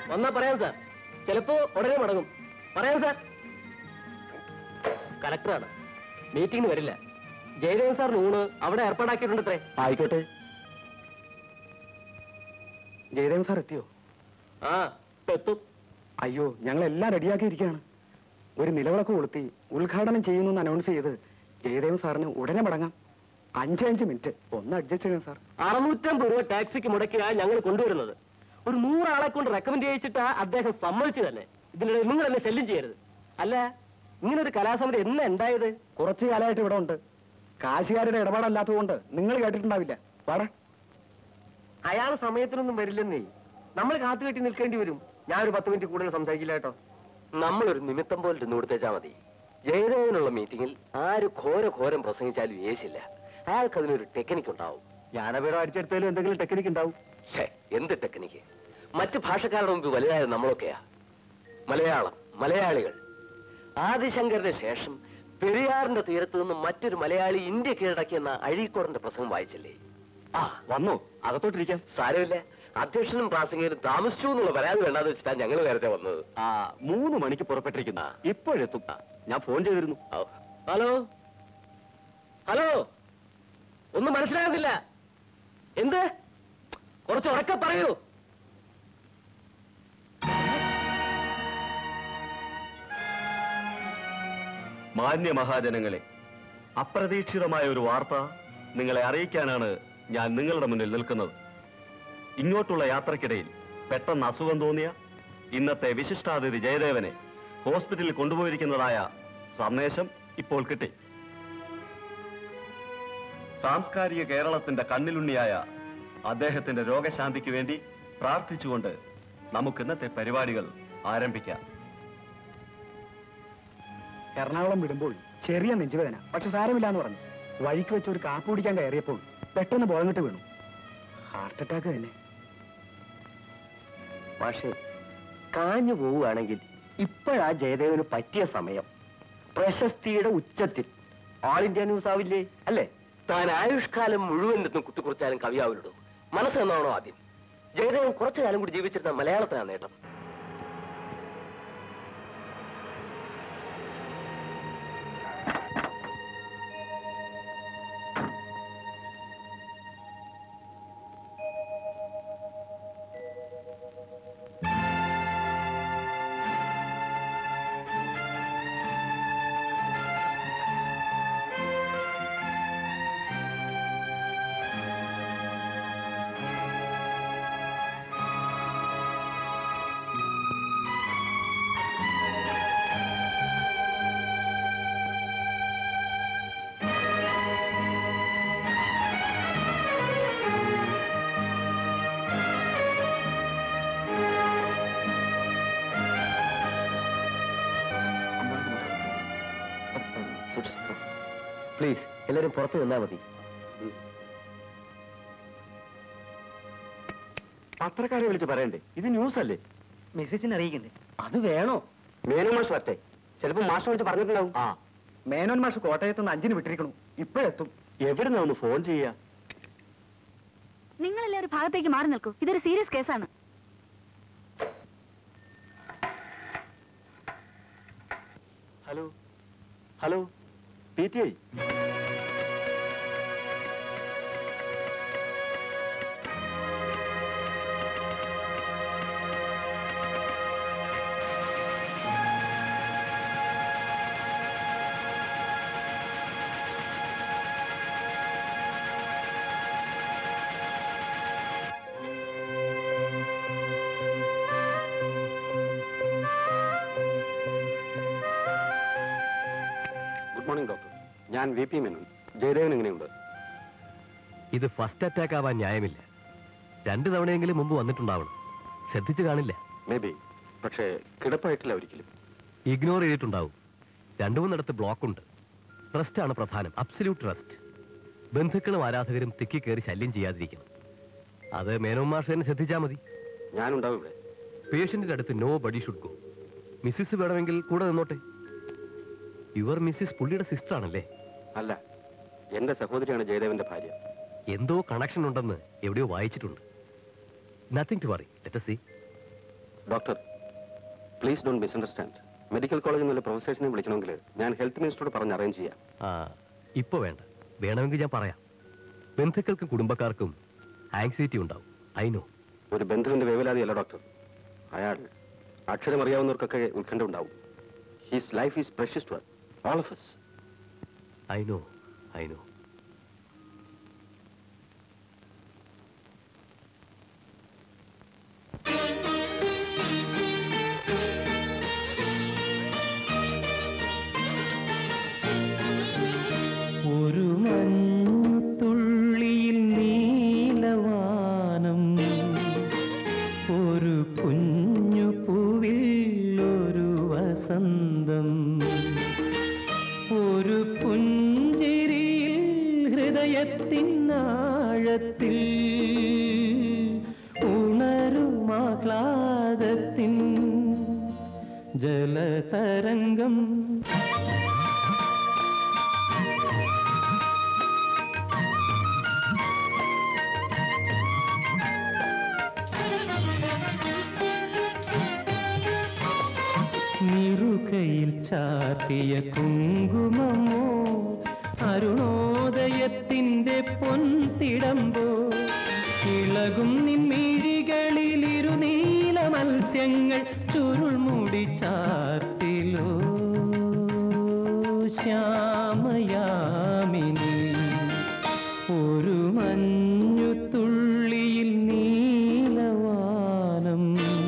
വന്നാ പറയാം സാർ ചിലപ്പോ ഉടനെ മടങ്ങും പറയാം സാർ കലക്ടറാണ് മീറ്റിംഗിന് വരില്ല ജയദേവൻ സാറിന് ഊണ് അവിടെ ഏർപ്പാടാക്കിയിട്ടുണ്ട് അത്രേ ആയിക്കോട്ടെ ജയദേവൻ സാർ എത്തിയോ ആ ഇപ്പൊ എത്തും അയ്യോ ഞങ്ങൾ എല്ലാം റെഡിയാക്കിയിരിക്കുകയാണ് ഒരു നിലവിളക്ക് കൊളുത്തി ഉദ്ഘാടനം ചെയ്യുന്നു എന്ന് അനൗൺസ് ചെയ്ത് ജയദേവൻ സാറിന് ഉടനെ മടങ്ങാം അഞ്ച് അഞ്ച് മിനിറ്റ് ഒന്ന് അഡ്ജസ്റ്റ് ചെയ്യണം സാർ അറുന്നൂറ്റമ്പത് രൂപ ടാക്സിക്ക് മുടക്കിയാ ഞങ്ങൾ കൊണ്ടുവരുന്നത് ഒരു നൂറാളെ കൊണ്ട് റെക്കമെൻഡ് ചെയ്യിച്ചിട്ടാ അദ്ദേഹം സമ്മതിച്ചു തന്നെ ഇതിനിടെ നിങ്ങൾ എന്നെ ശല്യം ചെയ്യരുത് അല്ല ഇങ്ങനെ ഒരു കലാസമിതി എന്നാ ഉണ്ടായത് കുറച്ചു കാലമായിട്ട് ഇവിടെ ഉണ്ട് കാശുകാരുടെ ഇടപാടല്ലാത്തതുകൊണ്ട് നിങ്ങൾ കേട്ടിട്ടുണ്ടാവില്ല വാടാ അയാൾ സമയത്തിനൊന്നും വരില്ലെന്നേ നമ്മൾ കാത്തുകെട്ടി നിൽക്കേണ്ടി വരും ഞാനൊരു പത്ത് മിനിറ്റ് കൂടുതൽ സംസാരിക്കില്ല കേട്ടോ നമ്മളൊരു നിമിത്തം പോലെ ഇരുന്ന് കൊടുത്തേച്ചാ മതി ജയദേവനുള്ള മീറ്റിംഗിൽ ആര് ഘോര ഘോരം പ്രസംഗിച്ചാലും യേശില്ല അയാൾക്ക് അതിനൊരു ടെക്നിക്ക് ഉണ്ടാവും ജ്ഞാനപീഠം അടിച്ചെടുത്തതിലും എന്തെങ്കിലും ടെക്നിക്ക് ഉണ്ടാവും ഛേ എന്ത് ടെക്നിക്ക് മറ്റ് ഭാഷക്കാരുടെ മുമ്പ് വലുതായത് നമ്മളൊക്കെയാ മലയാളം മലയാളികൾ ആദിശങ്കരന്റെ ശേഷം പെരിയാറിന്റെ തീരത്ത് നിന്ന് മറ്റൊരു മലയാളി ഇന്ത്യ കീഴടക്കിയെന്ന അഴീക്കോടന്റെ പ്രസംഗം വായിച്ചില്ലേ ആ വന്നു അകത്തോട്ടിരിക്കാം സാരമില്ല അധ്യക്ഷനും പ്രാസംഗികനും താമസിച്ചു എന്നുള്ള പരാതി വേണ്ടാന്ന് വെച്ചിട്ടാ ഞങ്ങൾ നേരത്തെ വന്നത് ആ മൂന്ന് മണിക്ക് പുറപ്പെട്ടിരിക്കുന്ന ഇപ്പോഴെത്തും ഞാൻ ഫോൺ ചെയ്തിരുന്നു ഔ. ഹലോ ഹലോ ഒന്നും മനസ്സിലാകുന്നില്ല എന്ത് കുറച്ച് ഉറക്കെ പറയൂ മാന്യ മഹാജനങ്ങളെ അപ്രതീക്ഷിതമായ ഒരു വാർത്ത നിങ്ങളെ അറിയിക്കാനാണ് ഞാൻ നിങ്ങളുടെ മുന്നിൽ നിൽക്കുന്നത് ഇങ്ങോട്ടുള്ള യാത്രക്കിടയിൽ പെട്ടെന്ന് അസുഖം തോന്നിയ ഇന്നത്തെ വിശിഷ്ടാതിഥി ജയദേവനെ ഹോസ്പിറ്റലിൽ കൊണ്ടുപോയിരിക്കുന്നതായ സന്ദേശം ഇപ്പോൾ കിട്ടി സാംസ്കാരിക കേരളത്തിന്റെ കണ്ണിലുണ്ണിയായ അദ്ദേഹത്തിന്റെ രോഗശാന്തിക്ക് വേണ്ടി പ്രാർത്ഥിച്ചുകൊണ്ട് നമുക്ക് ഇന്നത്തെ പരിപാടികൾ ആരംഭിക്കാം എറണാകുളം വിടുമ്പോൾ ചെറിയ നെഞ്ചുവേദന പക്ഷെ സാരമില്ല എന്ന് പറഞ്ഞു വഴിക്ക് വെച്ച് ഒരു കാപ്പ് കുടിക്കാൻ കയറിയപ്പോൾ പെട്ടെന്ന് ബോധം വീണു ഹാർട്ട് അറ്റാക്ക് തന്നെ പക്ഷേ കാഞ്ഞു പോവുകയാണെങ്കിൽ ഇപ്പോഴാ ജയദേവന് പറ്റിയ സമയം പ്രശസ്തിയുടെ ഉച്ചത്തിൽ ഓൾ ഇന്ത്യ ന്യൂസ് ആവില്ലേ അല്ലേ താൻ ആയുഷ്കാലം മുഴുവൻ ഇരുന്ന് കുത്തിക്കുറിച്ചാലും കവിയാവില്ലടൂ മനസ്സ് എന്നാണോ ആദ്യം ജയദേവൻ കുറച്ചു കാലം കൂടി ജീവിച്ചിരുന്ന മലയാളത്തിനാണ് നേട്ടം പ്ലീസ് എല്ലാരും പുറത്ത് നിന്നാ മതി പത്രക്കാരെ വിളിച്ച് പറയണ്ടേ ഇത് ന്യൂസ് അല്ലേ മെസ്സേജിന് അറിയിക്കണ്ടേ അത് വേണോ മേനു മാഷ് വരട്ടെ ചിലപ്പോ മാഷ് വിളിച്ച് പറഞ്ഞിട്ടുണ്ടാവും ആ മേനോൻ മാഷ് കോട്ടയത്ത് നിന്ന് അഞ്ചിന് വിട്ടിരിക്കണു ഇപ്പോഴെത്തും എവിടുന്ന ഒന്ന് ഫോൺ ചെയ്യാ നിങ്ങളെല്ലാം ഒരു ഭാഗത്തേക്ക് മാറി നിൽക്കൂ ഇതൊരു സീരിയസ് കേസാണ് hello hello P T I good morning doctor ഞാൻ വി പി മേനോൻ ജയദേവൻ എങ്ങനെയുണ്ട് ഇത് ഫസ്റ്റ് അറ്റാക്ക് ആവാൻ ന്യായമില്ല രണ്ടു തവണയെങ്കിലും മുമ്പ് വന്നിട്ടുണ്ടാവണം ശ്രദ്ധിച്ചു കാണില്ല മേ ബി പക്ഷേ കിടപ്പായിട്ടില്ല ഒരിക്കലും ഇഗ്നോർ ചെയ്തിട്ടുണ്ടാവും രണ്ടു മൂന്നിടത്ത് ബ്ലോക്ക് ഉണ്ട് ട്രസ്റ്റ് ആണ് പ്രധാനം അബ്സല്യൂട്ട് ട്രസ്റ്റ് ബന്ധുക്കളും ആരാധകരും തിക്കി കയറി ശല്യം ചെയ്യാതിരിക്കണം അത് മേനോൻ മാഷ് തന്നെ ശ്രദ്ധിച്ചാൽ മതി ഞാനുണ്ടാവും ഇവിടെ പേഷ്യന്റിന്റെ അടുത്ത് nobody should go Mrs വേണമെങ്കിൽ കൂടെ നിന്നോട്ടെ യുവർ മിസ്സിസ് പുള്ളിയുടെ സിസ്റ്റർ ആണല്ലേ അല്ല എന്റെ സഹോദരിയാണ് ജയദേവന്റെ ഭാര്യ എന്തോ കണക്ഷൻ ഉണ്ടെന്ന് എവിടെയോ വായിച്ചിട്ടുണ്ട് nothing to worry let see doctor please don't misunderstand medical കോളേജിൽ നിന്നുള്ള പ്രൊഫസേഴ്സിനെ വിളിക്കണമെങ്കിൽ ഞാൻ ഹെൽത്ത് മിനിസ്റ്ററോട് പറഞ്ഞ് അറേഞ്ച് ചെയ്യാം ആ ഇപ്പൊ വേണ്ട വേണമെങ്കിൽ ഞാൻ പറയാം ബന്ധുക്കൾക്കും കുടുംബക്കാർക്കും ആങ്സൈറ്റി ഉണ്ടാവും അയിനോ ഒരു ബന്ധുവിന്റെ വേവലാതിയല്ല ഡോക്ടർ അയാൾ അക്ഷരം അറിയാവുന്നവർക്കൊക്കെ ഉത്കണ്ഠ ഉണ്ടാവും his life is precious to all of us അയിനോ അയിനോ ഒരു മഞ്ഞുതുള്ളിയിൽ നീലവാനം ഒരു കുഞ്ഞു പൂവിൽ ഒരു വസന്തം ഒരു പുഞ്ചിരിയിൽ ഹൃദയത്തിനാഴത്തിൽ ഉണരുമാഹ്ലാദത്തിൻ ജലതരംഗം നിറുകയിൽ ചാത്തിയ കുങ്കുമമോ അരുണോദയത്തിന്റെ പൊൻതിടമ്പോ ഇളകും നിൻമിഴികളിൽ ഇരുനീല മത്സ്യങ്ങൾ ചുരുൾമുടി ചാത്തിലോ ശ്യാമയാമിനി ഒരു മഞ്ഞു തുള്ളിയിൽ നീലവാനം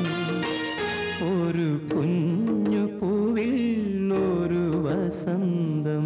ഒരു കുഞ്ഞു പൂവിൽ ഒരു വസന്തം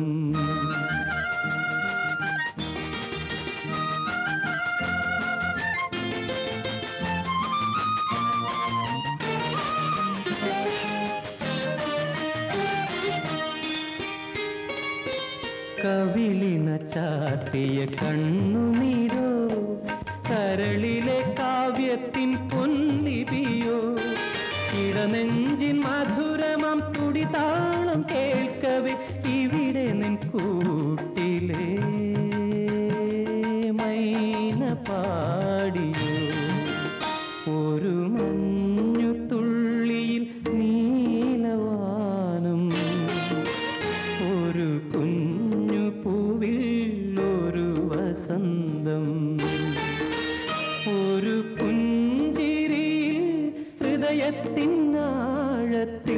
കവിളിന ചാത്തിയ കണ്ണുനീരോ കരളിലെ കാവ്യത്തിൻ പൊന്നിപിയോ ഇടനെഞ്ചിൻ മധുരമാം തുടിതാളം കേൾക്കവേ ഇവിടെ നിൻ കൂട്ടിലേ മൈന പാടിയോ ഒരു മഞ്ഞു തുള്ളിയിൽ നീലവാനം ഒരു കുഞ്ഞു പൂവിൽ ഒരു വസന്തം ഒരു പുഞ്ചിരിയിൽ ഹൃദയത്തിനാഴത്തിൽ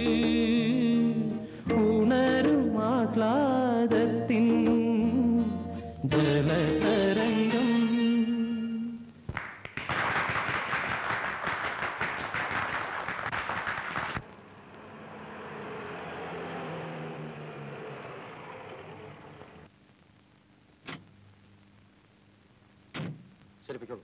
ഉണരുമാഹ്ലാദത്തിൻ ജലതരംഗം ശരിപ്പിക്കോളൂ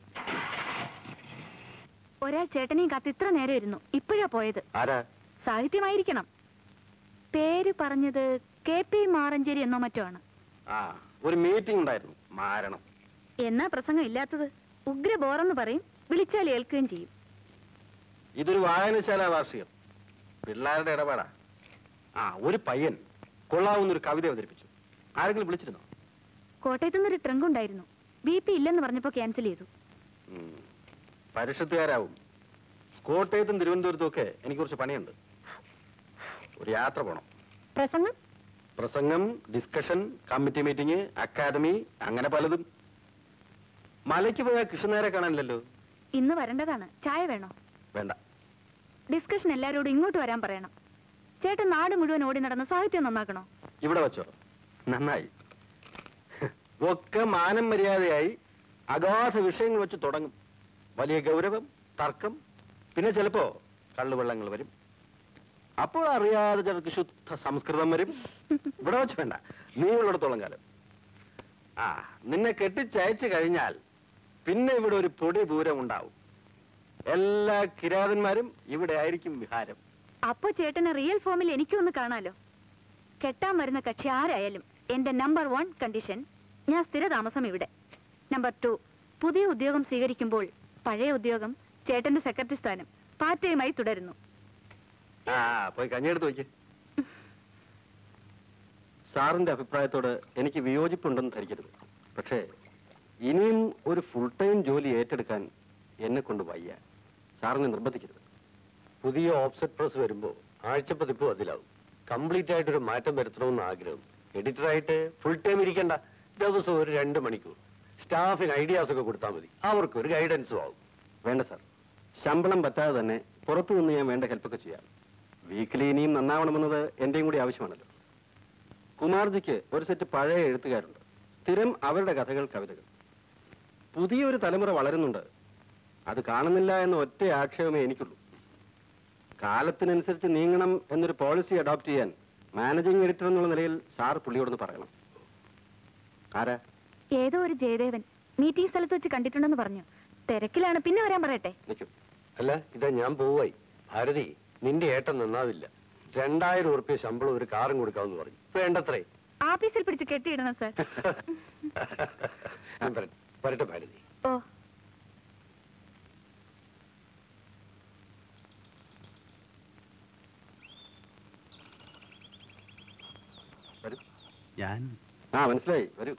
ഒരാൾ ചേട്ടനെയും കാത്ത് ഇത്ര നേരം ഇരുന്നു ഇപ്പോഴാ പോയത് ആരാ സാഹിത്യമായിരിക്കണം പേര് പറഞ്ഞത് കെ പി മാറഞ്ചേരി എന്നോ മറ്റോ ആണ് ആ ഒരു മീറ്റിംഗ് ഉണ്ടായിരുന്നു മാരണം എന്നാ പ്രസംഗം ഇല്ലാത്തത് ഉഗ്ര ബോറെന്ന് പറയും വിളിച്ചാൽ ഏൽക്കുകയും ചെയ്യും ഇതൊരു വായനശാല വാർഷികം പിള്ളേരുടെ ഇടപാടാ ആ ഒരു പയ്യൻ കൊള്ളാവുന്ന ഒരു കവിത അവതരിപ്പിച്ചു ആരെങ്കിലും വിളിച്ചിരുന്നോ കോട്ടയത്തു നിന്നൊരു ട്രങ്ക് ഉണ്ടായിരുന്നു ബി പി ഇല്ലെന്ന് പറഞ്ഞപ്പോ ക്യാൻസൽ ചെയ്തു ഉം. പരിഷത്തുകാരാവും കോട്ടയത്തും തിരുവനന്തപുരത്തും ഒക്കെ എനിക്ക് കുറച്ച് പണിയുണ്ട് ഒരു യാത്ര പോണം പ്രസംഗം പ്രസംഗം ഡിസ്കഷൻ കമ്മിറ്റി മീറ്റിംഗ് അക്കാദമി അങ്ങനെ പലതും മലയ്ക്ക് പോയാൽ കൃഷ്ണനേരെ കാണാനില്ലല്ലോ ഇന്ന് വരേണ്ടതാണ് ചായ വേണോ വേണ്ട ഡിസ്കഷൻ എല്ലാരോടും ഇങ്ങോട്ട് വരാൻ പറയണം ചേട്ടൻ നാട് മുഴുവൻ ഓടി നടന്ന് സാഹിത്യം നന്നാക്കണോ ഇവിടെ വെച്ചോ നന്നായി ഒക്കെ മാനം മര്യാദയായി അഗാധ വിഷയങ്ങൾ വെച്ച് തുടങ്ങും വലിയ ഗൗരവം തർക്കം പിന്നെ ചിലപ്പോ കള്ളുവെള്ളങ്ങൾ വരും അപ്പോൾ അറിയാതെ ചിലർക്ക് ശുദ്ധ സംസ്കൃതം വരും ഇവിടെ വെച്ച് വേണ്ട നീ ഉള്ളിടത്തോളം കാലം ആ നിന്നെ കെട്ടിച്ചയച്ചു കഴിഞ്ഞാൽ പിന്നെ ഇവിടെ ഒരു പൊടി പൂരം ഉണ്ടാവും എല്ലാ കിരാതന്മാരും ഇവിടെ ആയിരിക്കും വിഹാരം അപ്പൊ ചേട്ടന് റിയൽ ഫോമിൽ എനിക്കൊന്ന് കാണാലോ കെട്ടാൻ വരുന്ന കക്ഷി ആരായാലും എന്റെ നമ്പർ വൺ കണ്ടീഷൻ ഞാൻ സ്ഥിരതാമസം ഇവിടെ നമ്പർ ടു പുതിയ ഉദ്യോഗം സ്വീകരിക്കുമ്പോൾ പഴയ ഉദ്യോഗം ചേട്ടന്റെ സെക്രട്ടറി സ്ഥാനം പാറ്റയുമായി തുടരുന്നു ആ പോയി കഞ്ഞിയെടുത്ത് വയ്ക്ക് സാറിന്റെ അഭിപ്രായത്തോട് എനിക്ക് വിയോജിപ്പുണ്ടെന്ന് ധരിക്കരുത് പക്ഷേ ഇനിയും ഒരു ഫുൾ ടൈം ജോലി ഏറ്റെടുക്കാൻ എന്നെ കൊണ്ട് വയ്യ സാറിനെ നിർബന്ധിക്കരുത് പുതിയ ഓഫ്സെറ്റ് പ്രസ് വരുമ്പോ ആഴ്ചപ്പതിപ്പും അതിലാവും കംപ്ലീറ്റ് ആയിട്ട് ഒരു മാറ്റം വരുത്തണമെന്ന് ആഗ്രഹം എഡിറ്ററായിട്ട് ഫുൾ ടൈം ഇരിക്കണ്ട ദിവസം ഒരു രണ്ട് മണിക്കൂർ സ്റ്റാഫിന് ഐഡിയാസ് ഒക്കെ കൊടുത്താൽ മതി അവർക്ക് ഒരു ഗൈഡൻസും ആവും വേണ്ട സാർ ശമ്പളം പറ്റാതെ തന്നെ പുറത്തു നിന്ന് ഞാൻ വേണ്ട ഹെൽപ്പൊക്കെ ചെയ്യാം വീക്കിലി ഇനിയും നന്നാവണമെന്നത് എന്റെയും കൂടി ആവശ്യമാണല്ലോ കുമാർജിക്ക് ഒരു സെറ്റ് പഴയ എഴുത്തുകാരുണ്ട് സ്ഥിരം അവരുടെ കഥകൾ കവിതകൾ പുതിയൊരു തലമുറ വളരുന്നുണ്ട് അത് കാണുന്നില്ല എന്ന ഒറ്റ ആക്ഷേപമേ എനിക്കുള്ളൂ കാലത്തിനനുസരിച്ച് നീങ്ങണം എന്നൊരു പോളിസി അഡോപ്റ്റ് ചെയ്യാൻ മാനേജിംഗ് എഡിറ്റർ എന്നുള്ള നിലയിൽ സാർ പുള്ളിയോടൊന്ന് പറയണം ആരാ ഏതോ ഒരു ജയദേവൻ മീറ്റിംഗ് സ്ഥലത്ത് വെച്ച് കണ്ടിട്ടുണ്ടെന്ന് പറഞ്ഞു തിരക്കിലാണ് പിന്നെ വരാൻ പറയട്ടെ നിൽക്കും അല്ല ഇതാ ഞാൻ പോവായി ഭാരതി നിന്റെ ഏട്ടൻ നന്നാവില്ല രണ്ടായിരം ഉറുപ്പ്യ ശമ്പളം ഒരു കാറും കൊടുക്കാമെന്ന് പറഞ്ഞു വേണ്ടത്രേ ആഫീസിൽ പിടിച്ച് കെട്ടിയിടണം സാർ ഞാൻ വരട്ടെ. വരട്ടെ ഭാരതി ഓ വരൂ ഞാൻ ആ മനസ്സിലായി വരൂ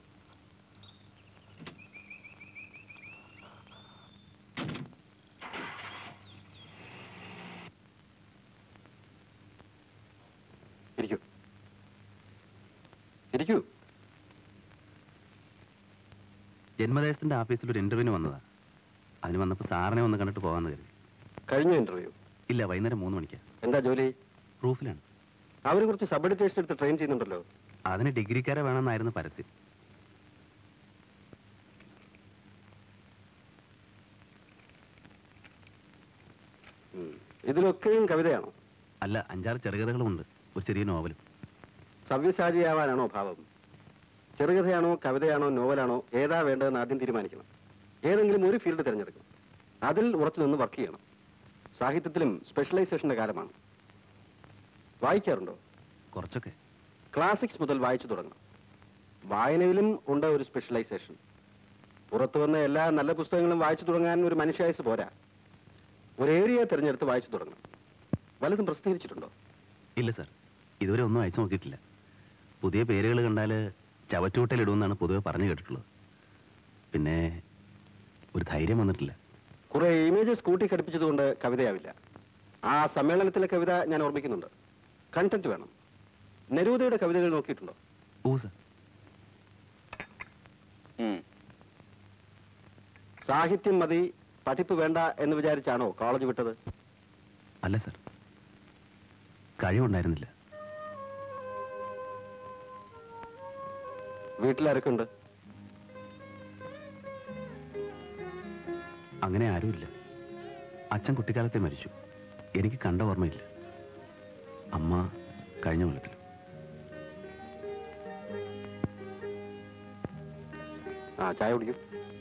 ഇരിക്കൂ ഇരിക്കൂ ജന്മദേശത്തിന്റെ ഓഫീസിൽ ഒരു ഇന്റർവ്യൂവിന് വന്നതാ അതിന് വന്നപ്പോൾ സാറിനെ ഒന്ന് കണ്ടിട്ട് പോകാമെന്ന് കരുതി കഴിഞ്ഞ ഇന്റർവ്യൂ ഇല്ല വൈകുന്നേരം മൂന്ന് മണിക്കാ എന്താ ജോലി പ്രൂഫിലാണ് അവർ കുറച്ച് സബ് എഡിറ്റേഴ്സ് എടുത്ത് ട്രെയിൻ ചെയ്യുന്നുണ്ടല്ലോ അതിന് ഡിഗ്രിക്കാരെ വേണമെന്നായിരുന്നു പരസ്യം ഉം. ഇതിലൊക്കെയും കവിതയാണോ അല്ല അഞ്ചാറ് ചെറുകഥകളുമുണ്ട് ഒരു ചെറിയ നോവലും സവ്യസാചിയാവാനാണോ ഭാവം ചെറുകഥയാണോ കവിതയാണോ നോവലാണോ ഏതാ വേണ്ടതെന്ന് ആദ്യം തീരുമാനിക്കണം ഏതെങ്കിലും ഒരു ഫീൽഡ് തിരഞ്ഞെടുക്കണം അതിൽ ഉറച്ചു നിന്ന് വർക്ക് ചെയ്യണം സാഹിത്യത്തിലും സ്പെഷ്യലൈസേഷന്റെ കാലമാണ് വായിക്കാറുണ്ടോ കുറച്ചൊക്കെ ക്ലാസിക്സ് മുതൽ വായിച്ചു തുടങ്ങണം വായനയിലും ഉണ്ട് ഒരു സ്പെഷ്യലൈസേഷൻ പുറത്തു വന്ന എല്ലാ നല്ല പുസ്തകങ്ങളും വായിച്ചു തുടങ്ങാൻ ഒരു മനുഷ്യായുസ് പോരാ ഒരു ഏരിയ തിരഞ്ഞെടുത്ത് വായിച്ചു തുടങ്ങണം വലുതും പ്രസിദ്ധീകരിച്ചിട്ടുണ്ടോ ഇല്ല സാർ ഇതുവരെ ഒന്നും അയച്ചു നോക്കിയിട്ടില്ല പുതിയ പേരുകൾ കണ്ടാൽ ചവറ്റുകൂട്ടലിടുമെന്നാണ് പൊതുവെ പറഞ്ഞു കേട്ടിട്ടുള്ളത് പിന്നെ ഒരു ധൈര്യം വന്നിട്ടില്ല കുറെ ഇമേജസ് കൂട്ടി ഘടിപ്പിച്ചതുകൊണ്ട് കവിതയാവില്ല ആ സമ്മേളനത്തിലെ കവിത ഞാൻ ഓർമ്മിക്കുന്നുണ്ട് കണ്ടന്റ് വേണം നെരൂദയുടെ കവിതകൾ നോക്കിയിട്ടുണ്ടോ ഓ സാർ സാഹിത്യം മതി പഠിപ്പ് വേണ്ട എന്ന് വിചാരിച്ചാണോ കോളേജ് വിട്ടത് അല്ല സാർ കഴിവുണ്ടായിരുന്നില്ല വീട്ടിലാരൊക്കെ ഉണ്ട് അങ്ങനെ ആരുമില്ല അച്ഛൻ കുട്ടിക്കാലത്തെ മരിച്ചു എനിക്ക് കണ്ട ഓർമ്മയില്ല അമ്മ കഴിഞ്ഞ കൊല്ലത്തിൽ ആ ചായ കുടിക്കും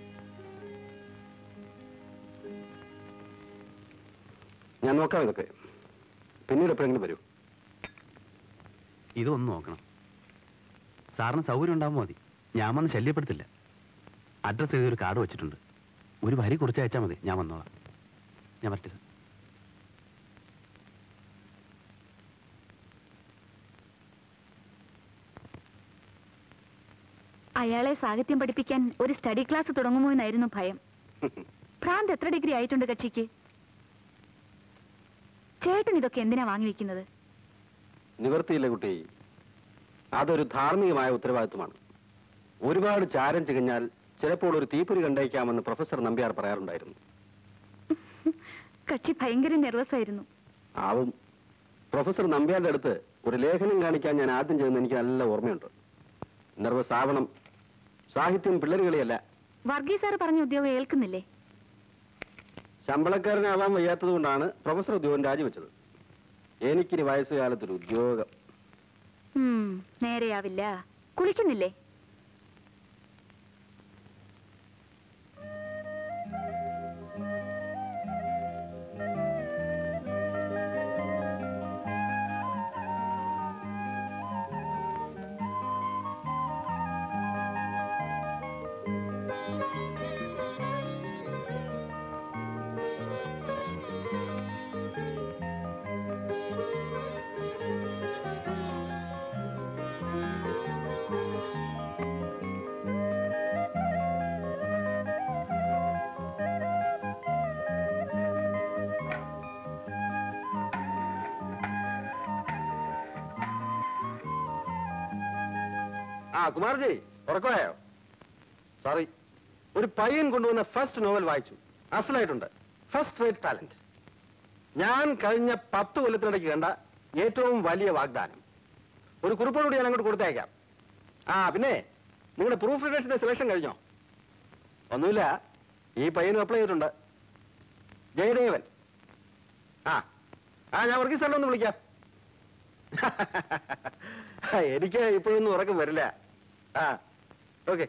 ഞാൻ നോക്കാം ഇതൊക്കെ പിന്നീട് എപ്പോഴെങ്കിലും വരൂ ഇതൊന്ന് നോക്കണം സാറിന് സൗകര്യം ഉണ്ടാകുമ്പോൾ മതി ഞാൻ വന്ന് ശല്യപ്പെടുത്തില്ല അഡ്രസ് ചെയ്തൊരു കാർഡ് വെച്ചിട്ടുണ്ട് ഒരു വരി കുറിച്ച് അയച്ചാൽ മതി ഞാൻ വന്നോളാം ഞാൻ പറ്റേ സാർ അയാളെ സാഹിത്യം പഠിപ്പിക്കാൻ ഒരു സ്റ്റഡി ക്ലാസ് തുടങ്ങുമോ എന്നായിരുന്നു ഭയം ഭ്രാന്ത് എത്ര ഡിഗ്രി ആയിട്ടുണ്ട് കക്ഷിക്ക് ചേട്ടൻ ഇതൊക്കെ എന്തിനാ വാങ്ങി വെക്കുന്നത് നിവർത്തിയില്ല കുട്ടി അതൊരു ധാർമ്മികമായ ഉത്തരവാദിത്വമാണ് ഒരുപാട് ചാരം ചികഞ്ഞാൽ ചിലപ്പോൾ ഒരു തീപ്പൊരി കണ്ടേക്കാമെന്ന് പ്രൊഫസർ നമ്പ്യാർ പറയാറുണ്ടായിരുന്നു കക്ഷി ഭയങ്കര നെർവസ് ആയിരുന്നു ആവും പ്രൊഫസർ നമ്പ്യാരുടെ അടുത്ത് ഒരു ലേഖനം കാണിക്കാൻ ഞാൻ ആദ്യം ചെയ്യുന്ന എനിക്ക് നല്ല ഓർമ്മയുണ്ട് നെർവസ് ആവണം സാഹിത്യം പിള്ളേരുകളിയല്ല വർഗീസ് സാറ് പറഞ്ഞ ഉദ്യോഗം ഏൽക്കുന്നില്ലേ ശമ്പളക്കാരനാവാൻ വയ്യാത്തത് കൊണ്ടാണ് പ്രൊഫസർ ഉദ്യോഗം രാജിവെച്ചത് എനിക്കിനി വയസ്സുകാലത്തൊരു ഉദ്യോഗം ഉം, നേരെയാവില്ല കുളിക്കുന്നില്ലേ ആ കുമാർജി ഉറക്കമായോ സോറി ഒരു പയ്യൻ കൊണ്ടുവന്ന ഫസ്റ്റ് നോവൽ വായിച്ചു അസലായിട്ടുണ്ട് ഫസ്റ്റ് റേറ്റ് ടാലന്റ് ഞാൻ കഴിഞ്ഞ പത്ത് കൊല്ലത്തിനിടയ്ക്ക് കണ്ട ഏറ്റവും വലിയ വാഗ്ദാനം ഒരു കുറിപ്പോടുകൂടി ഞാൻ അങ്ങോട്ട് കൊടുത്തേക്കാം ആ പിന്നെ നിങ്ങളുടെ പ്രൂഫ് റീഡേഴ്സിന്റെ സെലക്ഷൻ കഴിഞ്ഞോ ഒന്നുമില്ല ഈ പയ്യനും അപ്ലൈ ചെയ്തിട്ടുണ്ട് ജയദേവൻ ആ ആ ഞാൻ വർഗീസ് സാറിനെ ഒന്ന് വിളിക്കാം എനിക്ക് ഇപ്പോഴൊന്നും ഉറക്കം വരില്ല ആ ഓക്കെ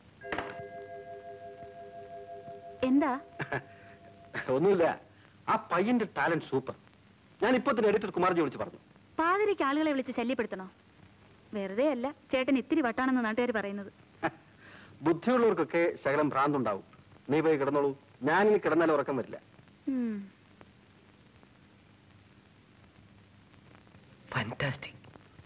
എന്താ ഒന്നുമില്ല ആ പയ്യന്റെ ടാലന്റ് സൂപ്പർ ഞാൻ ഇപ്പൊ തന്നെ എഡിറ്റർ കുമാർജി വിളിച്ച് പറഞ്ഞു പാതിരിക്ക് ആളുകളെ വിളിച്ച് ശല്യപ്പെടുത്തണോ വെറുതെ അല്ല ചേട്ടൻ ഇത്തിരി വട്ടാണെന്ന് നാട്ടുകാർ പറയുന്നത് ബുദ്ധിയുള്ളവർക്കൊക്കെ ശകലം ഭ്രാന്തുണ്ടാവും നീ പോയി കിടന്നോളൂ ഞാനിനി കിടന്നാലും ഉറക്കം വരില്ല ഉം. ഫാന്റാസ്റ്റിക്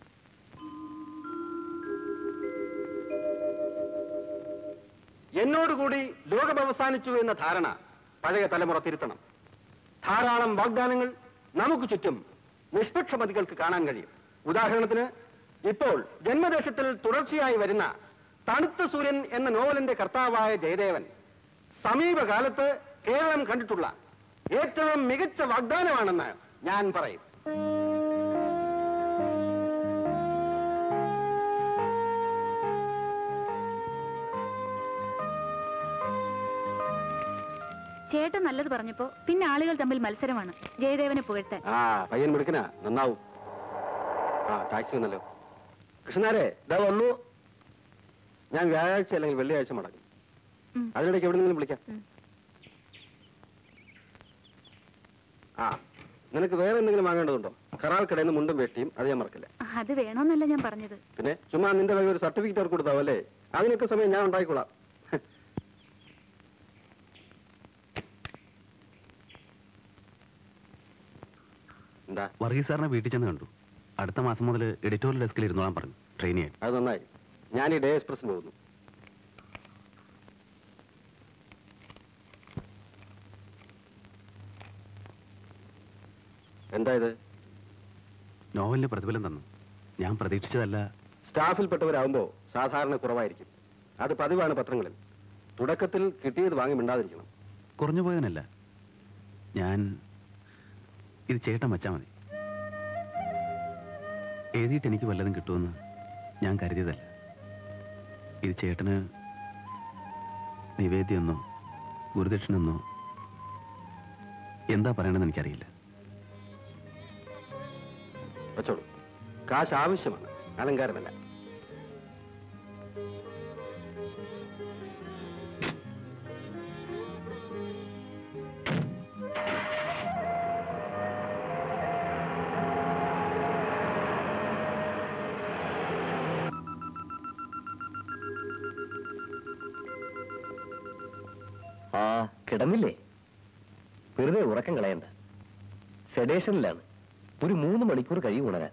എന്നോടുകൂടി ലോകം അവസാനിച്ചു എന്ന ധാരണ പഴയ തലമുറ തിരുത്തണം ധാരാളം വാഗ്ദാനങ്ങൾ നമുക്ക് ചുറ്റും നിഷ്പക്ഷമതികൾക്ക് കാണാൻ കഴിയും ഉദാഹരണത്തിന് ഇപ്പോൾ ജന്മദേശത്തിൽ തുടർച്ചയായി വരുന്ന തണുത്ത സൂര്യൻ എന്ന നോവലിന്റെ കർത്താവായ ജയദേവൻ സമീപകാലത്ത് കേരളം കണ്ടിട്ടുള്ള ഏറ്റവും മികച്ച വാഗ്ദാനമാണെന്ന് ഞാൻ പറയും ചേട്ടൻ നല്ലത് പറഞ്ഞപ്പോ പിന്നെ ആളുകൾ തമ്മിൽ മത്സരമാണ് ജയദേവനെ പുകഴ്ത്താൻ ആ പയ്യൻ മിടുക്കനാ നന്നാവും ആ ടാക്സി വന്നല്ലോ കൃഷ്ണനാരെ ഇതാ വന്നു ഞാൻ വ്യാഴാഴ്ച അല്ലെങ്കിൽ വെള്ളിയാഴ്ച മടങ്ങും ഉം. അതിനിടയ്ക്ക് എവിടെന്നെങ്കിലും വിളിക്കാം ഉം. ആ നിനക്ക് വേറെ എന്തെങ്കിലും വാങ്ങേണ്ടതുണ്ടോ കറാൽ കടയിൽ നിന്ന് മുണ്ടും വെട്ടിയും അത് ഞാൻ മറക്കില്ല അത് വേണോന്നല്ല ഞാൻ പറഞ്ഞത് പിന്നെ ചുമ്മാ നിന്റെ വക ഒരു സർട്ടിഫിക്കറ്റ് അവർക്ക് കൊടുത്താവും അല്ലേ അതിനൊക്കെ സമയം ഞാൻ ഉണ്ടായിക്കോളാം എന്താ വർഗീസ് സാറിനെ വീട്ടിൽ ചെന്ന് കണ്ടു അടുത്ത മാസം മുതൽ എഡിറ്റോറിയൽ ഡെസ്കിൽ ഇരുന്നോളാൻ പറഞ്ഞു ട്രെയിനിയായിട്ട് അത് നന്നായി ഞാൻ ഈ ഡേ എക്സ്പ്രസിന് പോകുന്നു എന്താ ഇത് നോവലിന് പ്രതിഫലം തന്നു ഞാൻ പ്രതീക്ഷിച്ചതല്ല സ്റ്റാഫിൽപ്പെട്ടവരാകുമ്പോ സാധാരണ കുറവായിരിക്കും അത് പതിവാണ് പത്രങ്ങളിൽ തുടക്കത്തിൽ കിട്ടിയത് വാങ്ങി മിണ്ടാതിരിക്കണം കുറഞ്ഞു പോയതിനല്ല ഞാൻ ഇത് ചേട്ടൻ വച്ചാൽ മതി എഴുതിയിട്ട് എനിക്ക് വല്ലതും കിട്ടുമെന്ന് ഞാൻ കരുതിയതല്ല ഇത് ചേട്ടന് നിവേദ്യമൊന്നോ ഗുരുദക്ഷിണെന്നോ എന്താ പറയണമെന്ന് എനിക്കറിയില്ല വെച്ചോളൂ കാശ് ആവശ്യമാണ് അലങ്കാരമല്ല ആ കിടന്നില്ലേ വെറുതെ ഉറക്കം കളയണ്ട സെഡേഷനിലാണ് ഒരു മൂന്ന് മണിക്കൂർ കഴിയും ഉണരാൻ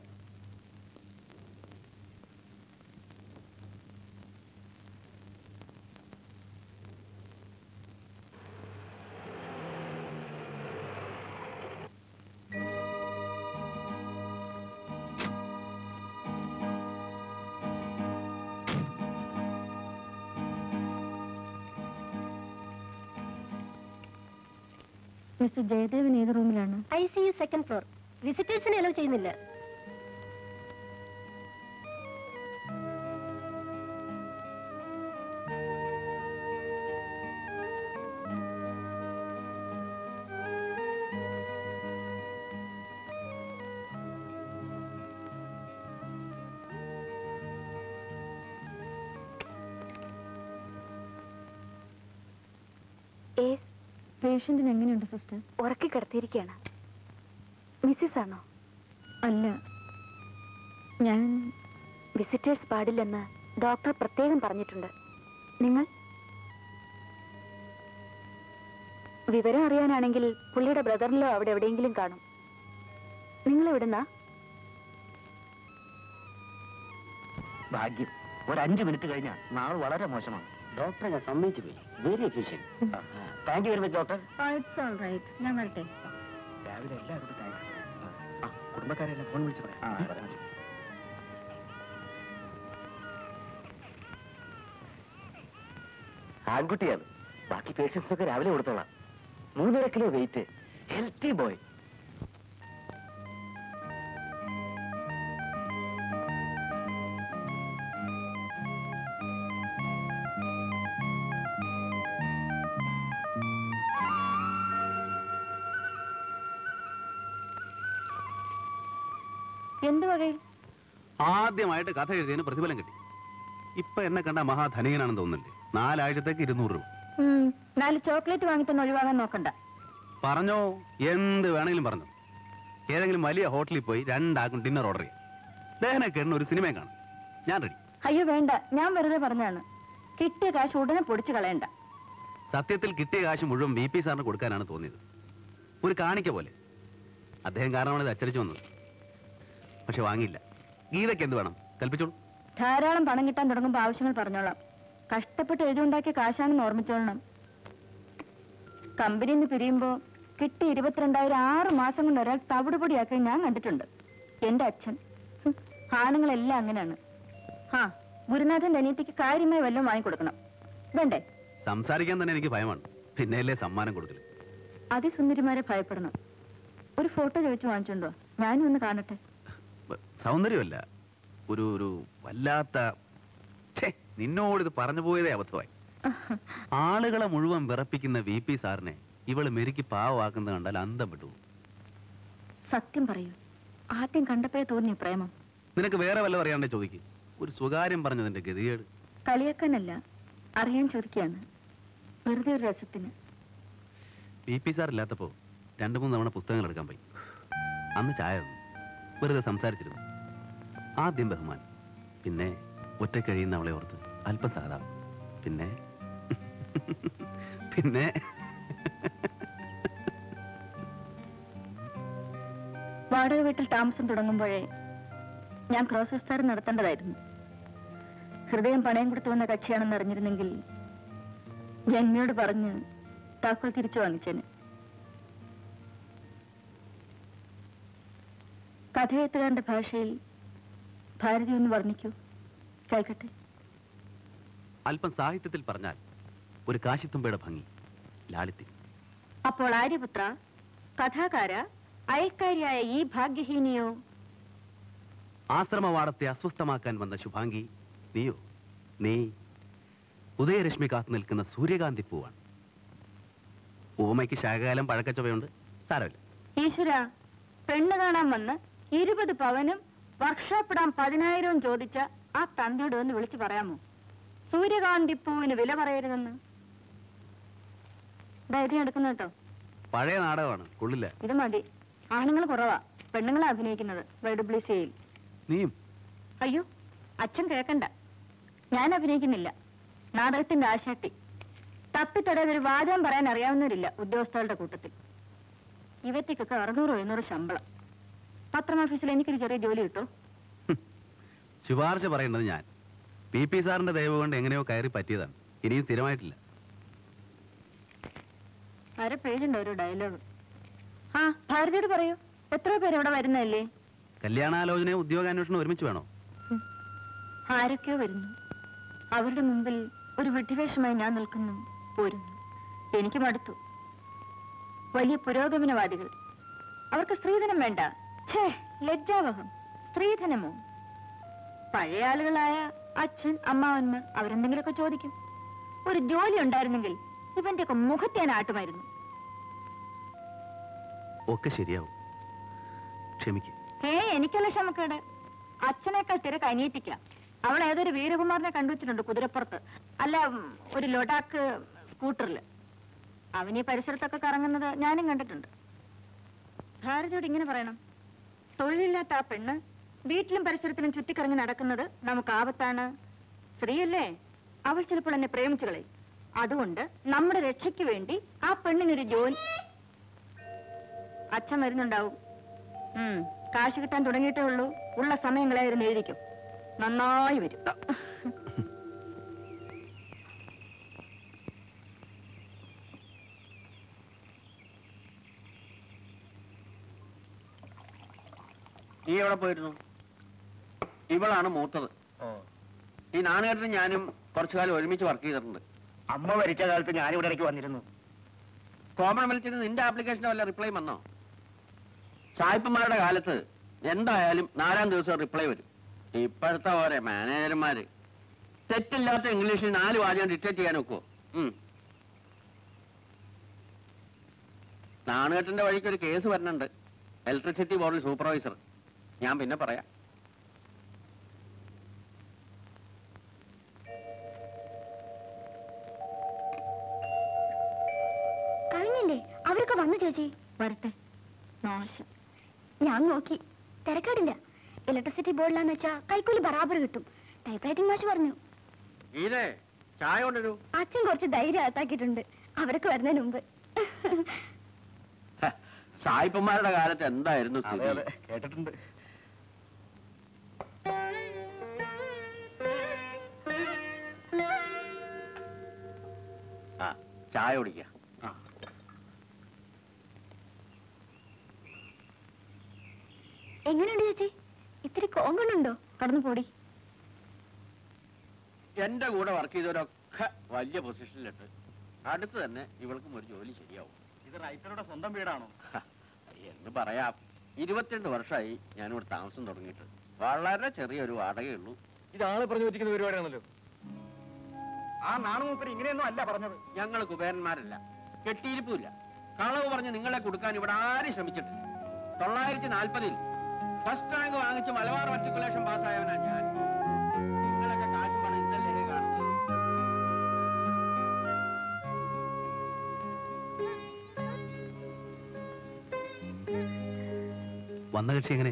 മിസ്റ്റർ ജയദേവൻ ഏത് റൂമിലാണ് I C U second floor വിസിറ്റേഴ്സിനെ അലോ ചെയ്യുന്നില്ല ഏസ് പേഷ്യന്റിന് എങ്ങനെയുണ്ട് സിസ്റ്റർ ഉറക്കി കിടത്തിയിരിക്കുകയാണ് മിസ്സിസ് ആണോ അല്ല ഞാൻ വിസിറ്റേഴ്സ് പാടില്ലെന്ന് ഡോക്ടർ പ്രത്യേകം പറഞ്ഞിട്ടുണ്ട് നിങ്ങൾ വിവരം അറിയാനാണെങ്കിൽ പുള്ളിയുടെ ബ്രദറിലോ അവിടെ എവിടെയെങ്കിലും കാണും നിങ്ങൾ എവിടുന്നാ ഭാഗ്യം ഒരു അഞ്ചു മിനിറ്റ് കഴിഞ്ഞാൽ നാളെ വളരെ മോശമാണ് ഡോക്ടറെ ഞാൻ സമ്മതിച്ചു പോയി very efficient thank you very much doctor it's all right ഞാൻ വരട്ടെ രാവിലെ എല്ലാവരോടും താങ്ക്സ് ആ കുടുംബക്കാരെല്ലാം ഫോൺ വിളിച്ച് പറയാം ആൺകുട്ടിയാണ് ബാക്കി പേഷ്യൻസ് ഒക്കെ രാവിലെ കൊടുത്തോളാം മൂന്നര കിലോ വെയിറ്റ് ഹെൽത്തി ബോയ് എന്തു വകയിൽ ആദ്യമായിട്ട് കഥ എഴുതിയതിന് പ്രതിഫലം കിട്ടി ഇപ്പൊ എന്നെ കണ്ട മഹാധനികനാണെന്ന് തോന്നുന്നില്ലേ നാലാഴ്ചത്തേക്ക് ഇരുന്നൂറ് രൂപ ഉം, നാല് ചോക്ലേറ്റ് വാങ്ങിത്തന്നെ ഒഴിവാകാൻ നോക്കണ്ട പറഞ്ഞോ എന്ത് വേണമെങ്കിലും പറഞ്ഞു ഏതെങ്കിലും വലിയ ഹോട്ടലിൽ പോയി രണ്ടാക്കും ഡിന്നർ ഓർഡർ ചെയ്യാം ദേഹനൊക്കെ എണ്ണ ഒരു സിനിമയും കാണും ഞാൻ റെഡി അയ്യോ വേണ്ട ഞാൻ വെറുതെ പറഞ്ഞാണ് കിട്ടിയ കാശ് ഉടനെ പൊടിച്ചു കളയണ്ട സത്യത്തിൽ കിട്ടിയ കാശ് മുഴുവൻ ബി പി സാറിന് കൊടുക്കാനാണ് തോന്നിയത് ഒരു കാണിക്ക പോലെ അദ്ദേഹം കാരണമാണ് ഇത് അച്ചടിച്ചു വന്നത് പക്ഷെ വാങ്ങിയില്ല ഗീതയ്ക്ക് എന്ത് വേണം കൽപ്പിച്ചോളൂ ധാരാളം പണം കിട്ടാൻ തുടങ്ങുമ്പോൾ ആവശ്യങ്ങൾ പറഞ്ഞോളാം കഷ്ടപ്പെട്ട് എഴുതിയുണ്ടാക്കിയ കാശാണെന്ന് ഓർമ്മിച്ചോളണം കമ്പനിയിൽ നിന്ന് പിരിയുമ്പോ കിട്ടി ഇരുപത്തിരണ്ടായിരം ആറ് മാസം കൊണ്ട് ഒരാൾ തവിടുപൊടിയാക്കി ഞാൻ കണ്ടിട്ടുണ്ട് എന്റെ അച്ഛൻ ഹും, ആണുങ്ങളെല്ലാം അങ്ങനെയാണ് ആ ഗുരുനാഥന്റെ അനിയത്തിക്ക് കാര്യമായി വല്ലതും വാങ്ങിക്കൊടുക്കണം വേണ്ടേ സംസാരിക്കാൻ തന്നെ എനിക്ക് ഭയമാണ് പിന്നെയല്ലേ സമ്മാനം കൊടുക്കല് അതിസുന്ദരിമാരെ ഭയപ്പെടണം ഒരു ഫോട്ടോ ചോദിച്ചു വാങ്ങിച്ചുണ്ടോ ഞാനും ഒന്ന് കാണട്ടെ ബ- സൗന്ദര്യമല്ല ഒരു ഒരു വല്ലാത്ത ഛേ, നിന്നോട് ഇത് പറഞ്ഞു പോയതേ അബദ്ധമായി ആളുകളെ മുഴുവൻ വിറപ്പിക്കുന്ന വി പി സാറിനെ ഇവള് മെരുക്കി പാവമാക്കുന്നത് കണ്ടാൽ അന്തം വിട്ടു പോകും. സത്യം പറയൂ ആദ്യം കണ്ടപ്പോഴേ തോന്നിയ പ്രേമം നിനക്ക് വേറെ വല്ല അറിയാണ്ടേ ചോദിക്കും ഒരു സ്വകാര്യം പറഞ്ഞതിന്റെ ഗതികേട് കളിയാക്കാനല്ല അറിയാൻ ചോദിക്കുകയാണ് വെറുതെ ഒരു രസത്തിന് വി പി സാർ ഇല്ലാത്തപ്പോ രണ്ടു മൂന്ന് തവണ പുസ്തകങ്ങൾ എടുക്കാൻ പോയി അന്ന് ചായ തന്നു വെറുതെ സംസാരിച്ചിരുന്നു ആദ്യം ബഹുമാൻ പിന്നെ ഒറ്റ കഴിയുന്ന അവളെ ഓർത്ത് അല്പം സഹതാപം പിന്നെ പിന്നെ വാടക വീട്ടിൽ താമസം തുടങ്ങുമ്പോഴേ ഞാൻ ക്രോസ് വിസ്താരം നടത്തേണ്ടതായിരുന്നു ഹൃദയം പണയം കൊടുത്തു വന്ന കക്ഷിയാണെന്ന് അറിഞ്ഞിരുന്നെങ്കിൽ ജന്മിയോട് പറഞ്ഞ് താക്കോൽ തിരിച്ചു വാങ്ങിച്ചേന് കഥയെഴുത്തുകാരന്റെ ഭാഷയിൽ ഭാരതി ഒന്ന് വർണ്ണിക്കൂ കേൾക്കട്ടെ അല്പം സാഹിത്യത്തിൽ പറഞ്ഞാൽ ഒരു കാശിത്തുമ്പയുടെ ഭംഗി ലാളിത്യം അപ്പോൾ ആര്യപുത്ര കഥാകാര അയൽക്കാരിയായ ഈ ഭാഗ്യഹീനിയോ ആശ്രമവാടത്തെ അസ്വസ്ഥമാക്കാൻ വന്ന ശുഭാംഗി നീയോ നീ ഉദയരശ്മി കാത്തു നിൽക്കുന്ന സൂര്യകാന്തി പൂവാണ് ഉപമയ്ക്ക് ശാഖകാലം പഴക്കച്ചവയുണ്ട് സാരമില്ല ഈശ്വര പെണ്ണ് കാണാൻ വന്ന് ഇരുപത് പവനും വർക്ക്ഷോപ്പിടാൻ പതിനായിരവും ചോദിച്ച ആ തന്തിയോട് ഒന്ന് വിളിച്ചു പറയാമോ സൂര്യകാന്തിപ്പൂവിന് വില പറയരുതെന്ന് ധൈര്യം എടുക്കുന്നു കേട്ടോ പഴയ നാടകമാണ് കൊള്ളില്ല ഇത് മതി ആണുങ്ങൾ കുറവാ പെണ്ണുങ്ങളെ അഭിനയിക്കുന്നത് വൈഡബ്ല്യൂസിയിൽ നീയും അയ്യോ അച്ഛൻ കേക്കണ്ട ഞാൻ അഭിനയിക്കുന്നില്ല നാടകത്തിന്റെ ആശാട്ടി തപ്പിത്തടയാതെ ഒരു വാചകം പറയാൻ അറിയാവുന്നവരില്ല ഉദ്യോഗസ്ഥരുടെ കൂട്ടത്തിൽ ഇവറ്റയ്ക്കൊക്കെ അറുന്നൂറ് എഴുന്നൂറ് ശമ്പളം പത്രം ഓഫീസിൽ എനിക്കൊരു ചെറിയ ജോലി കിട്ടും ശുപാർശ പറയുന്നത് ഞാൻ പി പി സാറിന്റെ ദയവ് കൊണ്ട് എങ്ങനെയോ കയറി പറ്റിയതാണ് ഇനിയും സ്ഥിരമായിട്ടില്ല അര പേജുണ്ട് ഒരു ഡയലോഗ് ആ ഭാരതിയോട് പറയൂ എത്രയോ പേര് ഇവിടെ വരുന്നതല്ലേ കല്യാണാലോചനയും ഉദ്യോഗാന്വേഷണം ഒരുമിച്ച് വേണോ ആരൊക്കെയോ വരുന്നു അവരുടെ മുമ്പിൽ ഒരു വിഡ്ഢിവേഷമായി ഞാൻ നിൽക്കുന്നു പോരുന്നു എനിക്ക് മടുത്തു വലിയ പുരോഗമനവാദികൾ അവർക്ക് സ്ത്രീധനം വേണ്ട ഛേ ലജ്ജാവഹം സ്ത്രീധനമോ പഴയ ആളുകളായ അച്ഛൻ അമ്മാവന്മാർ അവരെന്തെങ്കിലുമൊക്കെ ചോദിക്കും ഒരു ജോലി ഉണ്ടായിരുന്നെങ്കിൽ ഇവന്റെയൊക്കെ മുഖത്തെ ഞാൻ ആട്ടുമായിരുന്നു ഒക്കെ ശരിയാവും ക്ഷമിക്കും ഏ എനിക്കല്ല ക്ഷമക്കേട് അച്ഛനേക്കാൾ തിരക്ക് അനിയത്തിക്ക അവൾ ഏതൊരു വീരകുമാറിനെ കണ്ടുവച്ചിട്ടുണ്ട് കുതിരപ്പുറത്ത് അല്ല ഉം, ഒരു ലൊഡാക്ക് സ്കൂട്ടറിൽ അവനീ പരിസരത്തൊക്കെ കറങ്ങുന്നത് ഞാനും കണ്ടിട്ടുണ്ട് ഭാരതിയോട് ഇങ്ങനെ പറയണം തൊഴിലില്ലാത്ത ആ പെണ്ണ് വീട്ടിലും പരിസരത്തിലും ചുറ്റിക്കറങ്ങി നടക്കുന്നത് നമുക്ക് ആപത്താണ് സ്ത്രീയല്ലേ അവൾ ചിലപ്പോൾ എന്നെ പ്രേമിച്ചു കളയും അതുകൊണ്ട് നമ്മുടെ രക്ഷയ്ക്ക് വേണ്ടി ആ പെണ്ണിനൊരു ജോലി അച്ഛൻ വരുന്നുണ്ടാവും ഉം, കാശ് കിട്ടാൻ തുടങ്ങിയിട്ടേ ഉള്ളൂ ഉള്ള സമയങ്ങളായിരുന്നു എഴുതിക്കും നന്നായി വരും നീ എവിടെ പോയിരുന്നു ഇവളാണ് മൂത്തത് ഈ നാണുകേട്ടനും ഞാനും കുറച്ചു കാലം ഒരുമിച്ച് വർക്ക് ചെയ്തിട്ടുണ്ട് അമ്മ ഭരിച്ച കാലത്ത് ഞാനിവിടെ ഇടയ്ക്ക് വന്നിരുന്നു കോമൺവെൽത്തിന് നിന്റെ ആപ്ലിക്കേഷന് വല്ല റിപ്ലൈ വന്നോ സായിപ്പന്മാരുടെ കാലത്ത് എന്തായാലും നാലാം ദിവസം റിപ്ലൈ വരും ഇപ്പോഴത്തെ ഓരോ മാനേജർമാര് തെറ്റില്ലാത്ത ഇംഗ്ലീഷിൽ നാല് വാചകം ഡിക്റ്റേറ്റ് ചെയ്യാൻ ഒക്കുവോ ഉം. നാണുകെട്ടിന്റെ വഴിക്ക് ഒരു കേസ് വരുന്നുണ്ട് ഇലക്ട്രിസിറ്റി ബോർഡിൽ സൂപ്പർവൈസർ ഞാൻ പിന്നെ പറയാം കഴിഞ്ഞില്ലേ അവരൊക്കെ വന്നു ചേച്ചി വരട്ടെ നാശം ഞാൻ നോക്കി തിരക്കാടില്ല ഇലക്ട്രിസിറ്റി ബോർഡിലാന്ന് വെച്ചാ കൈക്കൂലി ബറാബർ കിട്ടും ടൈപ്പ് റൈറ്റിംഗ് മാഷ് പറഞ്ഞു ഗീതേ ചായ കൊണ്ടൊരു അച്ഛൻ കുറച്ച് ധൈര്യം അകത്താക്കിയിട്ടുണ്ട് അവരൊക്കെ വരുന്നതിന് മുമ്പ് സായിപ്പന്മാരുടെ കാലത്ത് എന്തായിരുന്നു അതെ സ്ഥിതി അതെ കേട്ടിട്ടുണ്ട് ആ ചായ കുടിക്കുക എങ്ങനെയുണ്ട് ചേച്ചി ഇത്തിരി കോങ്കണ്ണുണ്ടോ കടന്നു പോടി എന്റെ കൂടെ വർക്ക് ചെയ്തവരൊക്കെ വലിയ പൊസിഷനിലുണ്ട് അടുത്ത് തന്നെ ഇവൾക്കും ഒരു ജോലി ശരിയാവും ഇത് റൈറ്ററുടെ സ്വന്തം വീടാണോ ഹ, എന്ന് പറയാം ഇരുപത്തിരണ്ട് വർഷമായി ഞാനിവിടെ താമസം തുടങ്ങിയിട്ട് വളരെ ചെറിയൊരു വാടകയുള്ളൂ ഇത് ആള് പറഞ്ഞു പറ്റിക്കുന്ന പരിപാടിയാണല്ലോ ആ നാണുമൂപ്പര് ഇങ്ങനെയൊന്നും അല്ല പറഞ്ഞത് ഞങ്ങൾ കുബേരന്മാരല്ല കെട്ടിയിരിപ്പില്ല കളവ് പറഞ്ഞ് നിങ്ങളെ കൊടുക്കാൻ ഇവിടെ ആരും ശ്രമിച്ചിട്ടില്ല തൊള്ളായിരത്തി നാൽപ്പതിൽ ഫസ്റ്റ് റാങ്ക് വാങ്ങിച്ച് മലബാർ മെട്രിക്കുലേഷൻ പാസ്സായവനാ ഞാൻ നിങ്ങളൊക്കെ കാശും പണം ഇന്നല്ലേ കാണുന്നത് വന്ന കക്ഷി എങ്ങനെ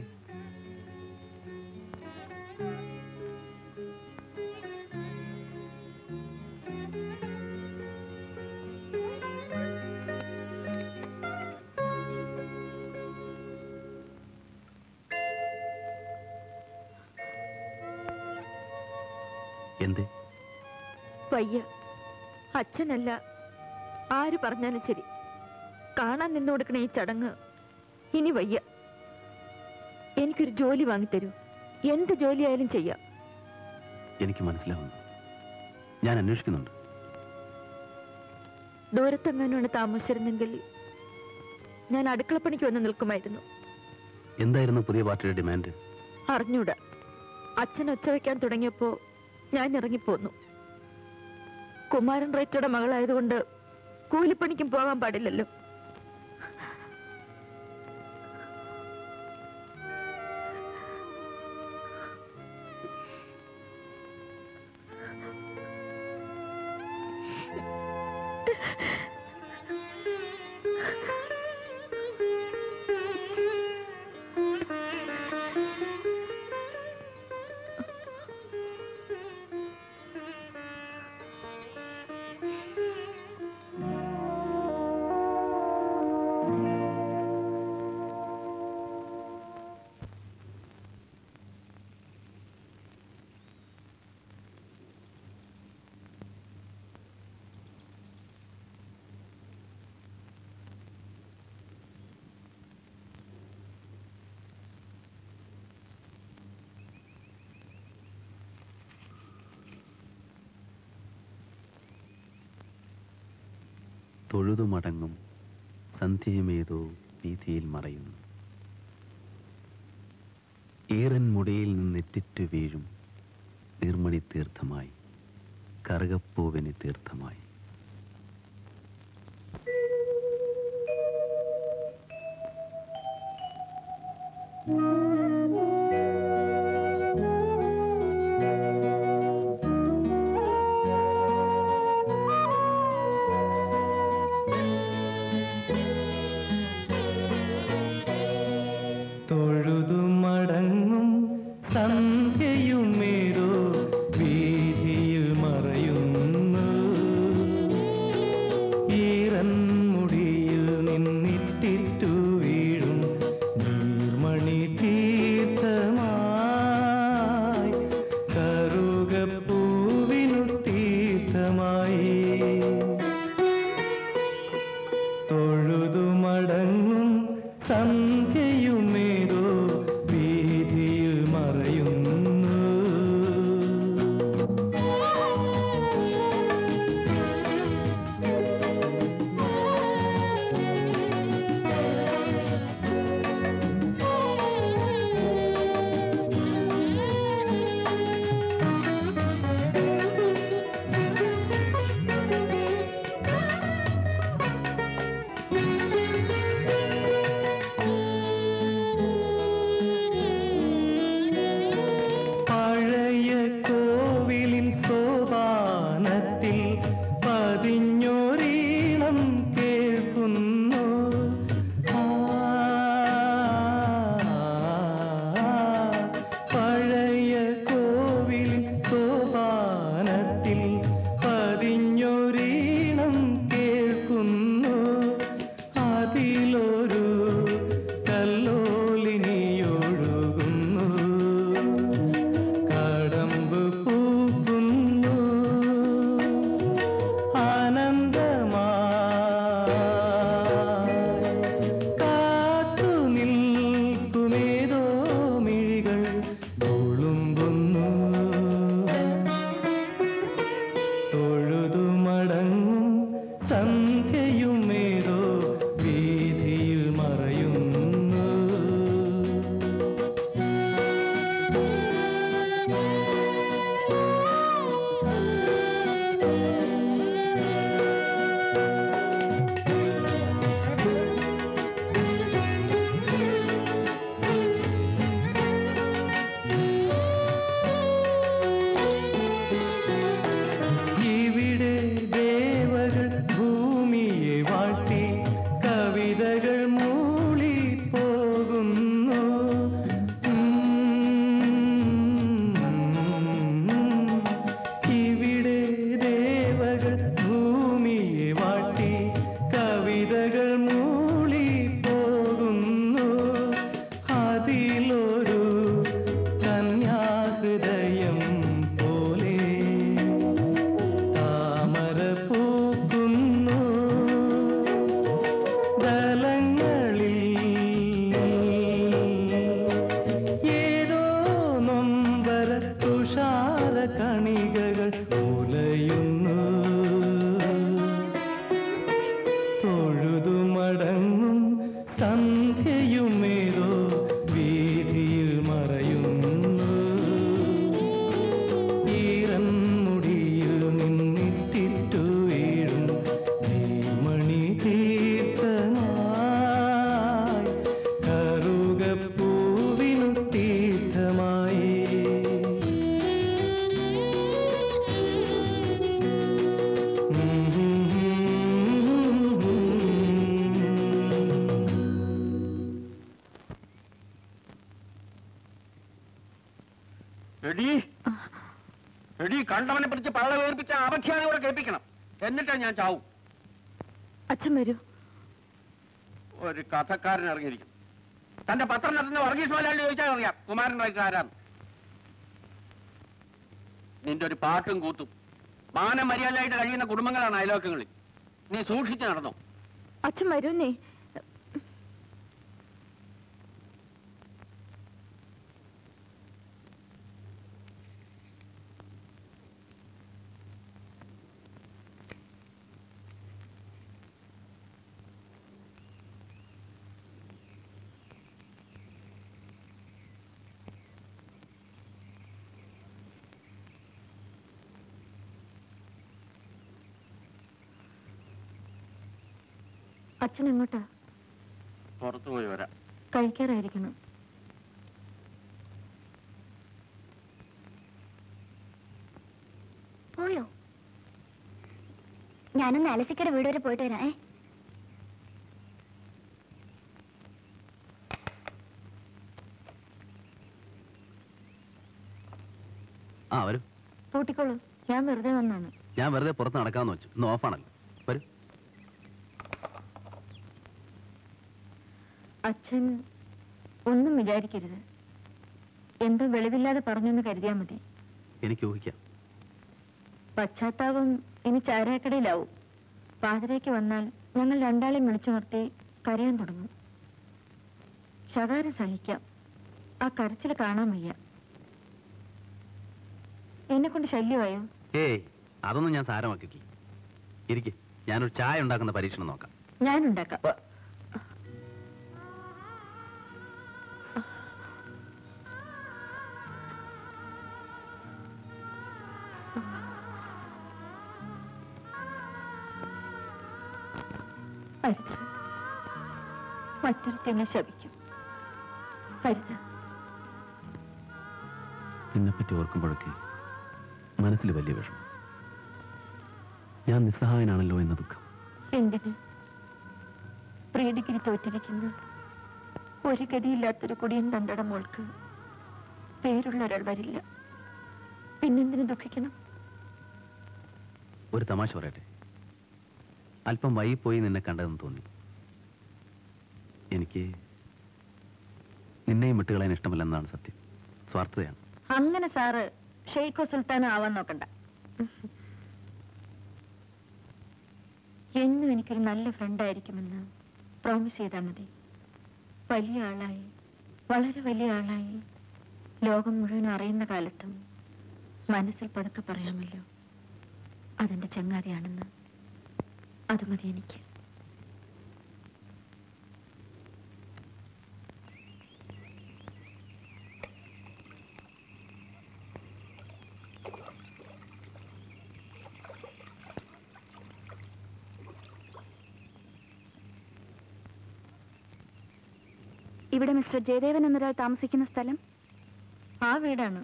എന്തേ വയ്യ അച്ഛനല്ല ആര് പറഞ്ഞാലും ശരി കാണാൻ നിന്നു കൊടുക്കണ ഈ ചടങ്ങ് ഇനി വയ്യ എനിക്കൊരു ജോലി വാങ്ങിത്തരൂ എന്ത് ജോലിയായാലും ചെയ്യാം എനിക്ക് മനസ്സിലാവുന്നു ഞാൻ അന്വേഷിക്കുന്നുണ്ട് ദൂരത്തെങ്ങാനുമാണ് താമസിച്ചിരുന്നെങ്കിൽ ഞാൻ അടുക്കളപ്പണിക്ക് വന്ന് നിൽക്കുമായിരുന്നു എന്തായിരുന്നു പുതിയ പാർട്ടിയുടെ ഡിമാൻഡ് അറിഞ്ഞൂടാ അച്ഛൻ ഒച്ച വയ്ക്കാൻ തുടങ്ങിയപ്പോ ഞാൻ ഇറങ്ങിപ്പോന്നു കുമാരൻ റേറ്റയുടെ മകളായതുകൊണ്ട് കൂലിപ്പണിക്കും പോകാൻ പാടില്ലല്ലോ തൊഴുതു മടങ്ങും സന്ധ്യമേതോ വീതിയിൽ മറയുന്നു ഈറൻ മുടിയിൽ നിന്നെറ്റിറ്റു വീഴും നീർമണി തീർത്ഥമായി കറുകപ്പൂവിന് തീർത്ഥമായി തൊഴുതു മടങ്ങും സന്ധ്യയുമേതോ വീതിയിൽ മറയുന്നു കണ്ടവനെ പിടിച്ച് പള്ള വേർപ്പിച്ച അപഖ്യാതിയോടെ കേൾപ്പിക്കണം എന്നിട്ടേ ഞാൻ ചാവും അച്ഛൻ വരൂ ഒരു കഥക്കാരൻ ഇറങ്ങിയിരിക്കും തന്റെ പത്രം നടത്തുന്ന വർഗീസ് മലയാളി ചോദിച്ചാൽ അറിയാം കുമാരൻ റൈക്ക് ആരാന്ന് നിന്റെ ഒരു പാട്ടും കൂത്തും മാനം മര്യാദയായിട്ട് കഴിയുന്ന കുടുംബങ്ങളാണ് അയലോക്കങ്ങളിൽ നീ സൂക്ഷിച്ചു നടന്നോ അച്ഛൻ വരൂന്നേ അച്ഛൻ എങ്ങോട്ടാ പുറത്തു പോയി വരാം കഴിക്കാറായിരിക്കണം പോയോ ഞാനൊന്ന് അലസിക്കയുടെ വീട് വരെ പോയിട്ട് വരാം ഏ ആ വരൂ പൂട്ടിക്കോളൂ ഞാൻ വെറുതെ വന്നാണ് ഞാൻ വെറുതെ പുറത്ത് നടക്കാമെന്ന് വെച്ചു ഇന്ന് ഓഫാണല്ലോ വരൂ അച്ഛൻ ഒന്നും വിചാരിക്കരുത് എന്തോ വെളിവില്ലാതെ പറഞ്ഞെന്ന് കരുതിയാൽ മതി എനിക്ക് ഊഹിക്കാം പശ്ചാത്താപം ഇനി ചാരാക്കടയിലാവും പാതിരയ്ക്ക് വന്നാൽ ഞങ്ങൾ രണ്ടാളെയും വിളിച്ചു നിർത്തി കരയാൻ തുടങ്ങും ശകാരം സഹിക്കാം ആ കരച്ചിൽ കാണാൻ വയ്യ എന്നെ കൊണ്ട് ശല്യമായോ ഏയ് അതൊന്നും ഞാൻ സാരമാക്കിയിട്ടില്ല ഇരിക്കെ ഞാനൊരു ചായ ഉണ്ടാക്കുന്ന പരീക്ഷണം നോക്കാം ഞാനുണ്ടാക്കാം അരുത് മറ്റൊരുത്തിനെ ശപിക്കും അരുത് നിന്നെപ്പറ്റി ഓർക്കുമ്പോഴൊക്കെ മനസ്സിൽ വലിയ വിഷമം ഞാൻ നിസ്സഹായനാണല്ലോ എന്ന ദുഃഖം എന്തിന് പ്രീ ഡിഗ്രി തോറ്റിരിക്കുന്ന ഒരു ഗതിയില്ലാത്തൊരു കുടിയൻ തണ്ടയുടെ മോൾക്ക് പേരുള്ള ഒരാൾ വരില്ല പിന്നെന്തിനു ദുഃഖിക്കണം ഒരു തമാശ പറയട്ടെ അല്പം വൈകിപ്പോയി നിന്നെ കണ്ടതെന്ന് തോന്നി എനിക്ക് നിന്നെയും വിട്ടുകളയാൻ ഇഷ്ടമല്ലെന്നാണ് സത്യം സ്വാർത്ഥതയാണ് അങ്ങനെ സാറ് ഷെയ്ഖോ സുൽത്താനോ ആവാൻ നോക്കണ്ട എന്നും എനിക്കൊരു നല്ല ഫ്രണ്ടായിരിക്കുമെന്ന് പ്രോമിസ് ചെയ്താൽ മതി വലിയ ആളായി വളരെ വലിയ ആളായി ലോകം മുഴുവൻ അറിയുന്ന കാലത്തും മനസ്സിൽ പതുക്കെ പറയാമല്ലോ അതെന്റെ ചങ്ങാതിയാണെന്ന് അത് മതി എനിക്ക് ഇവിടെ മിസ്റ്റർ ജയദേവൻ എന്നൊരാൾ താമസിക്കുന്ന സ്ഥലം ആ വീടാണ്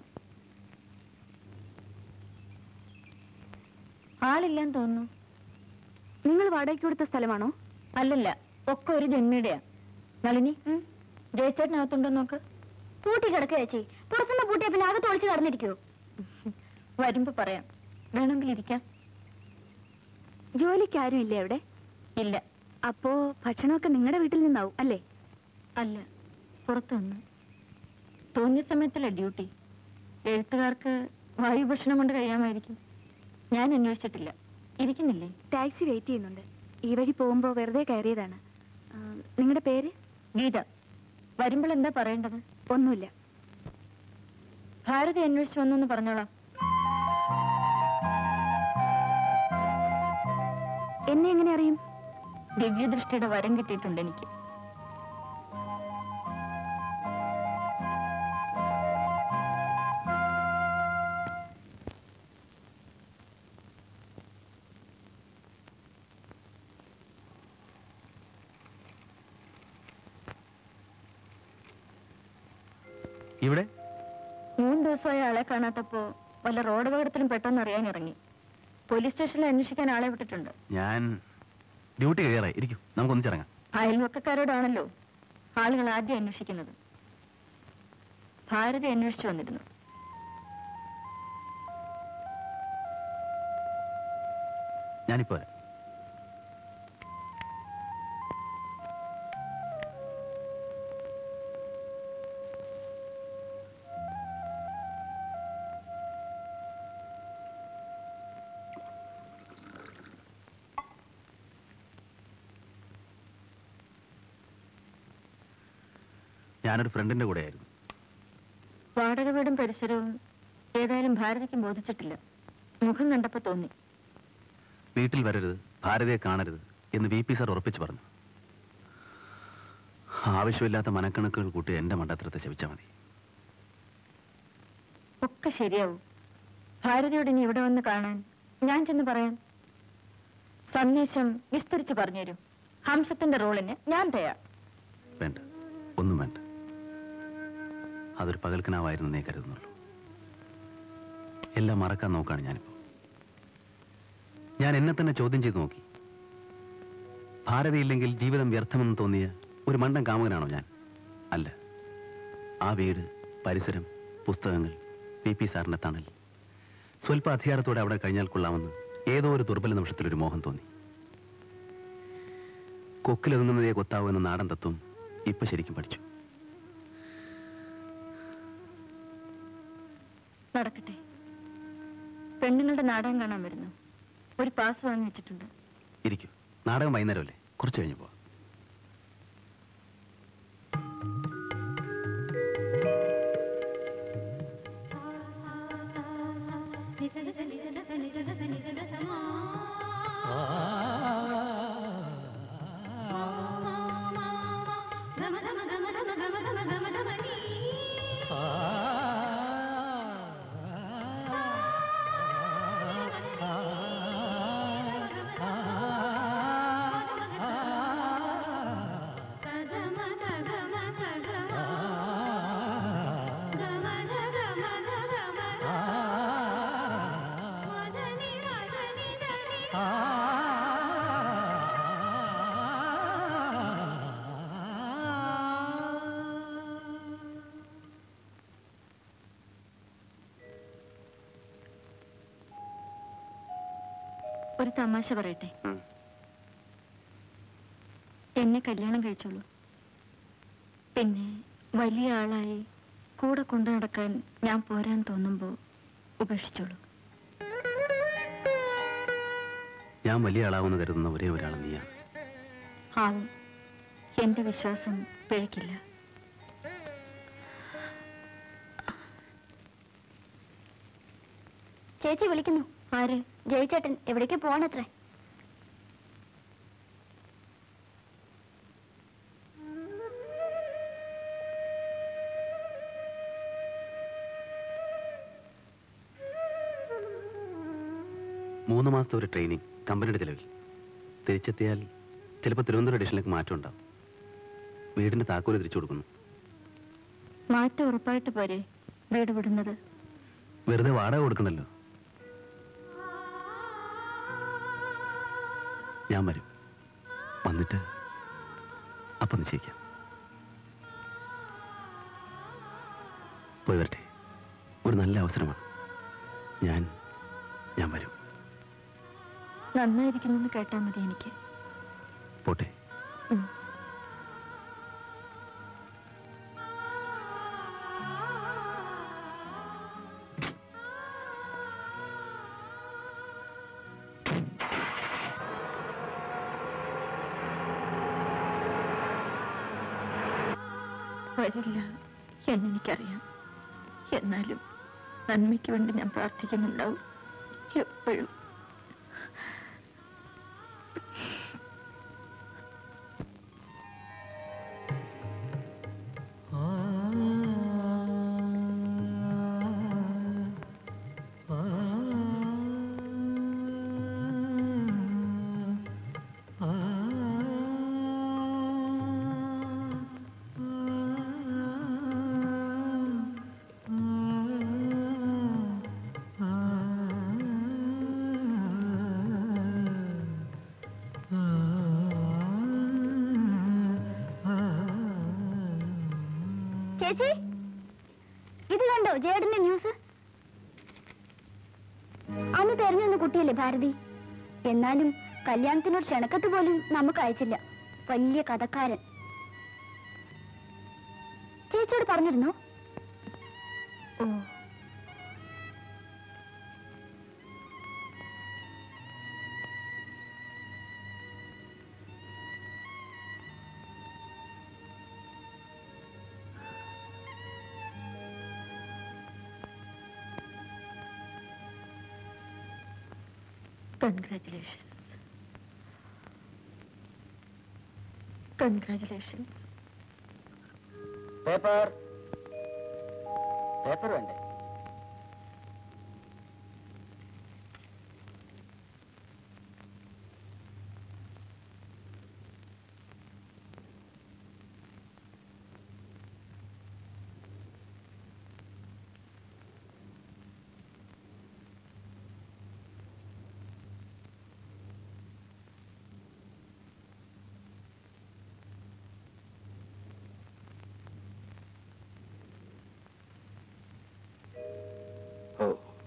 ആളില്ലെന്ന് തോന്നുന്നു നിങ്ങൾ വാടകയ്ക്ക് കൊടുത്ത സ്ഥലമാണോ അല്ലല്ല ഒക്കെ ഒരു ജന്മിയുടെയാ നളിനി ജയച്ചേട്ടനകത്തുണ്ടോ നോക്ക് പൂട്ടി കിടക്കുക ചേച്ചി പുറത്തുനിന്ന് പൂട്ടിയ പിന്നെ അകത്ത് ഒളിച്ച് കടന്നിരിക്കുവോ വരുമ്പോ പറയാം വേണമെങ്കിൽ ഇരിക്കാം ജോലിക്ക് ആരും ഇല്ലേ അവിടെ ഇല്ല അപ്പോ ഭക്ഷണമൊക്കെ നിങ്ങളുടെ വീട്ടിൽ നിന്നാവും അല്ലേ അല്ല പുറത്തു വന്ന് തോന്നിയ സമയത്തല്ല ഡ്യൂട്ടി എഴുത്തുകാർക്ക് വായു ഭക്ഷണം കൊണ്ട് കഴിയാമായിരിക്കും ഞാൻ അന്വേഷിച്ചിട്ടില്ല ഇരിക്കുന്നില്ലേ ടാക്സി വെയിറ്റ് ചെയ്യുന്നുണ്ട് ഈ വഴി പോകുമ്പോ വെറുതെ കയറിയതാണ് ആ, നിങ്ങളുടെ പേര് ഗീത വരുമ്പോൾ എന്താ പറയേണ്ടത് ഒന്നുമില്ല ഭാരതി അന്വേഷിച്ചു വന്നു എന്ന് പറഞ്ഞോളാം എന്നെ എങ്ങനെ അറിയും ദിവ്യദൃഷ്ടിയുടെ വരം കിട്ടിയിട്ടുണ്ട് എനിക്ക് ഇവിടെ മൂന്ന് ദിവസമായി ആളെ കാണാത്തപ്പോ വല്ല റോഡ് അപകടത്തിലും പെട്ടെന്ന് അറിയാൻ ഇറങ്ങി പോലീസ് സ്റ്റേഷനിൽ അന്വേഷിക്കാൻ ആളെ വിട്ടിട്ടുണ്ട് ഞാൻ ഡ്യൂട്ടി കഴിയാറായി ഇരിക്കും നമുക്ക് ഒന്നിച്ചിറങ്ങാം അയൽവക്കക്കാരോടാണല്ലോ ആളുകൾ ആദ്യം അന്വേഷിക്കുന്നത് ഭാരതി അന്വേഷിച്ചു വന്നിരുന്നു ഞാനിപ്പോ വരാം ഞാനൊരു ഫ്രണ്ടിന്റെ കൂടെയായിരുന്നു വാടക വീടും പരിസരവും ഏതായാലും ഭാരതിക്ക് ബോധിച്ചിട്ടില്ല മുഖം കണ്ടപ്പോ തോന്നി വീട്ടിൽ വരരുത് ഭാരതയെ കാണരുത് എന്ന് വി പി സാർ ഉറപ്പിച്ചു പറഞ്ഞു ആവശ്യമില്ലാത്ത മനക്കണക്കുകൾ കൂട്ടി എന്റെ മണ്ടത്തരത്തെ ശപിച്ചാൽ മതി ഒക്കെ ശരിയാവും ഭാരതിയോട് ഇനി ഇവിടെ വന്ന് കാണാൻ ഞാൻ ചെന്ന് പറയാം സന്ദേശം വിസ്തരിച്ചു പറഞ്ഞുതരും ഹംസത്തിന്റെ റോളിന് ഞാൻ തയ്യാർ വേണ്ട ഒന്നും വേണ്ട അതൊരു പകൽക്കനാവായിരുന്നു നീ കരുതുന്നുള്ളൂ എല്ലാം മറക്കാൻ നോക്കാണ് ഞാനിപ്പോ ഞാൻ എന്നെ തന്നെ ചോദ്യം ചെയ്ത് നോക്കി ഭാരതിയില്ലെങ്കിൽ ജീവിതം വ്യർത്ഥമെന്ന് തോന്നിയ ഒരു മണ്ടൻ കാമുകനാണോ ഞാൻ അല്ല ആ വീട് പരിസരം പുസ്തകങ്ങൾ പി പി സാറിന്റെ തണൽ സ്വല്പ അധികാരത്തോടെ അവിടെ കഴിഞ്ഞാൽ കൊള്ളാമെന്ന് ഏതോ ഒരു ദുർബല നിമിഷത്തിൽ ഒരു മോഹം തോന്നി കൊക്കിലൊതുങ്ങുന്നതേ കൊത്താവൂ എന്ന നാടൻ തത്വം ഇപ്പൊ ശരിക്കും പഠിച്ചു നടക്കട്ടെ പെണ്ണുങ്ങളുടെ നാടകം കാണാൻ വരുന്നു ഒരു പാസ് വാങ്ങി വെച്ചിട്ടുണ്ട് ഇരിക്കൂ നാടകം വൈകുന്നേരമല്ലേ കുറച്ച് കഴിഞ്ഞ് പോവാം ഒരു തമാശ പറയട്ടെ എന്നെ കല്യാണം കഴിച്ചോളൂ പിന്നെ വലിയ ആളായി കൂടെ കൊണ്ടു നടക്കാൻ ഞാൻ പോരാൻ തോന്നുമ്പോ ഉപേക്ഷിച്ചോളൂ ഞാൻ വലിയ ആളാവെന്ന് കരുതുന്ന ഒരേ ഒരാൾ നീയാണ് ആവും എന്റെ വിശ്വാസം പിഴയ്ക്കില്ല ചേച്ചി വിളിക്കുന്നു ആര് ജയിച്ചേട്ടൻ എവിടേക്ക് പോവാണത്രേ മൂന്ന് മാസത്തെ ഒരു ട്രെയിനിങ് കമ്പനിയുടെ ചെലവിൽ തിരിച്ചെത്തിയാൽ ചിലപ്പോൾ തിരുവനന്തപുരം എഡിഷനിലേക്ക് മാറ്റം ഉണ്ടാവും വീടിന്റെ താക്കോല് തിരിച്ചു കൊടുക്കുന്നു മാറ്റം ഉറപ്പായിട്ട് പോരെ വീട് വിടുന്നത് വെറുതെ വാടക കൊടുക്കണല്ലോ ഞാൻ വരും വന്നിട്ട് അപ്പം നിശ്ചയിക്കാം പോയി വരട്ടെ ഒരു നല്ല അവസരമാണ് ഞാൻ ഞാൻ വരും നന്നായിരിക്കുന്നെന്ന് കേട്ടാ മതി എനിക്ക് പോട്ടെ ഉം. വരില്ല എന്നെനിക്കറിയാം എന്നാലും നന്മയ്ക്ക് വേണ്ടി ഞാൻ പ്രാർത്ഥിക്കുന്നുണ്ടാവും എപ്പോഴും ചേച്ചി ഇത് കണ്ടോ ജേടന്റെ ന്യൂസ് അന്ന് തെരഞ്ഞു കുട്ടിയല്ലേ ഭാരതി എന്നാലും കല്യാണത്തിനൊരു ക്ഷണക്കത്ത് പോലും നമുക്ക് അയച്ചില്ല വലിയ കഥക്കാരൻ ചേച്ചിയോട് പറഞ്ഞിരുന്നോ ഓ കൺഗ്രാറ്റുലേഷൻ കൺഗ്രാറ്റുലേഷൻ പേപ്പർ പേപ്പർ വേണ്ടേ ഓ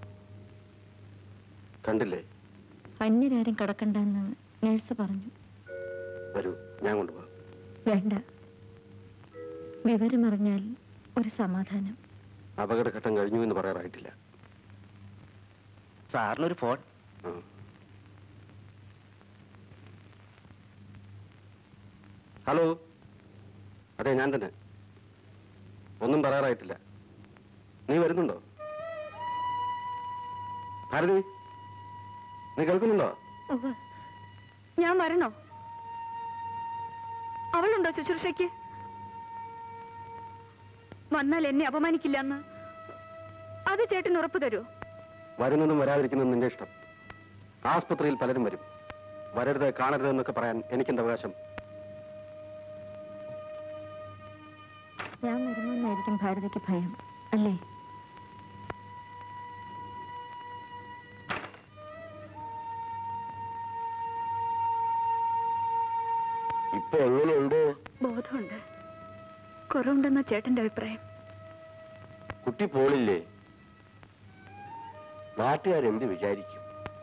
കണ്ടില്ലേ അന്യരാരും കടക്കണ്ടെന്ന് നഴ്സ് പറഞ്ഞു വരൂ ഞാൻ കൊണ്ടുപോകാം വേണ്ട വിവരമറിഞ്ഞാൽ ഒരു സമാധാനം അപകടഘട്ടം കഴിഞ്ഞു എന്ന് പറയാറായിട്ടില്ല സാറിനൊരു ഫോൺ ആ. ഹലോ അതെ ഞാൻ തന്നെ ഒന്നും പറയാറായിട്ടില്ല നീ വരുന്നുണ്ടോ ഭാരതി നീ കേൾക്കുന്നുണ്ടോ ഉവ്വ്. ഞാൻ വരണോ അവളുണ്ടോ ശുശ്രൂഷയ്ക്ക് വന്നാൽ എന്നെ അപമാനിക്കില്ല എന്ന് അത് ചേട്ടൻ ഉറപ്പ് തരുമോ വരുന്നതും വരാതിരിക്കുന്നതും നിന്റെ ഇഷ്ടം ആസ്പത്രിയിൽ പലരും വരും വരരുത് കാണരുത് എന്നൊക്കെ പറയാൻ എനിക്കെന്ത് അവകാശം ഞാൻ വരുമെന്നായിരിക്കും ഭാരതിക്ക് ഭയം അല്ലേ ഇപ്പൊ എങ്ങനെയുണ്ട് ബോധമുണ്ട് കുറവുണ്ടെന്ന ചേട്ടന്റെ അഭിപ്രായം കുട്ടി പോളില്ലേ നാട്ടുകാരെന്ത് വിചാരിക്കും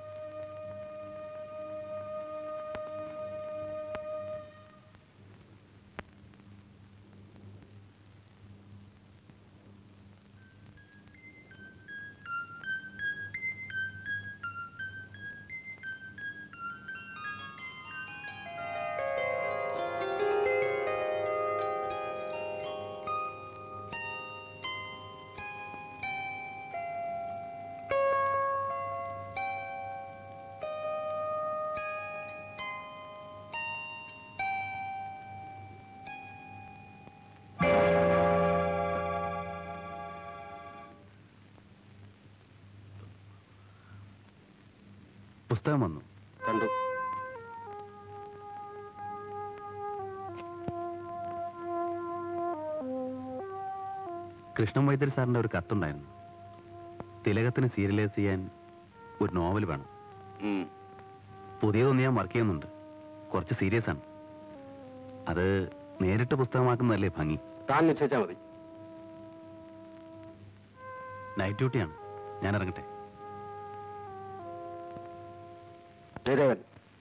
പുസ്തകം വന്നു കണ്ടു കൃഷ്ണൻ വൈദ്യർ സാറിന്റെ ഒരു കത്തുണ്ടായിരുന്നു തിലകത്തിന് സീരിയലൈസ് ചെയ്യാൻ ഒരു നോവൽ വേണം ഉം. പുതിയതൊന്ന് ഞാൻ വർക്ക് ചെയ്യുന്നുണ്ട് കുറച്ച് സീരിയസ് ആണ് അത് നേരിട്ട് പുസ്തകമാക്കുന്നതല്ലേ ഭംഗി താൻ നിശ്ചയിച്ചാൽ മതി നൈറ്റ് ഡ്യൂട്ടിയാണ് ഞാൻ ഇറങ്ങട്ടെ ജയദേവൻ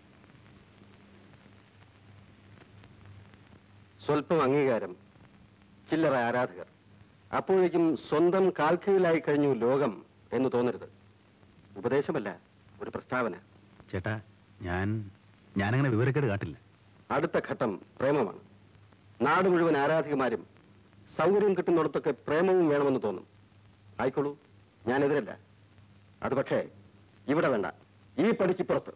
സ്വല്പം അംഗീകാരം ചില്ലറ ആരാധകർ അപ്പോഴേക്കും സ്വന്തം കാൽക്കീഴിലായി കഴിഞ്ഞു ലോകം എന്ന് തോന്നരുത് ഉപദേശമല്ല ഒരു പ്രസ്താവന ചേട്ടാ ഞാൻ ഞാനങ്ങനെ വിവരക്കേട് കാട്ടില്ല അടുത്ത ഘട്ടം പ്രേമമാണ് നാട് മുഴുവൻ ആരാധികമാരും സൗകര്യം കിട്ടുന്നിടത്തൊക്കെ പ്രേമവും വേണമെന്ന് തോന്നും ആയിക്കോളൂ ഞാനെതിരല്ല അത് പക്ഷേ ഇവിടെ വേണ്ട ഈ പടിക്കിപ്പുറത്ത്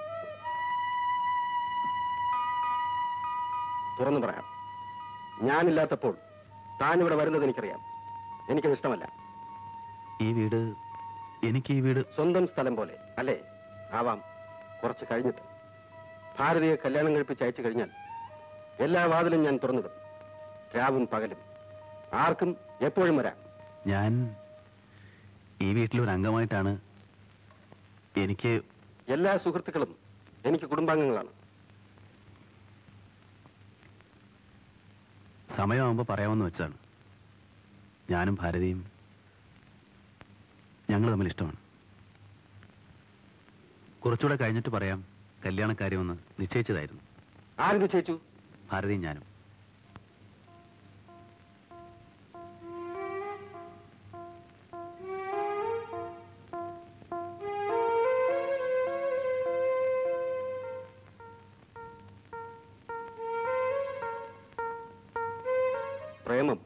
തുറന്നു പറയാം ഞാനില്ലാത്തപ്പോൾ താൻ ഇവിടെ വരുന്നത് എനിക്കറിയാം എനിക്കത് ഇഷ്ടമല്ല ഈ വീട് എനിക്ക് ഈ വീട് സ്വന്തം സ്ഥലം പോലെ അല്ലേ ആവാം കുറച്ച് കഴിഞ്ഞിട്ട് ഭാരതിയെ കല്യാണം കഴിപ്പിച്ച് അയച്ചു കഴിഞ്ഞാൽ എല്ലാ വാതിലും ഞാൻ തുറന്നിടും രാവും പകലും ആർക്കും എപ്പോഴും വരാം ഞാൻ ഈ വീട്ടിലെ ഒരു അംഗമായിട്ടാണ് എനിക്ക് എല്ലാ സുഹൃത്തുക്കളും എനിക്ക് കുടുംബാംഗങ്ങളാണ് സമയമാകുമ്പോൾ പറയാമെന്ന് വെച്ചാണ് ഞാനും ഭാരതിയും ഞങ്ങൾ തമ്മിൽ ഇഷ്ടമാണ് കുറച്ചുകൂടെ കഴിഞ്ഞിട്ട് പറയാം കല്യാണക്കാര്യമെന്ന് നിശ്ചയിച്ചതായിരുന്നു ആര് നിശ്ചയിച്ചു ഭാരതിയും ഞാനും പ്രേമം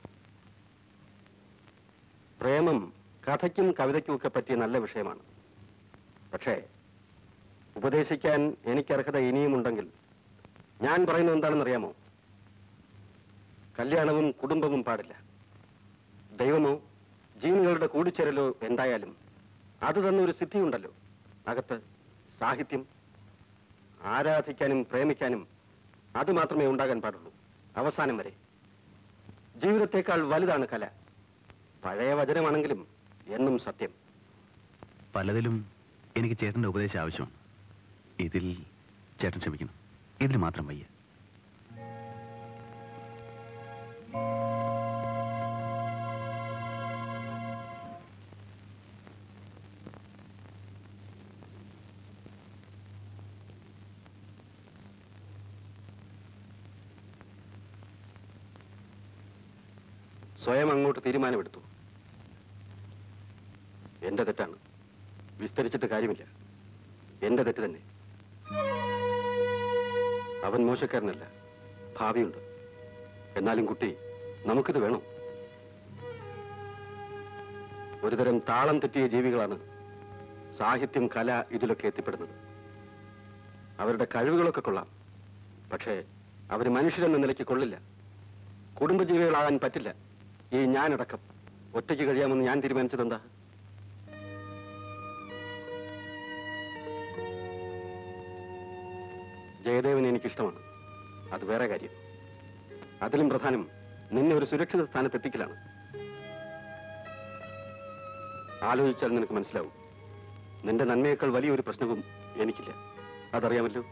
പ്രേമം കഥയ്ക്കും കവിതയ്ക്കും ഒക്കെ പറ്റിയ നല്ല വിഷയമാണ് പക്ഷേ ഉപദേശിക്കാൻ എനിക്ക് അർഹത ഇനിയുമുണ്ടെങ്കിൽ ഞാൻ പറയുന്നത് എന്താണെന്നറിയാമോ കല്യാണവും കുടുംബവും പാടില്ല ദൈവമോ ജീനുകളുടെ കൂടിച്ചേരലോ എന്തായാലും അത് തന്നെ ഒരു സിദ്ധിയുണ്ടല്ലോ അകത്ത് സാഹിത്യം ആരാധിക്കാനും പ്രേമിക്കാനും അത് മാത്രമേ ഉണ്ടാകാൻ പാടുള്ളൂ അവസാനം വരെ ജീവിതത്തെക്കാൾ വലുതാണ് കല പഴയ വചനമാണെങ്കിലും എന്നും സത്യം പലതിലും എനിക്ക് ചേട്ടന്റെ ഉപദേശം ആവശ്യമാണ് ഇതിൽ ചേട്ടൻ ക്ഷമിക്കണം ഇതിൽ മാത്രം വയ്യ സ്വയം അങ്ങോട്ട് തീരുമാനമെടുത്തു എന്റെ തെറ്റാണ് വിസ്തരിച്ചിട്ട് കാര്യമില്ല എന്റെ തെറ്റ് തന്നെ അവൻ മോശക്കാരനല്ല ഭാവിയുണ്ട് എന്നാലും കുട്ടി നമുക്കിത് വേണം ഒരുതരം താളം തെറ്റിയ ജീവികളാണ് സാഹിത്യം കല ഇതിലൊക്കെ എത്തിപ്പെടുന്നത് അവരുടെ കഴിവുകളൊക്കെ കൊള്ളാം പക്ഷേ അവർ മനുഷ്യരെന്ന നിലയ്ക്ക് കൊള്ളില്ല കുടുംബജീവികളാകാൻ പറ്റില്ല ഈ ഞാനടക്കം ഒറ്റയ്ക്ക് കഴിയാമെന്ന് ഞാൻ തീരുമാനിച്ചത് എന്താ ജയദേവൻ എനിക്കിഷ്ടമാണ് അത് വേറെ കാര്യം അതിലും പ്രധാനം നിന്നെ ഒരു സുരക്ഷിത സ്ഥാനത്ത് എത്തിക്കലാണ് ആലോചിച്ചാൽ നിനക്ക് മനസ്സിലാവും നിന്റെ നന്മയേക്കാൾ വലിയൊരു പ്രശ്നവും എനിക്കില്ല അതറിയാമല്ലോ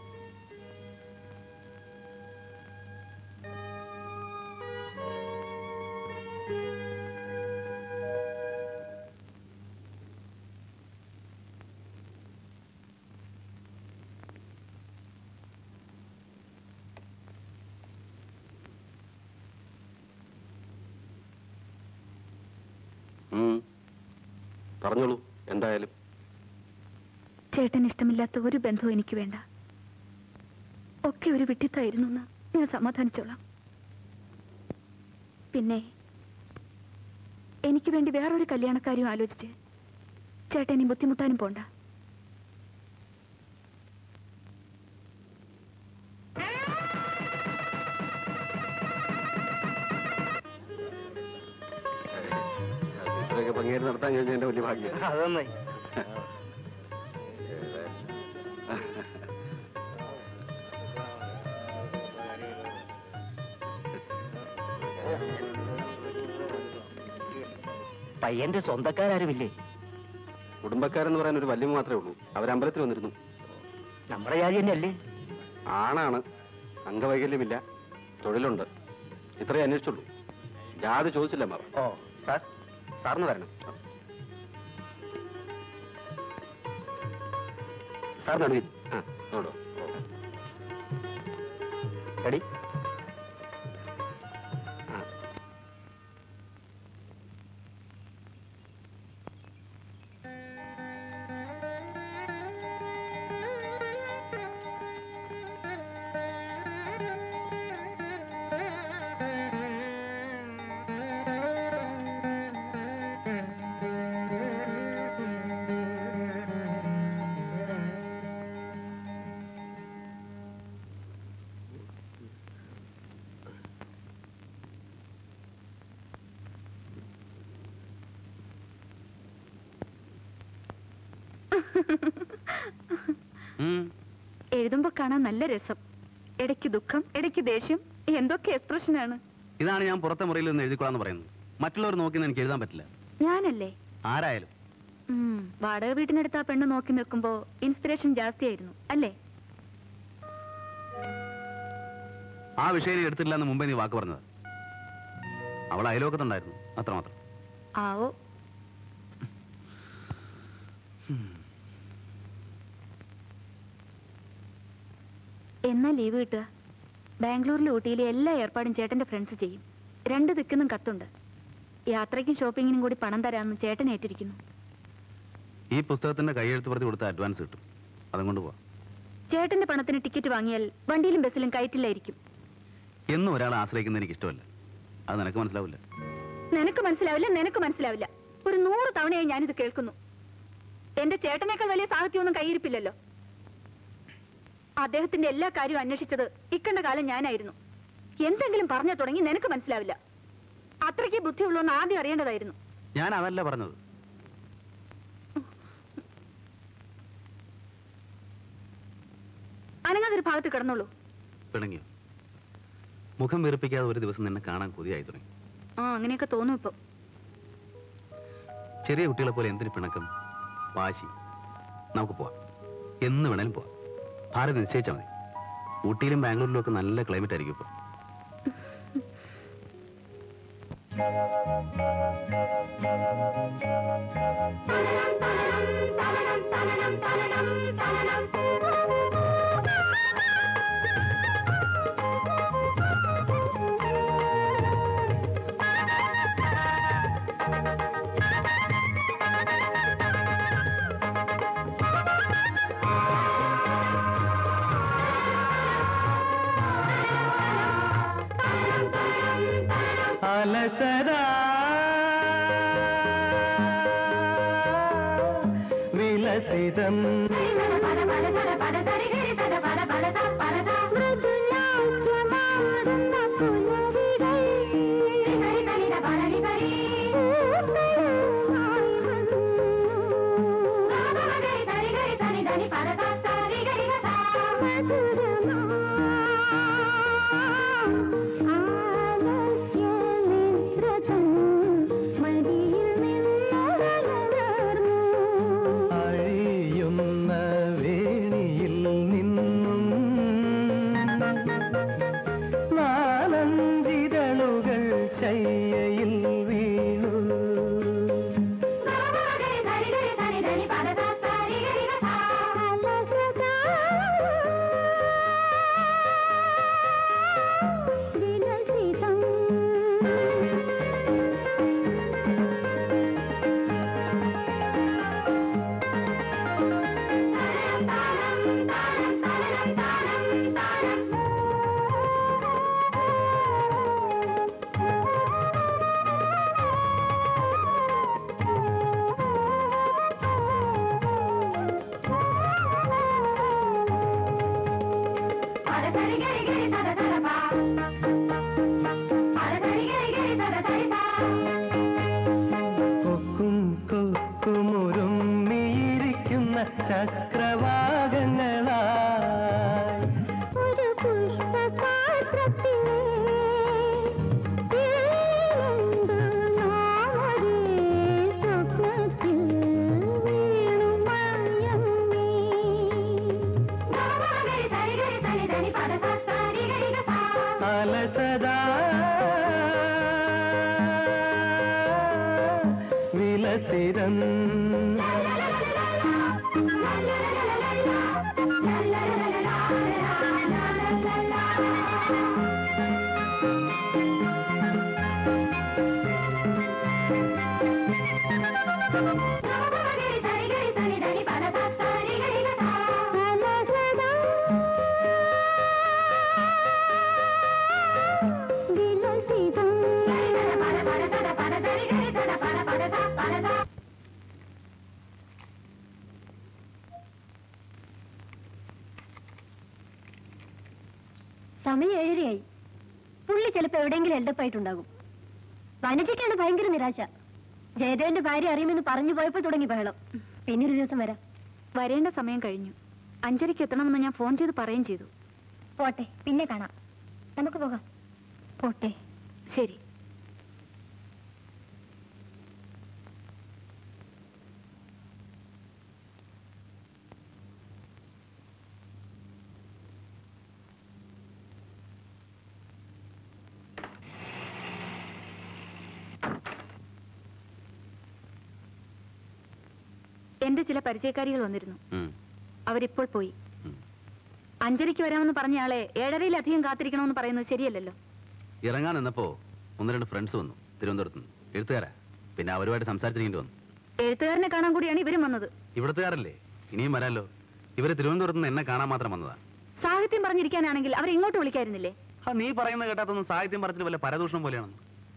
ഉം. പറഞ്ഞോളൂ എന്തായാലും ചേട്ടന് ഇഷ്ടമില്ലാത്ത ഒരു ബന്ധവും എനിക്ക് വേണ്ട ഒക്കെ ഒരു വിട്ടിത്തായിരുന്നു എന്ന് ഞാൻ സമാധാനിച്ചോളാം പിന്നെ എനിക്ക് വേണ്ടി വേറൊരു കല്യാണക്കാരിയും ആലോചിച്ച് ചേട്ടൻ ഇനി ബുദ്ധിമുട്ടാനും പോണ്ട ഇത്രയൊക്കെ ഭംഗിയായിട്ട് നടത്താൻ കഴിഞ്ഞ എന്റെ വലിയ ഭാഗ്യം അതൊന്നേ പയ്യന്റെ സ്വന്തക്കാരാരുമില്ലേ കുടുംബക്കാരെന്ന് പറയാൻ ഒരു വല്യമ്മ മാത്രമേ ഉള്ളൂ അവർ അമ്പലത്തിൽ വന്നിരുന്നു നമ്മുടെ ജാതി തന്നെയല്ലേ ആണാണ് അംഗവൈകല്യമില്ല തൊഴിലുണ്ട് ഇത്രയും അന്വേഷിച്ചുള്ളൂ ജാതി ചോദിച്ചില്ല മാവ ഓ സാർ സാറിന് തരണം സാർ നടുവിൽ ആ നോടോ റെഡി ഉം. എഴുതുമ്പോ കാണാൻ നല്ല രസം ഇടയ്ക്ക് ദുഃഖം ഇടയ്ക്ക് ദേഷ്യം എന്തൊക്കെ എക്സ്പ്രഷനാണ് ഇതാണ് ഞാൻ പുറത്തെ മുറിയിൽ നിന്ന് എഴുതിക്കൊള്ളാന്ന് പറയുന്നത് മറ്റുള്ളവർ നോക്കി എനിക്ക് എഴുതാൻ പറ്റില്ല ഞാനല്ലേ ആരായാലും ഉം, വാടക വീട്ടിനടുത്ത് ആ പെണ്ണ് നോക്കി നിൽക്കുമ്പോ ഇൻസ്പിറേഷൻ ജാസ്തിയായിരുന്നു അല്ലേ ആ വിഷയം നീ എടുത്തില്ല എന്ന് മുമ്പേ നീ വാക്ക് പറഞ്ഞത് അവൾ അയലോക്കത്തുണ്ടായിരുന്നു അത്രമാത്രം ആവോ എന്നാ ലീവ് കിട്ടുക ബാംഗ്ലൂരിലും ഊട്ടിയിലെ എല്ലാ ഏർപ്പാടും ചേട്ടന്റെ ഫ്രണ്ട്സ് ചെയ്യും രണ്ട് ദിക്കുന്നും കത്തുണ്ട് യാത്രയ്ക്കും ഷോപ്പിങ്ങിനും കൂടി പണം തരാമെന്ന് ചേട്ടൻ ഏറ്റിരിക്കുന്നു ഈ പുസ്തകത്തിന്റെ കൈയെഴുത്ത് പ്രതി കൊടുത്ത അഡ്വാൻസ് കിട്ടും അതും കൊണ്ട് പോവാം ചേട്ടന്റെ പണത്തിന് ടിക്കറ്റ് വാങ്ങിയാൽ വണ്ടിയിലും ബസ്സിലും കയറ്റില്ലായിരിക്കും എന്നും ഒരാളെ ആശ്രയിക്കുന്നത് എനിക്ക് ഇഷ്ടമല്ല അത് നിനക്ക് മനസ്സിലാവില്ല നിനക്ക് മനസ്സിലാവില്ല നിനക്ക് മനസ്സിലാവില്ല ഒരു നൂറ് തവണയായി ഞാനിത് കേൾക്കുന്നു എന്റെ ചേട്ടനേക്കാൾ വലിയ സാഹിത്യമൊന്നും കയ്യിരിപ്പില്ലല്ലോ അദ്ദേഹത്തിന്റെ എല്ലാ കാര്യവും അന്വേഷിച്ചത് ഇക്കണ്ട കാലം ഞാനായിരുന്നു എന്തെങ്കിലും പറഞ്ഞു തുടങ്ങി നിനക്ക് മനസ്സിലാവില്ല അത്രയ്ക്ക് ബുദ്ധിയുള്ളൂന്ന് ആദ്യം അറിയേണ്ടതായിരുന്നു ഞാൻ അതല്ല പറഞ്ഞത് അനങ്ങാതൊരു ഭാഗത്ത് കിടന്നുള്ളൂ പിണങ്ങിയോ മുഖം വീർപ്പിക്കാതെ ഒരു ദിവസം നിന്നെ കാണാൻ കൊതിയായി തുടങ്ങി ആ അങ്ങനെയൊക്കെ തോന്നും ഇപ്പൊ ചെറിയ കുട്ടികളെ പോലെ എന്തിന് പിണക്കം വാശി നമുക്ക് പോവാം എന്ന് വേണേലും പോവാം ഭാരത് നിശ്ചയിച്ചാൽ മതി ഊട്ടിയിലും ബാംഗ്ലൂരിലും ഒക്കെ നല്ല ക്ലൈമറ്റ് ആയിരിക്കും ഇപ്പോൾ അലസരാ വിലസിതം അഴിയുന്ന വേണിയിൽ നിന്നും നാലഞ്ചിതളുകൾ ശയ്യയിൽ വീണു കൊക്കും കൊക്കുമുരുമ്മിയിരിക്കുന്ന ചക്രവാകങ്ങളായി ഒരു പുഷ്പപാത്രത്തിലെ തേനുണ്ട് നാമൊരേ സ്വപ്നത്തിൽ വീണു മയങ്ങി. അലസദാ വിലസിതം സമയം ഏഴരയായി പുള്ളി ചിലപ്പോ എവിടെയെങ്കിലും എൽഡപ്പായിട്ടുണ്ടാകും വനജയ്ക്കാണ് ഭയങ്കര നിരാശ ജയദേവന്റെ ഭാര്യ അറിയുമെന്ന് പറഞ്ഞു പോയപ്പോ തുടങ്ങി ബഹളം പിന്നെ ഒരു ദിവസം വരാം വരേണ്ട സമയം കഴിഞ്ഞു അഞ്ചരയ്ക്ക് എത്തണമെന്ന് ഞാൻ ഫോൺ ചെയ്ത് പറയുകയും ചെയ്തു പോട്ടെ പിന്നെ കാണാം നമുക്ക് പോകാം പോട്ടെ ശരി എന്റെ ചില പരിചയക്കാരികൾ വന്നിരുന്നു ഉം. അവരിപ്പോൾ പോയി ഉം. അഞ്ചരയ്ക്ക് വരാമെന്ന് പറഞ്ഞ ആളെ ഏഴരയിലധികം കാത്തിരിക്കണമെന്ന് പറയുന്നത് ശരിയല്ലല്ലോ ഇറങ്ങാൻ നിന്നപ്പോ ഒന്ന് രണ്ട് ഫ്രണ്ട്സ് വന്നു തിരുവനന്തപുരത്ത് നിന്ന് എഴുത്തുകാരാ പിന്നെ അവരുമായിട്ട് സംസാരിച്ചിട്ട് വന്നു എഴുത്തുകാരനെ കാണാൻ കൂടിയാണ് ഇവരും വന്നത് ഇവിടുത്തുകാരല്ലേ ഇനിയും വരാലോ ഇവര് തിരുവനന്തപുരത്ത് നിന്ന് എന്നെ കാണാൻ മാത്രം വന്നതാ സാഹിത്യം പറഞ്ഞിരിക്കാനാണെങ്കിൽ അവർ ഇങ്ങോട്ട് വിളിക്കായിരുന്നില്ലേ ആ നീ പറയുന്നത് കേട്ടാത്തൊന്നും സാഹിത്യം പറഞ്ഞിട്ട് വല്ല പരദൂഷണം പോലെയാണ്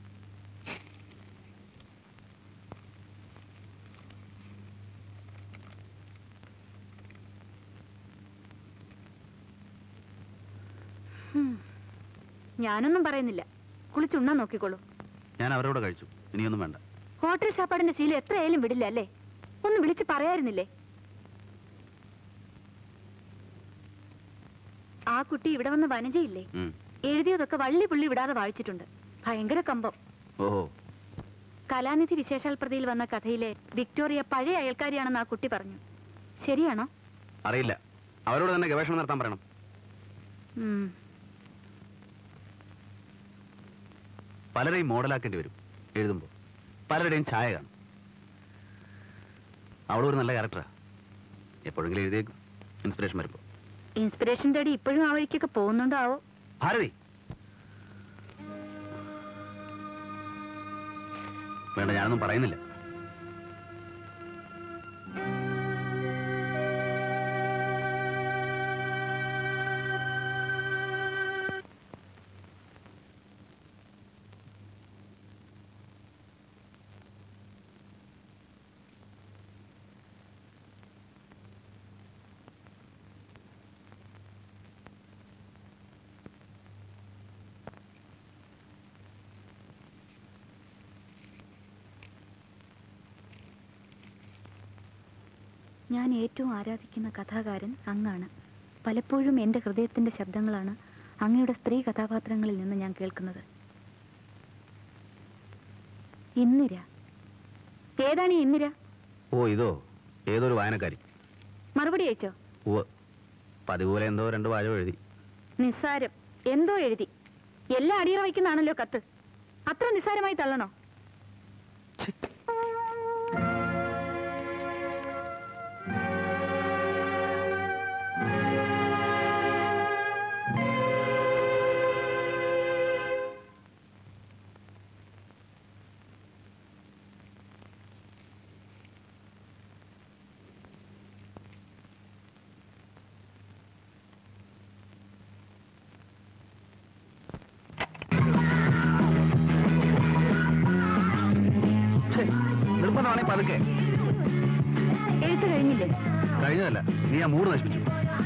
ഞാനൊന്നും പറയുന്നില്ല കുളിച്ചുണ്ണാൻ നോക്കിക്കോളൂ ഞാൻ അവരോട് കഴിച്ചു ഇനിയൊന്നും വേണ്ട ഹോട്ടൽ ശാപ്പാടിന്റെ ശീലം എത്രയായാലും വിടില്ല അല്ലേ ഒന്ന് വിളിച്ച് പറയായിരുന്നില്ലേ ആ കുട്ടി ഇവിടെ വന്ന് വനജയില്ലേ ഉം. എഴുതിയതൊക്കെ വള്ളി പുള്ളി വിടാതെ വായിച്ചിട്ടുണ്ട് ഭയങ്കര കമ്പം ഓഹോ കലാനിധി വിശേഷാൽ പ്രതിയിൽ വന്ന കഥയിലെ വിക്ടോറിയ പഴയ അയൽക്കാരിയാണെന്ന് ആ കുട്ടി പറഞ്ഞു ശരിയാണോ അറിയില്ല അവരോട് തന്നെ ഗവേഷണം നടത്താൻ പറയണം ഉം. പലരെയും മോഡലാക്കേണ്ടി വരും എഴുതുമ്പോൾ പലരുടെയും ഛായ കാണും അവളൊരു നല്ല ക്യാരക്ടറാ എപ്പോഴെങ്കിലും എഴുതിയേക്കും ഇൻസ്പിറേഷൻ വരുമ്പോൾ ഇൻസ്പിറേഷൻ തേടി ഇപ്പോഴും ആ വഴിക്കൊക്കെ പോകുന്നുണ്ടോ ആവോ ഭാരതി വേണ്ട ഞാനൊന്നും പറയുന്നില്ല ഞാൻ ഏറ്റവും ആരാധിക്കുന്ന കഥാകാരൻ അങ്ങാണ് പലപ്പോഴും എൻ്റെ ഹൃദയത്തിന്റെ ശബ്ദങ്ങളാണ് അങ്ങയുടെ സ്ത്രീ കഥാപാത്രങ്ങളിൽ നിന്ന് ഞാൻ കേൾക്കുന്നത് ഇന്ദിര ഏതാണ് ഈ ഇന്ദിര ഓ ഇതോ ഏതൊരു വായനക്കാരി മറുപടി അയച്ചോ ഉവ്വ് പതിവ് പോലെ എന്തോ രണ്ട് വാചകം എഴുതി നിസ്സാരം എന്തോ എഴുതി എല്ലാം അടിയറ വയ്ക്കുന്നതാണല്ലോ കത്ത് അത്ര നിസ്സാരമായി തള്ളണോ നിർബന്ധമാണെങ്കിൽ പതുക്കെ എഴുത്ത് കഴിഞ്ഞില്ലേ കഴിഞ്ഞതല്ല നീ ആ മൂട് നശിപ്പിച്ചു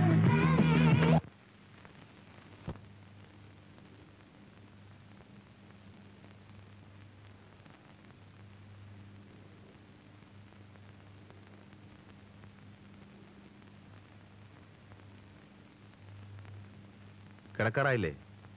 കിടക്കാറായില്ലേ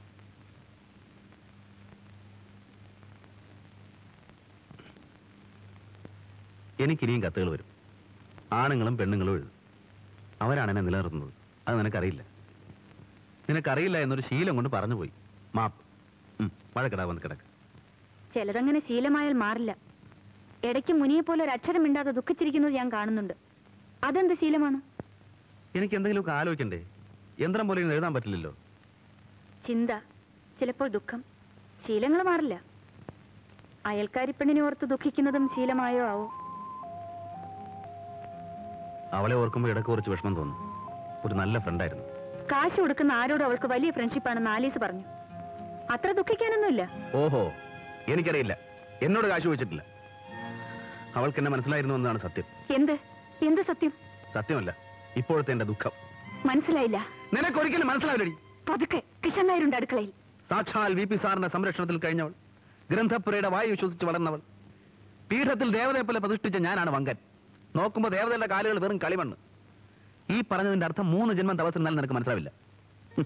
എനിക്കിനിയും കത്തുകൾ വരും ആണുങ്ങളും പെണ്ണുങ്ങളും എഴുതും അവരാണ് എന്നെ നിലനിർത്തുന്നത് അത് നിനക്കറിയില്ല നിനക്കറിയില്ല എന്നൊരു ശീലം കൊണ്ട് പറഞ്ഞു പോയി മാപ്പ് ഉം, വഴക്കിടാ വന്ന് കിടക്ക് ചിലതങ്ങനെ ശീലമായാൽ മാറില്ല ഇടയ്ക്ക് മുനിയെ പോലെ ഒരു അക്ഷരം മിണ്ടാതെ ദുഃഖിച്ചിരിക്കുന്നത് ഞാൻ കാണുന്നുണ്ട് അതെന്ത് ശീലമാണ് എനിക്ക് എന്തെങ്കിലുമൊക്കെ ആലോചിക്കണ്ടേ യന്ത്രം പോലെ ഇങ്ങനെ എഴുതാൻ പറ്റില്ലല്ലോ ചിന്ത ചിലപ്പോൾ ദുഃഖം ശീലങ്ങൾ മാറില്ല അയൽക്കാരിപ്പെണ്ണിനെ ഓർത്ത് ദുഃഖിക്കുന്നതും ശീലമായോ ആവോ അവളെ ഓർക്കുമ്പോൾ ഇടയ്ക്ക് കുറച്ച് വിഷമം തോന്നും ഒരു നല്ല ഫ്രണ്ടായിരുന്നു കാശ് കൊടുക്കുന്ന ആരോടും അവൾക്ക് വലിയ ഫ്രണ്ട്ഷിപ്പാണെന്ന് ആലീസ് പറഞ്ഞു അത്ര ദുഃഖിക്കാനൊന്നുമില്ല ഓഹോ എനിക്കറിയില്ല എന്നോട് കാശ് ചോദിച്ചിട്ടില്ല അവൾക്ക് എന്നെ മനസ്സിലായിരുന്നു എന്നതാണ് സത്യം എന്ത് എന്ത് സത്യം സത്യമല്ല ഇപ്പോഴത്തെ എന്റെ ദുഃഖം മനസ്സിലായില്ല നിനക്കൊരിക്കലും മനസ്സിലാവില്ലടി പതുക്കെ കിഷൻ നായരുണ്ട് അടുക്കളയിൽ സാക്ഷാൽ വി പി സാറിന്റെ സംരക്ഷണത്തിൽ കഴിഞ്ഞവൾ ഗ്രന്ഥപ്പുരയുടെ വായു വിശ്വസിച്ച് വളർന്നവൾ പീഠത്തിൽ ദേവതയെ പോലെ പ്രതിഷ്ഠിച്ച ഞാനാണ് വങ്കൻ നോക്കുമ്പോ ദേവതയുടെ കാലുകൾ വെറും കളിമണ്ണ് ഈ പറഞ്ഞതിന്റെ അർത്ഥം മൂന്ന് ജന്മം തപസ്സിരുന്നാൽ നിനക്ക് മനസ്സിലാവില്ല ഹും.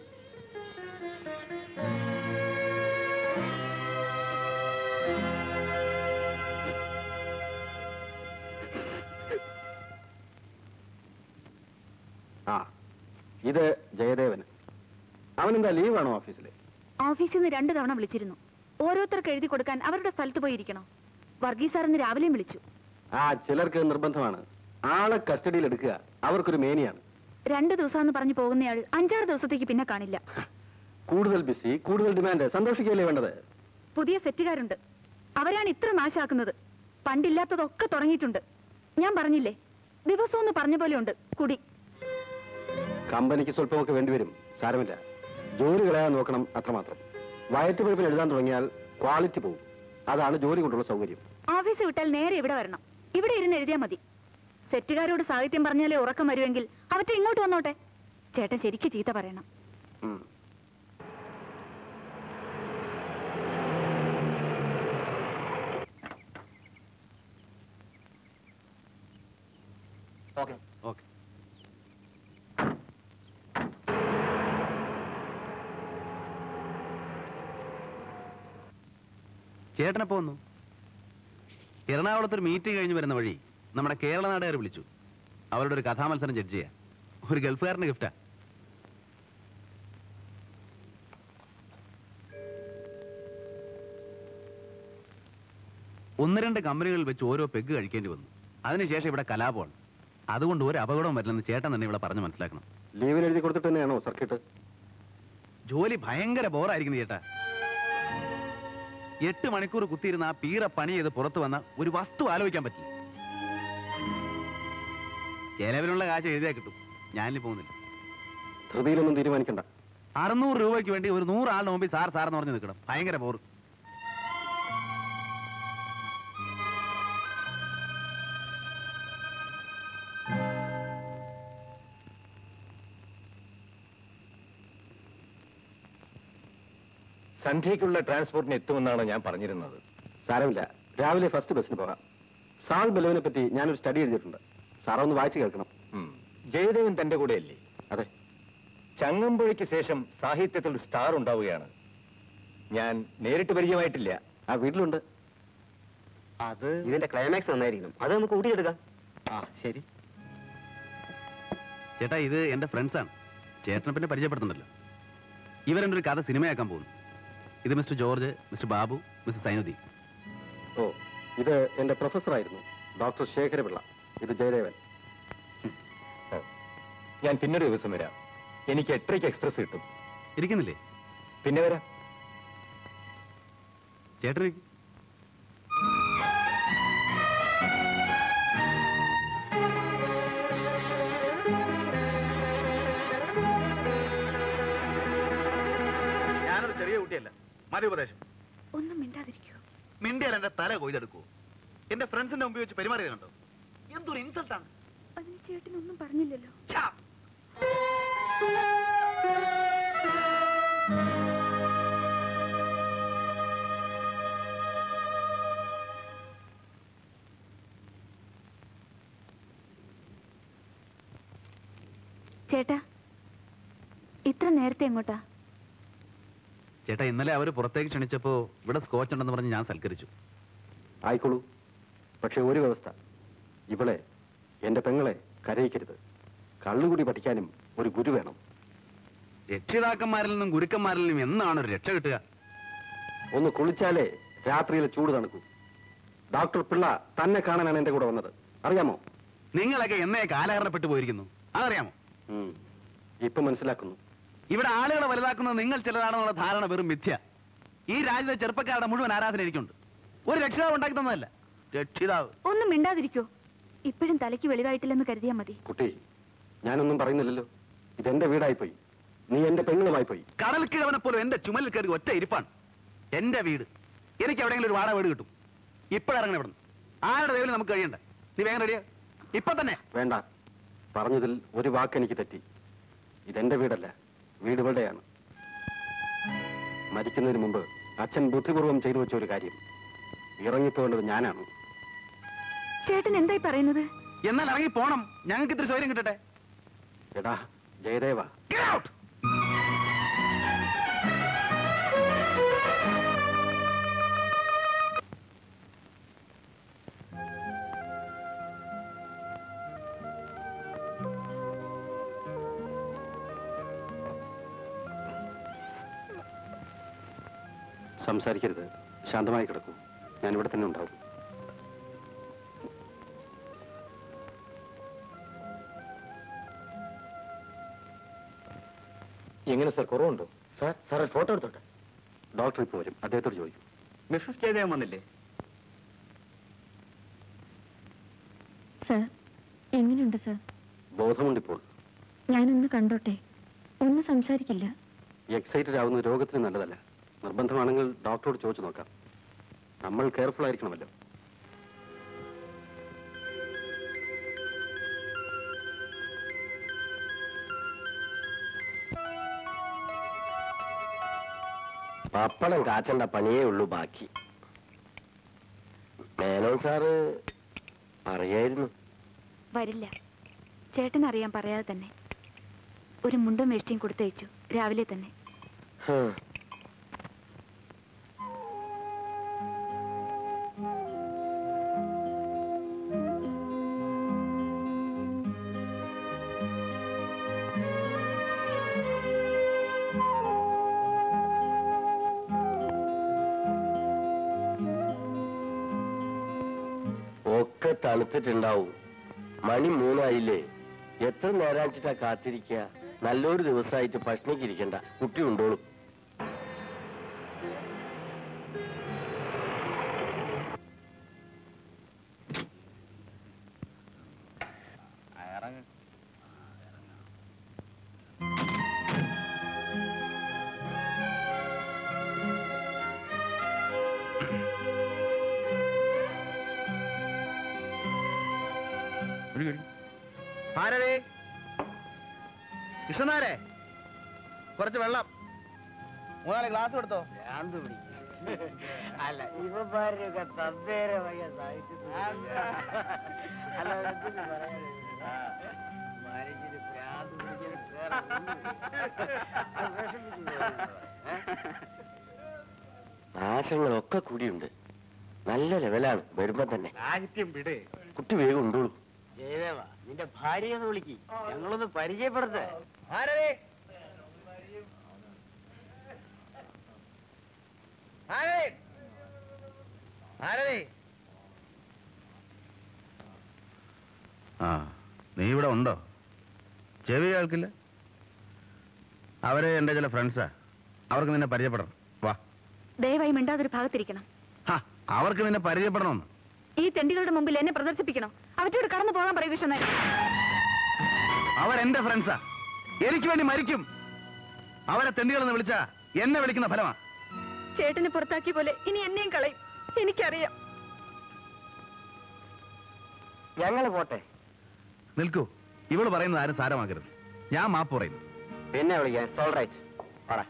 ആ ഇത് ജയദേവന് അവനെന്താ ലീവാണോ ഓഫീസിലെ ഓഫീസിൽ നിന്ന് രണ്ടു തവണ വിളിച്ചിരുന്നു ഓരോരുത്തർക്ക് എഴുതി കൊടുക്കാൻ അവരുടെ സ്ഥലത്ത് പോയിരിക്കണോ വർഗീസ് സാറിന്ന് രാവിലെയും വിളിച്ചു ആ ചിലർക്ക് നിർബന്ധമാണ് ആളെ കസ്റ്റഡിയിൽ എടുക്കുക അവർക്കൊരു മേനിയാണ് രണ്ട് ദിവസമെന്ന് പറഞ്ഞു പോകുന്നയാൾ അഞ്ചാറ് ദിവസത്തേക്ക് പിന്നെ കാണില്ല കൂടുതൽ ബിസി കൂടുതൽ ഡിമാൻഡ് സന്തോഷിക്കുകയല്ലേ വേണ്ടത് പുതിയ സെറ്റുകാരുണ്ട് അവരാണ് ഇത്ര നാശാക്കുന്നത് പണ്ടില്ലാത്തതൊക്കെ തുടങ്ങിയിട്ടുണ്ട് ഞാൻ പറഞ്ഞില്ലേ ദിവസം ഒന്ന് പറഞ്ഞ പോലെ ഉണ്ട് കുടി കമ്പനിക്ക് സ്വല്പമൊക്കെ വേണ്ടിവരും സാരമില്ല ജോലി കളയാൻ നോക്കണം അത്രമാത്രം വയറ്റുപഴുപ്പിന് എഴുതാൻ തുടങ്ങിയാൽ ക്വാളിറ്റി പോകും അതാണ് ജോലി കൊണ്ടുള്ള സൗകര്യം ഓഫീസ് വിട്ടാൽ നേരെ ഇവിടെ വരണം ഇവിടെ ഇരുന്ന് എഴുതിയാൽ മതി സെറ്റുകാരോട് സാഹിത്യം പറഞ്ഞാലേ ഉറക്കം വരുമെങ്കിൽ അവറ്റ ഇങ്ങോട്ട് വന്നോട്ടെ ചേട്ടൻ ശരിക്ക് ചീത്ത പറയണം ഉം. ഓക്കെ ഓക്കെ ചേട്ടനെപ്പോ വന്നു എറണാകുളത്ത് ഒരു മീറ്റിംഗ് കഴിഞ്ഞ് വരുന്ന വഴി നമ്മുടെ കേരള നാടുകാർ വിളിച്ചു അവരുടെ ഒരു കഥാമത്സരം ജഡ്ജ് ചെയ്യാൻ ഒരു ഗൾഫുകാരന്റെ ഗിഫ്റ്റാ ഒന്ന് രണ്ട് കമ്പനികളിൽ വെച്ച് ഓരോ പെഗ് കഴിക്കേണ്ടി വന്നു അതിനുശേഷം ഇവിടെ കലാപമാണ് അതുകൊണ്ട് ഒരു അപകടവും വരില്ലെന്ന് ചേട്ടൻ തന്നെ ഇവിടെ പറഞ്ഞു മനസ്സിലാക്കണം ലീവിന് എഴുതി കൊടുത്തിട്ട് തന്നെയാണോ സർക്കിട്ട് ജോലി ഭയങ്കര ബോറായിരിക്കുന്നു ചേട്ടാ എട്ട് മണിക്കൂർ കുത്തിയിരുന്ന ആ പീറ പണി ചെയ്ത് പുറത്തു വന്ന ഒരു വസ്തു ആലോചിക്കാൻ പറ്റില്ല ചെലവിനുള്ള കാശ് എഴുതിയാ കിട്ടും ഞാനിനി പോകുന്നില്ല ധൃതിയിലൊന്നും തീരുമാനിക്കണ്ട അറുന്നൂറ് രൂപയ്ക്ക് വേണ്ടി ഒരു നൂറാളിന് മുമ്പിൽ സാർ സാർ എന്ന് പറഞ്ഞ് നിൽക്കണം ഭയങ്കര ബോറ് സന്ധ്യയ്ക്കുള്ള ട്രാൻസ്പോർട്ടിന് എത്തുമെന്നാണ് ഞാൻ പറഞ്ഞിരുന്നത് സാരമില്ല രാവിലെ ഫസ്റ്റ് ബസ്സിന് പോകാം സാൾ ബലുവിനെ പറ്റി ഞാനൊരു സ്റ്റഡി എഴുതിയിട്ടുണ്ട് സാറ ഒന്ന് വായിച്ചു കേൾക്കണം ഉം. ജയദേവൻ തന്റെ കൂടെയല്ലേ അതെ ചങ്ങമ്പുഴയ്ക്ക് ശേഷം സാഹിത്യത്തിൽ ഒരു സ്റ്റാർ ഉണ്ടാവുകയാണ് ഞാൻ നേരിട്ട് പരിചയമായിട്ടില്ല ആ വീട്ടിലുണ്ട് അത് ഇതിന്റെ ക്ലൈമാക്സ് നന്നായിരിക്കണം അത് നമുക്ക് കൂടിയെടുക്കാം ആ ശരി ചേട്ടാ ഇത് എന്റെ ഫ്രണ്ട്സാണ് ചേട്ടനെ പിന്നെ പരിചയപ്പെടുത്തുന്നുണ്ടല്ലോ ഇവരെന്റെ ഒരു കഥ സിനിമയാക്കാൻ പോകുന്നു ഇത് mister George mister Babu mister Zainuddin ഓ ഇത് എന്റെ പ്രൊഫസറായിരുന്നു ഡോക്ടർ ശേഖരപിള്ള ഇത് ജയദേവൻ ഓ. ഞാൻ പിന്നൊരു ദിവസം വരാം എനിക്ക് എട്ടരയ്ക്ക് എക്സ്പ്രസ് കിട്ടും ഇരിക്കുന്നില്ലേ പിന്നെ വരാം ചേട്ടൻ ഇരിക്ക്. ഞാനൊരു ചെറിയ കുട്ടിയല്ല മതി ഉപദേശം ഒന്നും മിണ്ടാതിരിക്കൂ മിണ്ടിയാൽ എന്റെ തല കൊയ്തെടുക്കൂ എന്റെ ഫ്രണ്ട്സിന്റെ മുമ്പിൽ വെച്ച് പെരുമാറിയത് കണ്ടോ എന്തൊരു ഇൻസൾട്ടാണ് അതിന് ചേട്ടനൊന്നും പറഞ്ഞില്ലല്ലോ ചേട്ടാ ഇത്ര നേരത്തെ എങ്ങോട്ടാ ചേട്ടാ ഇന്നലെ അവര് പുറത്തേക്ക് ക്ഷണിച്ചപ്പോ ഇവിടെ സ്കോച്ച് ഉണ്ടെന്ന് പറഞ്ഞ് ഞാൻ സൽക്കരിച്ചു ആയിക്കോളൂ പക്ഷെ ഒരു വ്യവസ്ഥ ഇവളെ എന്റെ പെങ്ങളെ കരയിക്കരുത് കള്ളുകൂടി പഠിക്കാനും ഒരു ഗുരു വേണം രക്ഷിതാക്കന്മാരിൽ നിന്നും ഗുരുക്കന്മാരിൽ നിന്നും എന്നാണ് ഒരു രക്ഷ കിട്ടുക ഒന്ന് കുളിച്ചാലേ രാത്രിയിൽ ചൂട് തണുക്കൂ ഡോക്ടർ പിള്ള തന്നെ കാണാനാണ് എന്റെ കൂടെ വന്നത് അറിയാമോ നിങ്ങളൊക്കെ എന്നേ കാലഹരണപ്പെട്ടു പോയിരിക്കുന്നു അതറിയാമോ ഉം. ഇപ്പൊ മനസ്സിലാക്കുന്നു ഇവിടെ ആളുകളെ വലുതാക്കുന്നത് നിങ്ങൾ ചിലതാണെന്നുള്ള ധാരണ വെറും മിഥ്യ ഈ രാജ്യത്തെ ചെറുപ്പക്കാരുടെ മുഴുവൻ ആരാധന എനിക്കുണ്ട് ഒരു രക്ഷിതാവ് ഉണ്ടാക്കി തന്നതല്ല രക്ഷിതാവ് ഒന്നും മിണ്ടാതിരിക്കോ ഇപ്പോഴും തലയ്ക്ക് വെളിവായിട്ടില്ലെന്ന് കരുതിയാ മതി കുട്ടി ഞാനൊന്നും പറയുന്നില്ലല്ലോ ഇതെന്റെ വീടായി പോയി നീ എന്റെ പെങ്ങളുമായി പോയി കടൽ കിഴവനെ പോലും എന്റെ ചുമലിൽ കയറി ഒറ്റ ഇരിപ്പാണ് എന്റെ വീട് എനിക്ക് എവിടെയെങ്കിലും ഒരു വാടക വീട് കിട്ടും ഇപ്പോഴിറങ്ങണം ഇവിടുന്ന് ആരുടെ ദൈവം നമുക്ക് കഴിയണ്ട നീ വേഗം റെഡിയാ ഇപ്പൊ തന്നെ വേണ്ട പറഞ്ഞതിൽ ഒരു വാക്ക് എനിക്ക് തെറ്റി ഇതെന്റെ വീടല്ല വീട് ഇവളുടെയാണ് മരിക്കുന്നതിന് മുമ്പ് അച്ഛൻ ബുദ്ധിപൂർവ്വം ചെയ്തു വെച്ച ഒരു കാര്യം ഇറങ്ങിപ്പോകേണ്ടത് ഞാനാണ് ചേട്ടൻ എന്തായി പറയുന്നത് എന്നാൽ ഇറങ്ങി പോണം ഞങ്ങൾക്ക് ഇത്തിരി സൗകര്യം കിട്ടട്ടെ എടാ ജയദേവ Get out! സംസാരിക്കരുത് ശാന്തമായി കിടക്കൂ ഞാൻ ഇവിടെ തന്നെ ഉണ്ടാവും എങ്ങനെ സാർ കുറവുണ്ടോ സാർ സാർ ഒരു ഫോട്ടോ എടുത്തോട്ടെ ഡോക്ടർ ഇപ്പോൾ വരും അദ്ദേഹത്തോട് ചോദിക്കും മിസ്സസ് ജയദേവൻ വന്നില്ലേ സർ എങ്ങനെയുണ്ട് സർ ബോധമുണ്ടിപ്പോൾ ഞാനൊന്ന് കണ്ടോട്ടെ ഒന്ന് സംസാരിക്കില്ല എക്സൈറ്റഡ് ആവുന്ന രോഗത്തിന് നല്ലതല്ല നിർബന്ധമാണെങ്കിൽ ഡോക്ടറോട് ചോദിച്ചു നോക്കാം നമ്മൾ കെയർഫുൾ ആയിരിക്കണമല്ലോ പപ്പടം കാച്ചണ്ട പണിയേ ഉള്ളൂ ബാക്കി മേനോൻ സാറ് പറയായിരുന്നു വരില്ല ചേട്ടനറിയാൻ പറയാതെ തന്നെ ഒരു മുണ്ടും വേഷ്ടിയും കൊടുത്തയച്ചു രാവിലെ തന്നെ ഹ്. ഒക്കെ തണുത്തിട്ടുണ്ടാവും മണി മൂന്നായില്ലേ എത്ര നേരാച്ചിട്ടാ കാത്തിരിക്കുക നല്ലൊരു ദിവസമായിട്ട് പട്ടിണിക്ക് ഇരിക്കണ്ട കുട്ടി ഉണ്ടോളും ആരേ കൃഷ്ണനാരെ കുറച്ച് വെള്ളം മൂന്നാല് ഗ്ലാസ് കൊടുത്തോ അല്ല ഇവന്മാരൊക്കെ തദ്ദേരമായ നാശങ്ങളൊക്കെ കൂടിയുണ്ട് നല്ല ലെവലാണ് വരുമ്പോ തന്നെ സാഹിത്യം വിടേ കുട്ടി വേഗം ഉണ്ടോളൂ ജയദേവ നിന്റെ ഭാര്യയെന്ന് വിളിക്ക് ഞങ്ങളൊന്ന് പരിചയപ്പെടുത്തേ ആരേ ആരേ ആരേ ആ നീ ഇവിടെ ഉണ്ടോ ചെവി കേൾക്കില്ല അവര് എൻ്റെ ചില ഫ്രണ്ട്സാ അവർക്ക് നിന്നെ പരിചയപ്പെടണം വാ ദയവായി മിണ്ടാതൊരു ഭാഗത്തിരിക്കണം ഹാ അവർക്ക് നിന്നെ പരിചയപ്പെടണമെന്ന് ഈ തെണ്ടികളുടെ മുമ്പിൽ എന്നെ പ്രദർശിപ്പിക്കണം അവറ്റോട് കടന്നു പോകാൻ പറയൂ കൃഷ്ണൻ അവരെന്റെ ഫ്രണ്ട്സാ എനിക്ക് വേണ്ടി മരിക്കും അവരെ തെണ്ടികളെന്ന് വിളിച്ചാ എന്നെ വിളിക്കുന്ന ഫലമാ ചേട്ടനെ പുറത്താക്കിയ പോലെ ഇനി എന്നെയും കളയും എനിക്കറിയാം ഞങ്ങൾ പോട്ടെ നിൽക്കൂ ഇവള് പറയുന്നത് ആരും സാരമാക്കരുത് ഞാൻ മാപ്പ് പറയുന്നു പിന്നെ വിളിക്കാം സോൾ റൈറ്റ് പറ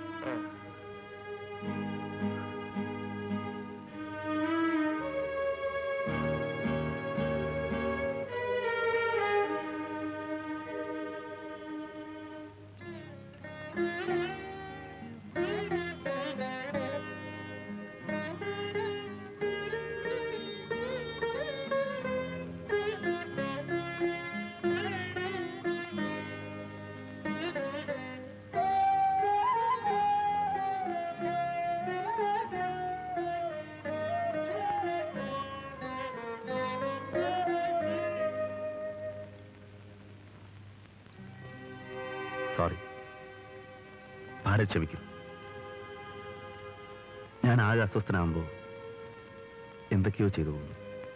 സോറി ഭാരത് ക്ഷമിക്കും ഞാൻ ആകെ അസ്വസ്ഥനാകുമ്പോ എന്തൊക്കെയോ ചെയ്തു പോകുന്നു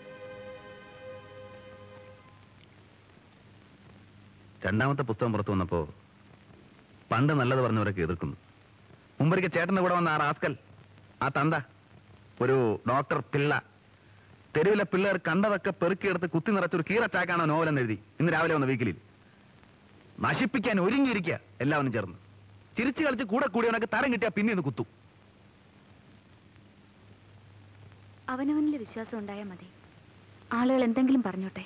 രണ്ടാമത്തെ പുസ്തകം പുറത്തു വന്നപ്പോ പണ്ട് നല്ലത് പറഞ്ഞവരൊക്കെ എതിർക്കുന്നു മുമ്പൊരിക്കൽ ചേട്ടന്റെ കൂടെ വന്ന ആ റാസ്കൽ ആ തന്ത ഒരു ഡോക്ടർ പിള്ള തെരുവിലെ പിള്ളേർ കണ്ടതൊക്കെ പെറുക്കിയെടുത്ത് കുത്തി നിറച്ചൊരു കീറച്ചാക്കാണോ നോവലെന്ന് എഴുതി ഇന്ന് രാവിലെ വന്ന വീക്കിലിൽ നശിപ്പിക്കാൻ ഒരുങ്ങിയിരിക്കുക എല്ലാവരും ചേർന്ന് ചിരിച്ചു കളിച്ച് കൂടെ കൂടിയവനൊക്കെ തരം കിട്ടിയാ പിന്നെ ഇത് കുത്തു അവനവനിൽ വിശ്വാസം ഉണ്ടായാൽ മതി ആളുകൾ എന്തെങ്കിലും പറഞ്ഞോട്ടെ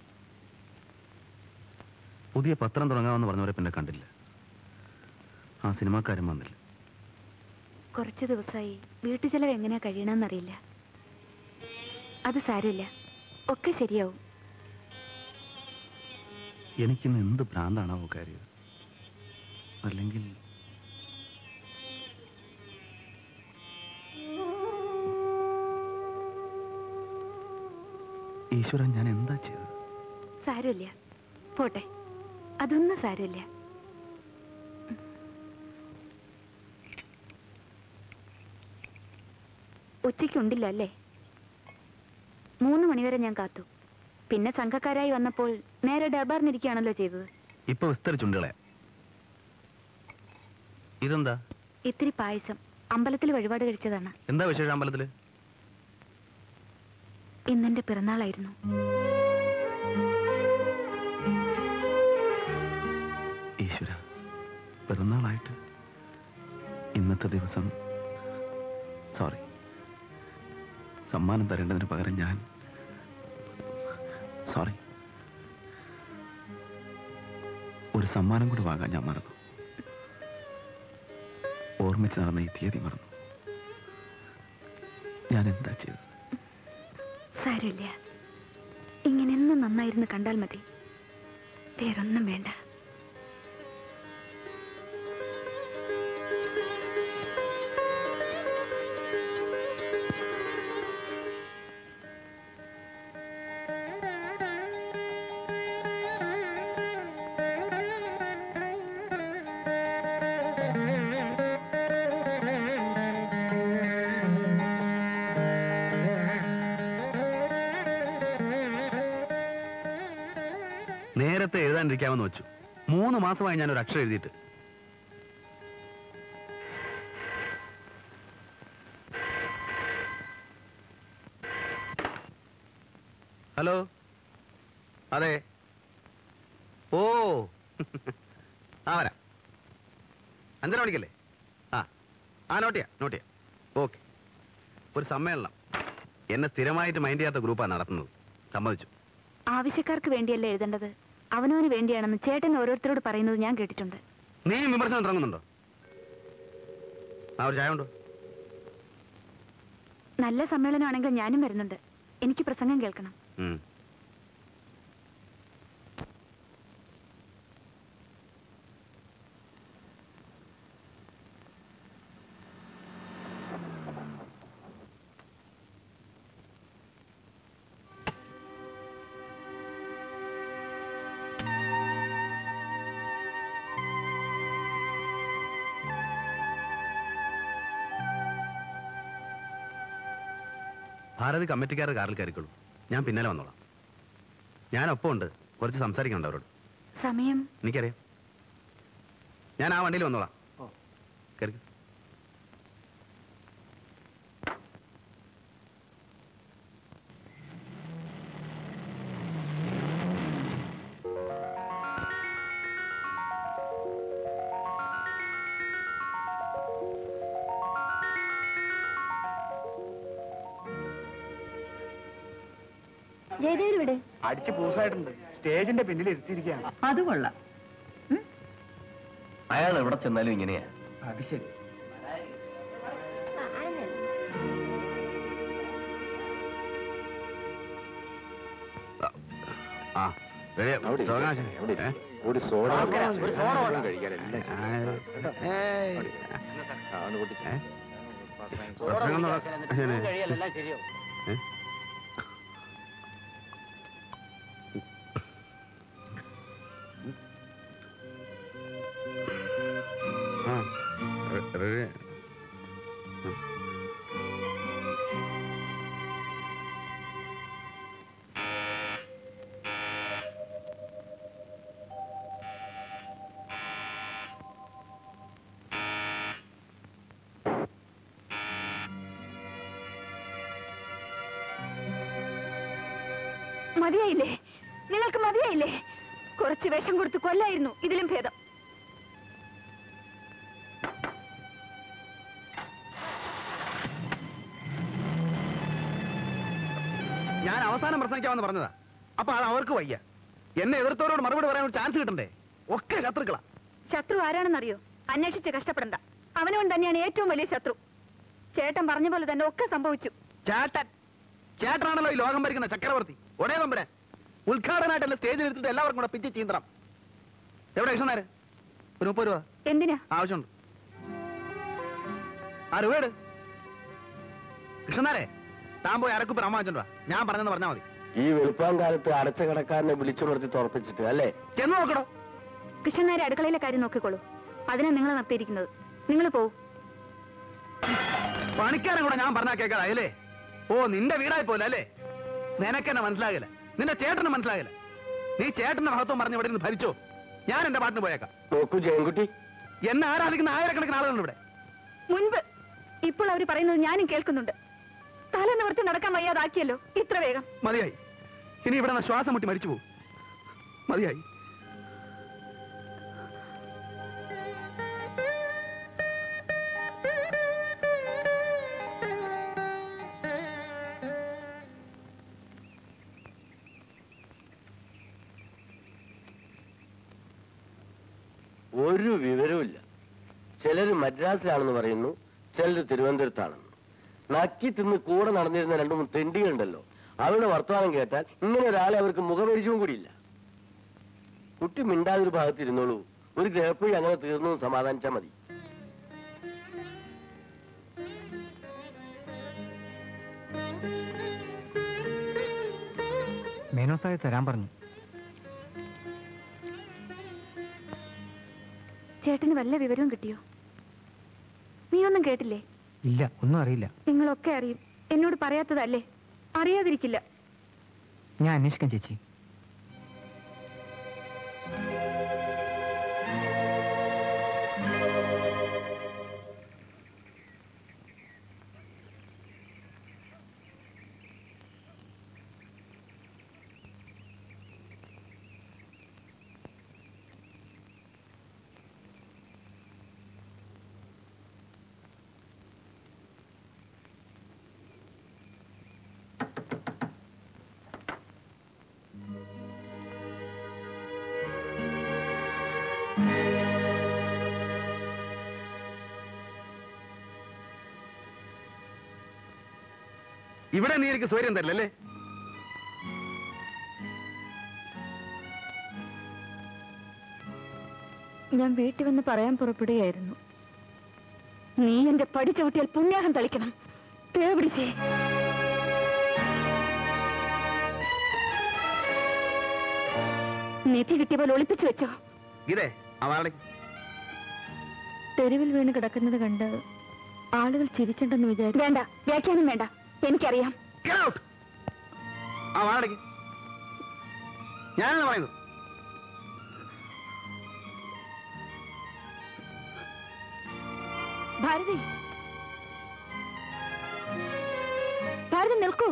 പുതിയ പത്രം തുടങ്ങാമെന്ന് പറഞ്ഞവരെ പിന്നെ കണ്ടില്ല ആ സിനിമാക്കാരും വന്നില്ല കുറച്ച് ദിവസമായി വീട്ടു ചെലവ് എങ്ങനെയാ കഴിയണമെന്നറിയില്ല അത് സാരമില്ല ഒക്കെ ശരിയാവും എനിക്കിന്ന് എന്ത് ഭ്രാന്താണാവോ കാര്യം അല്ലെങ്കിൽ ഈശ്വരൻ ഞാൻ എന്താ ചെയ്തത് സാരമില്ല പോട്ടെ അതൊന്നും സാരമില്ല ഉച്ചയ്ക്കുണ്ടില്ല അല്ലേ മൂന്ന് മണിവരെ ഞാൻ കാത്തു പിന്നെ സംഘക്കാരായി വന്നപ്പോൾ നേരെ ഡർബാറിനിരിക്കുകയാണല്ലോ ചെയ്തത് ഇപ്പൊ വിസ്തരിച്ചുണ്ടുകളെ ഇതെന്താ ഇത്തിരി പായസം അമ്പലത്തിൽ വഴിപാട് കഴിച്ചതാണ് എന്താ വിശേഷം അമ്പലത്തില് ഇന്നെന്റെ പിറന്നാളായിരുന്നു ഈശ്വര പിറന്നാളായിട്ട് ഇന്നത്തെ ദിവസം സോറി സമ്മാനം തരേണ്ടതിന് പകരം ഞാൻ സോറി ഒരു സമ്മാനം കൂടി വാങ്ങാൻ ഞാൻ മറന്നു ഓർമ്മിച്ച് നടന്ന ഈ തീയതി മറന്നു ഞാൻ എന്താ ചെയ്തത് സാരമില്ല ഇങ്ങനെ എന്നും നന്നായിരുന്നു കണ്ടാൽ മതി വേറൊന്നും വേണ്ട നേരത്തെ എഴുതാണ്ടിരിക്കാമെന്ന് വെച്ചു മൂന്ന് മാസമായി ഞാൻ ഒരു അക്ഷരം എഴുതിയിട്ട് ഹലോ അതെ ഓ ആ വരാം അഞ്ചര മണിക്കല്ലേ ആ ആ നോട്ട് ചെയ്യാം നോട്ട് ചെയ്യാം ഓക്കെ ഒരു സമ്മേളനം എന്നെ സ്ഥിരമായിട്ട് മൈൻഡ് ചെയ്യാത്ത ഗ്രൂപ്പാണ് നടത്തുന്നത് സമ്മതിച്ചു ആവശ്യക്കാർക്ക് വേണ്ടിയല്ല എഴുതേണ്ടത് അവനവന് വേണ്ടിയാണെന്ന് ചേട്ടൻ ഓരോരുത്തരോട് പറയുന്നത് ഞാൻ കേട്ടിട്ടുണ്ട് നീ വിമർശനം തുടങ്ങുന്നുണ്ടോ ആ ഒരു ചായ ഉണ്ടോ നല്ല സമ്മേളനമാണെങ്കിൽ ഞാനും വരുന്നുണ്ട് എനിക്ക് പ്രസംഗം കേൾക്കണം ഉം. ഭാരതി കമ്മിറ്റിക്കാരുടെ കാറിൽ കയറിക്കോളൂ ഞാൻ പിന്നാലെ വന്നോളാം ഞാൻ ഒപ്പം ഉണ്ട് കുറച്ച് സംസാരിക്കണ്ട അവരോട് സമയം എനിക്കറിയാം ഞാൻ ആ വണ്ടിയിൽ വന്നോളാം കയറി ജയദേവൻ ഇവിടെ അടിച്ച് പൂസായിട്ടുണ്ട് സ്റ്റേജിന്റെ പിന്നിൽ ഇരുത്തിയിരിക്കുകയാണ് അത് കൊള്ളാം അയാൾ എവിടെ ചെന്നാലും ഇങ്ങനെയാ അത് ശരി ആ ready? തുടങ്ങാം. ഏ? ഒരു സോഡ ഒരു സോഡ വേണം. കഴിക്കാനല്ല ആ, ഏയ്. ഏ? പ്രസംഗം തുട- ഏ? ആ, റെ- ready? മതിയായില്ലേ നിങ്ങൾക്ക് മതിയായില്ലേ കുറച്ച് വിഷം കൊടുത്ത് കൊല്ലായിരുന്നു ഇതിലും ഭേദം ഞാൻ അവസാനം പ്രസംഗിക്കാമെന്ന് പറഞ്ഞതാ അപ്പൊ അത് അവർക്ക് വയ്യ എന്നെ എതിർത്തവരോട് മറുപടി പറയാൻ ഒരു ചാൻസ് കിട്ടണ്ടേ ഒക്കെ ശത്രുക്കളാ ശത്രു ആരാണെന്നറിയോ അന്വേഷിച്ച് കഷ്ടപ്പെടണ്ട അവനവൻ തന്നെയാണ് ഏറ്റവും വലിയ ശത്രു ചേട്ടൻ പറഞ്ഞ പോലെ തന്നെ ഒക്കെ സംഭവിച്ചു ചേട്ടൻ ചേട്ടനാണല്ലോ ഈ ലോകം ഭരിക്കുന്ന ചക്രവർത്തി ഒടേ തമ്പുരാൻ ഉദ്ഘാടനമായിട്ടല്ല സ്റ്റേജിൽ എടുത്തിട്ട് എല്ലാവർക്കും കൂടെ പിച്ച് ചീന്തണം എവിടെ കൃഷ്ണനാര് ഒരു മുപ്പത് രൂപ എന്തിനാ ആവശ്യമുണ്ട് ആ രൂപയുടെ കൃഷ്ണനാരെ താൻ പോയി അരക്കുപ്പൻ അമ്മ വെച്ചോണ്ട് വാ ഞാൻ പറഞ്ഞെന്ന് പറഞ്ഞാൽ മതി ഈ വെളുപ്പാൻ കാലത്ത് അടച്ച കടക്കാരനെ വിളിച്ചുണർത്തി തുറപ്പിച്ചിട്ട് അല്ലേ ചെന്ന് നോക്കണോ കൃഷ്ണനാരെ അടുക്കളയിലെ കാര്യം നോക്കിക്കോളൂ അതിനാ നിങ്ങളെ നിർത്തിയിരിക്കുന്നത് നിങ്ങൾ പോവും പണിക്കാരൻ കൂടെ ഞാൻ പറഞ്ഞാ കേൾക്കാതായല്ലേ ഓ നിന്റെ വീടായി പോലെ അല്ലേ നിനക്കെന്നെ മനസ്സിലാകില്ല നിന്റെ ചേട്ടന് മനസ്സിലാകില്ല നീ ചേട്ടന്റെ മഹത്വം പറഞ്ഞ് ഇവിടെ നിന്ന് ഭരിച്ചോ ഞാൻ എന്റെ പാട്ടിന് പോയേക്കാം നോക്കൂ ജയൻകുട്ടി എന്നെ ആരാധിക്കുന്ന ആയിരക്കണക്കിന് ആളുകളുണ്ട് ഇവിടെ മുൻപ് ഇപ്പോൾ അവർ പറയുന്നത് ഞാനും കേൾക്കുന്നുണ്ട് തല നിവർത്തി നടക്കാൻ വയ്യാതാക്കിയല്ലോ ഇത്ര വേഗം മതിയായി ഇനി ഇവിടെ നിന്ന് ശ്വാസം മുട്ടി മരിച്ചു പോകും മതിയായി ഒരു വിവരവുമില്ല ചിലര് മദ്രാസിലാണെന്ന് പറയുന്നു ചിലര് തിരുവനന്തപുരത്താണെന്ന് നക്കി തിന്ന് കൂടെ നടന്നിരുന്ന രണ്ടു മൂന്ന് തെണ്ടികളുണ്ടല്ലോ അവരുടെ വർത്തമാനം കേട്ടാൽ ഇങ്ങനെ ഒരാളെ അവർക്ക് മുഖപരിചയവും കൂടിയില്ല കുട്ടി മിണ്ടാതൊരു ഭാഗത്തിരുന്നോളൂ ഒരു ഗ്രഹപ്പുഴ അങ്ങനെ തീർന്നു എന്ന് സമാധാനിച്ചാൽ മതി മേനോസായി തരാൻ പറഞ്ഞു ചേട്ടന് വല്ല വിവരവും കിട്ടിയോ നീ ഒന്നും കേട്ടില്ലേ ഇല്ല ഒന്നും അറിയില്ല നിങ്ങളൊക്കെ അറിയും എന്നോട് പറയാത്തതല്ലേ അറിയാതിരിക്കില്ല ഞാൻ അന്വേഷിക്കാം ചേച്ചി ഇവിടെ നീ എനിക്ക് സ്വൈര്യം തരില്ലല്ലേ ഞാൻ വീട്ടിൽ വന്ന് പറയാൻ പുറപ്പെടുകയായിരുന്നു നീ എന്റെ പടി ചവിട്ടിയാൽ പുണ്യാഹം തളിക്കണം തേ പിടിച്ചേ നിധി കിട്ടിയ പോലെ ഒളിപ്പിച്ചു വെച്ചോ ഇതേ അവളുടെ തെരുവിൽ വീണ് കിടക്കുന്നത് കണ്ട് ആളുകൾ ചിരിക്കണ്ടെന്ന് വിചാരിച്ചു വേണ്ട വ്യാഖ്യാനം വേണ്ട എനിക്കറിയാം ആ വാടകയ്ക്ക് ഞാനാണ് പറയുന്നത് ഭാരതി ഭാരതി നിൽക്കൂ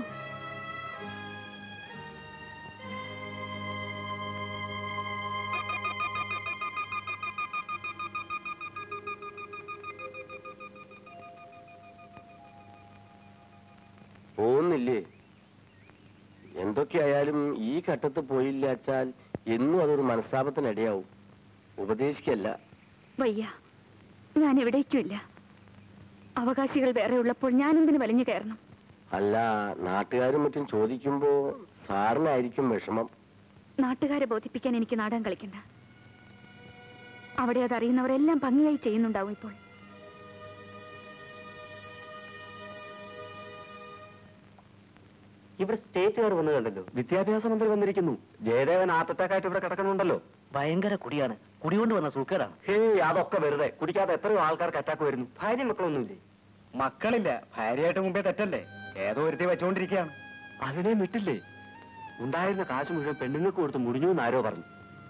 പോകുന്നില്ലേ എന്തൊക്കെയായാലും ഈ ഘട്ടത്ത് പോയില്ല അച്ചാൽ എന്നും അതൊരു മനസ്താപത്തിനിടയാവും ഉപദേശിക്കല്ല വയ്യ ഞാൻ എവിടേക്കുമില്ല അവകാശികൾ വേറെ ഉള്ളപ്പോൾ ഞാൻ എന്തിനു വലിഞ്ഞു കയറണം അല്ല നാട്ടുകാരും മറ്റും ചോദിക്കുമ്പോ സാറിനായിരിക്കും വിഷമം നാട്ടുകാരെ ബോധിപ്പിക്കാൻ എനിക്ക് നാടകം കളിക്കണ്ട അവിടെ അതറിയുന്നവരെല്ലാം ഭംഗിയായി ചെയ്യുന്നുണ്ടാവും ഇപ്പോൾ ഇവിടെ സ്റ്റേറ്റുകാർ വന്നു കണ്ടല്ലോ വിദ്യാഭ്യാസ മന്ത്രി വന്നിരിക്കുന്നു ജയദേവൻ ആത്തറ്റാക്കായിട്ട് ഇവിടെ കിടക്കണുണ്ടല്ലോ ഭയങ്കര കുടിയാണ് കുടികൊണ്ട് വന്ന സുഖേടാണ് ഹേയ് അതൊക്കെ വെറുതെ കുടിക്കാതെ എത്രയോ ആൾക്കാർക്ക് അറ്റാക്ക് വരുന്നു ഭാര്യ മക്കളൊന്നുമില്ലേ മക്കളില്ല ഭാര്യയായിട്ട് മുമ്പേ തെറ്റല്ലേ ഏതോ ഒരുത്തി വെച്ചുകൊണ്ടിരിക്കുകയാണ് അതിനെ വിട്ടില്ലേ ഉണ്ടായിരുന്ന കാശ് മുഴുവൻ പെണ്ണുങ്ങൾക്ക് കൊടുത്ത് മുടിഞ്ഞു എന്ന് ആരോ പറഞ്ഞു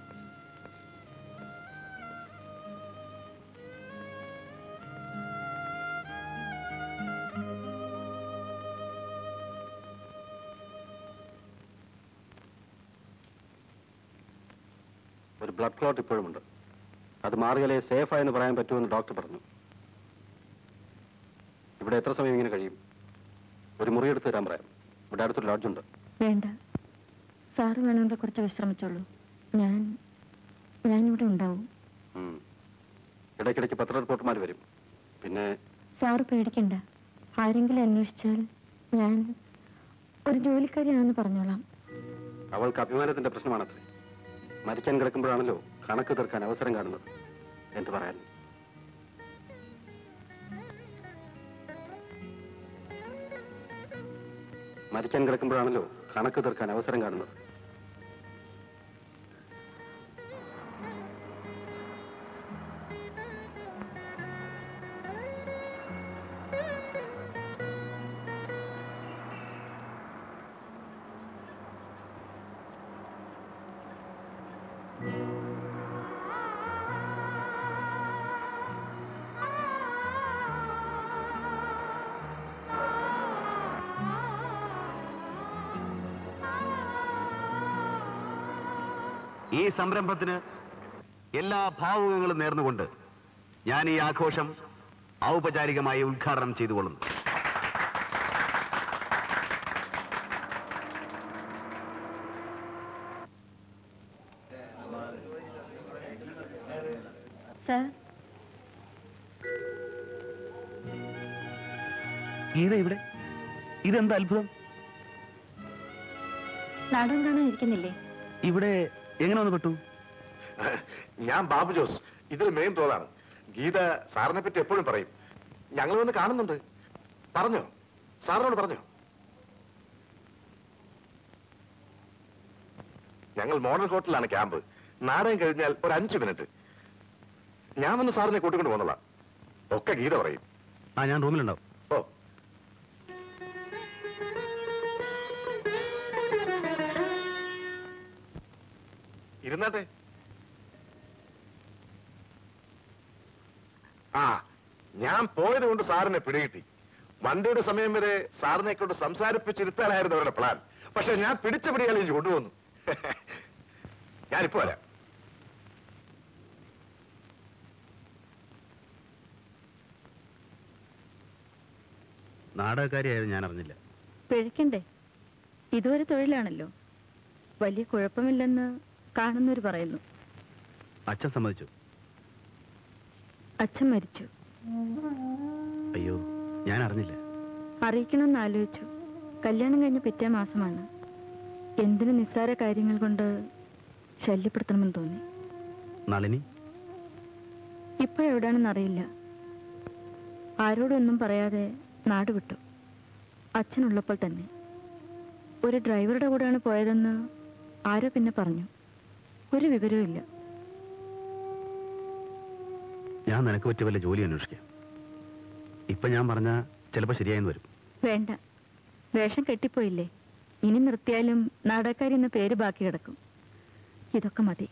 ഒരു ബ്ലഡ് ക്ലോട്ട് ഇപ്പോഴുമുണ്ട് അത് മാറിയാലേ സേഫായെന്ന് പറയാൻ പറ്റുമെന്ന് ഡോക്ടർ പറഞ്ഞു ഇവിടെ എത്ര സമയം ഇങ്ങനെ കഴിയും ഒരു മുറി എടുത്ത് തരാൻ പറയാം ഇവിടെ അടുത്തൊരു ലോഡ്ജുണ്ട് വേണ്ട സാറ് വേണമെങ്കിൽ കുറച്ച് വിശ്രമിച്ചോളൂ ഞാൻ ഞാനിവിടെ ഉണ്ടാവും ഉം. ഇടയ്ക്കിടയ്ക്ക് പത്ര റിപ്പോർട്ടർമാർ വരും പിന്നെ സാറ് പേടിക്കണ്ട ആരെങ്കിലും അന്വേഷിച്ചാൽ ഞാൻ ഒരു ജോലിക്കാരിയാണെന്ന് പറഞ്ഞോളാം അവൾക്ക് അഭിമാനത്തിന്റെ പ്രശ്നമാണത്രേ മരിക്കാൻ കിടക്കുമ്പോഴാണല്ലോ കണക്ക് തീർക്കാൻ അവസരം കാണുന്നത് എന്ത് പറയാൻ മരിക്കാൻ കിടക്കുമ്പോഴാണല്ലോ കണക്ക് തീർക്കാൻ അവസരം കാണുന്നത് ഈ സംരംഭത്തിന് എല്ലാ ഭാവുകങ്ങളും നേർന്നുകൊണ്ട് ഞാൻ ഈ ആഘോഷം ഔപചാരികമായി ഉദ്ഘാടനം ചെയ്തുകൊള്ളുന്നു സാർ ഗീത ഇവിടെ ഇതെന്താ അത്ഭുതം നാടകം കാണാൻ ഇരിക്കുന്നില്ലേ ഇവിടെ എങ്ങനെ വന്ന് പെട്ടു ഞാൻ ബാബു ജോസ് ഇതിൽ മെയിൻ റോളാണ് ഗീത സാറിനെ പറ്റി എപ്പോഴും പറയും ഞങ്ങൾ വന്ന് കാണുന്നുണ്ട് പറഞ്ഞോ സാറിനോട് പറഞ്ഞോ ഞങ്ങൾ മോഡൽ ഹോട്ടലിലാണ് ക്യാമ്പ് നാടകം കഴിഞ്ഞാൽ ഒരു അഞ്ചു മിനിറ്റ് ഞാൻ വന്ന് സാറിനെ കൂട്ടിക്കൊണ്ട് പോന്നോളാം ഒക്കെ ഗീത പറയും ആ ഞാൻ റൂമിലുണ്ടാവും ഓ ഇരുന്നാട്ടെ ആ ഞാൻ പോയത് കൊണ്ട് സാറിനെ പിടികിട്ടി വണ്ടിയുടെ സമയം വരെ സാറിനെ കൊണ്ട് സംസാരിപ്പിച്ചിരുത്താനായിരുന്നു അവരുടെ പ്ലാൻ പക്ഷെ ഞാൻ പിടിച്ച പിടിയാൽ എനിക്ക് കൊണ്ടുവന്നു ഞാനിപ്പോ വരാം നാടകക്കാരിയായത് ഞാൻ അറിഞ്ഞില്ല പിഴയ്ക്കണ്ടേ ഇതുവരെ തൊഴിലാണല്ലോ വലിയ കുഴപ്പമില്ലെന്ന് കാണുന്നവർ പറയുന്നു അച്ഛൻ സമ്മതിച്ചു അച്ഛൻ മരിച്ചു അയ്യോ ഞാൻ അറിഞ്ഞില്ല അറിയിക്കണമെന്ന് ആലോചിച്ചു കല്യാണം കഴിഞ്ഞ പിറ്റേ മാസമാണ് എന്തിനു നിസ്സാര കാര്യങ്ങൾ കൊണ്ട് ശല്യപ്പെടുത്തണമെന്ന് തോന്നി നളിനി ഇപ്പോഴെവിടാണെന്ന് അറിയില്ല ആരോടൊന്നും പറയാതെ നാട് വിട്ടു അച്ഛനുള്ളപ്പോൾ തന്നെ ഒരു ഡ്രൈവറുടെ കൂടെയാണ് പോയതെന്ന് ആരോ പിന്നെ പറഞ്ഞു ഒരു വിവരവും ഇല്ല ഞാൻ നിനക്ക് പറ്റിയ വല്ല ജോലി അന്വേഷിക്കാം ഇപ്പൊ ഞാൻ പറഞ്ഞ ചിലപ്പോ ശരിയായെന്ന് വരും വേണ്ട വേഷം കെട്ടിപ്പോയില്ലേ ഇനി നിർത്തിയാലും നാടകക്കാരി എന്ന പേര് ബാക്കി കിടക്കും ഇതൊക്കെ മതി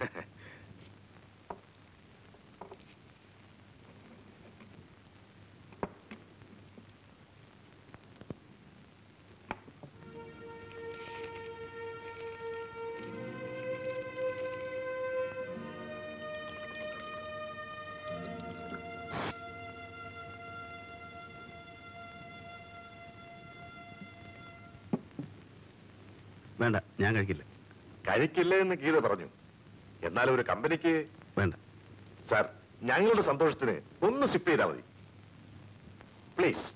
വേണ്ട ഞാൻ കഴിക്കില്ല കഴിക്കില്ല എന്ന് ഗീത പറഞ്ഞു എന്നാൽ ഒരു കമ്പനിക്ക് വേണ്ട സാർ ഞങ്ങളുടെ സന്തോഷത്തിന് ഒന്ന് സിപ്പ് ചെയ്താൽ മതി പ്ലീസ്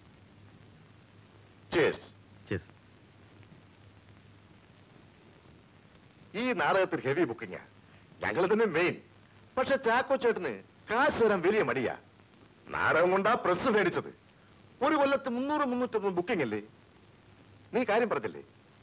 ചേഴ്സ് ചേസ് ഈ നാടകത്തിൽ ഹെവി ബുക്കിംഗാ ഞങ്ങൾ തന്നെ മെയിൻ പക്ഷെ ചാക്കോ ചേട്ടന് കാശ് തരാൻ വലിയ മടിയാ നാടകം കൊണ്ടാ പ്രസ് മേടിച്ചത് ഒരു കൊല്ലത്ത് മുന്നൂറ് മുന്നൂറ്റൊന്ന് ബുക്കിംഗ് അല്ലേ നീ കാര്യം പറഞ്ഞില്ലേ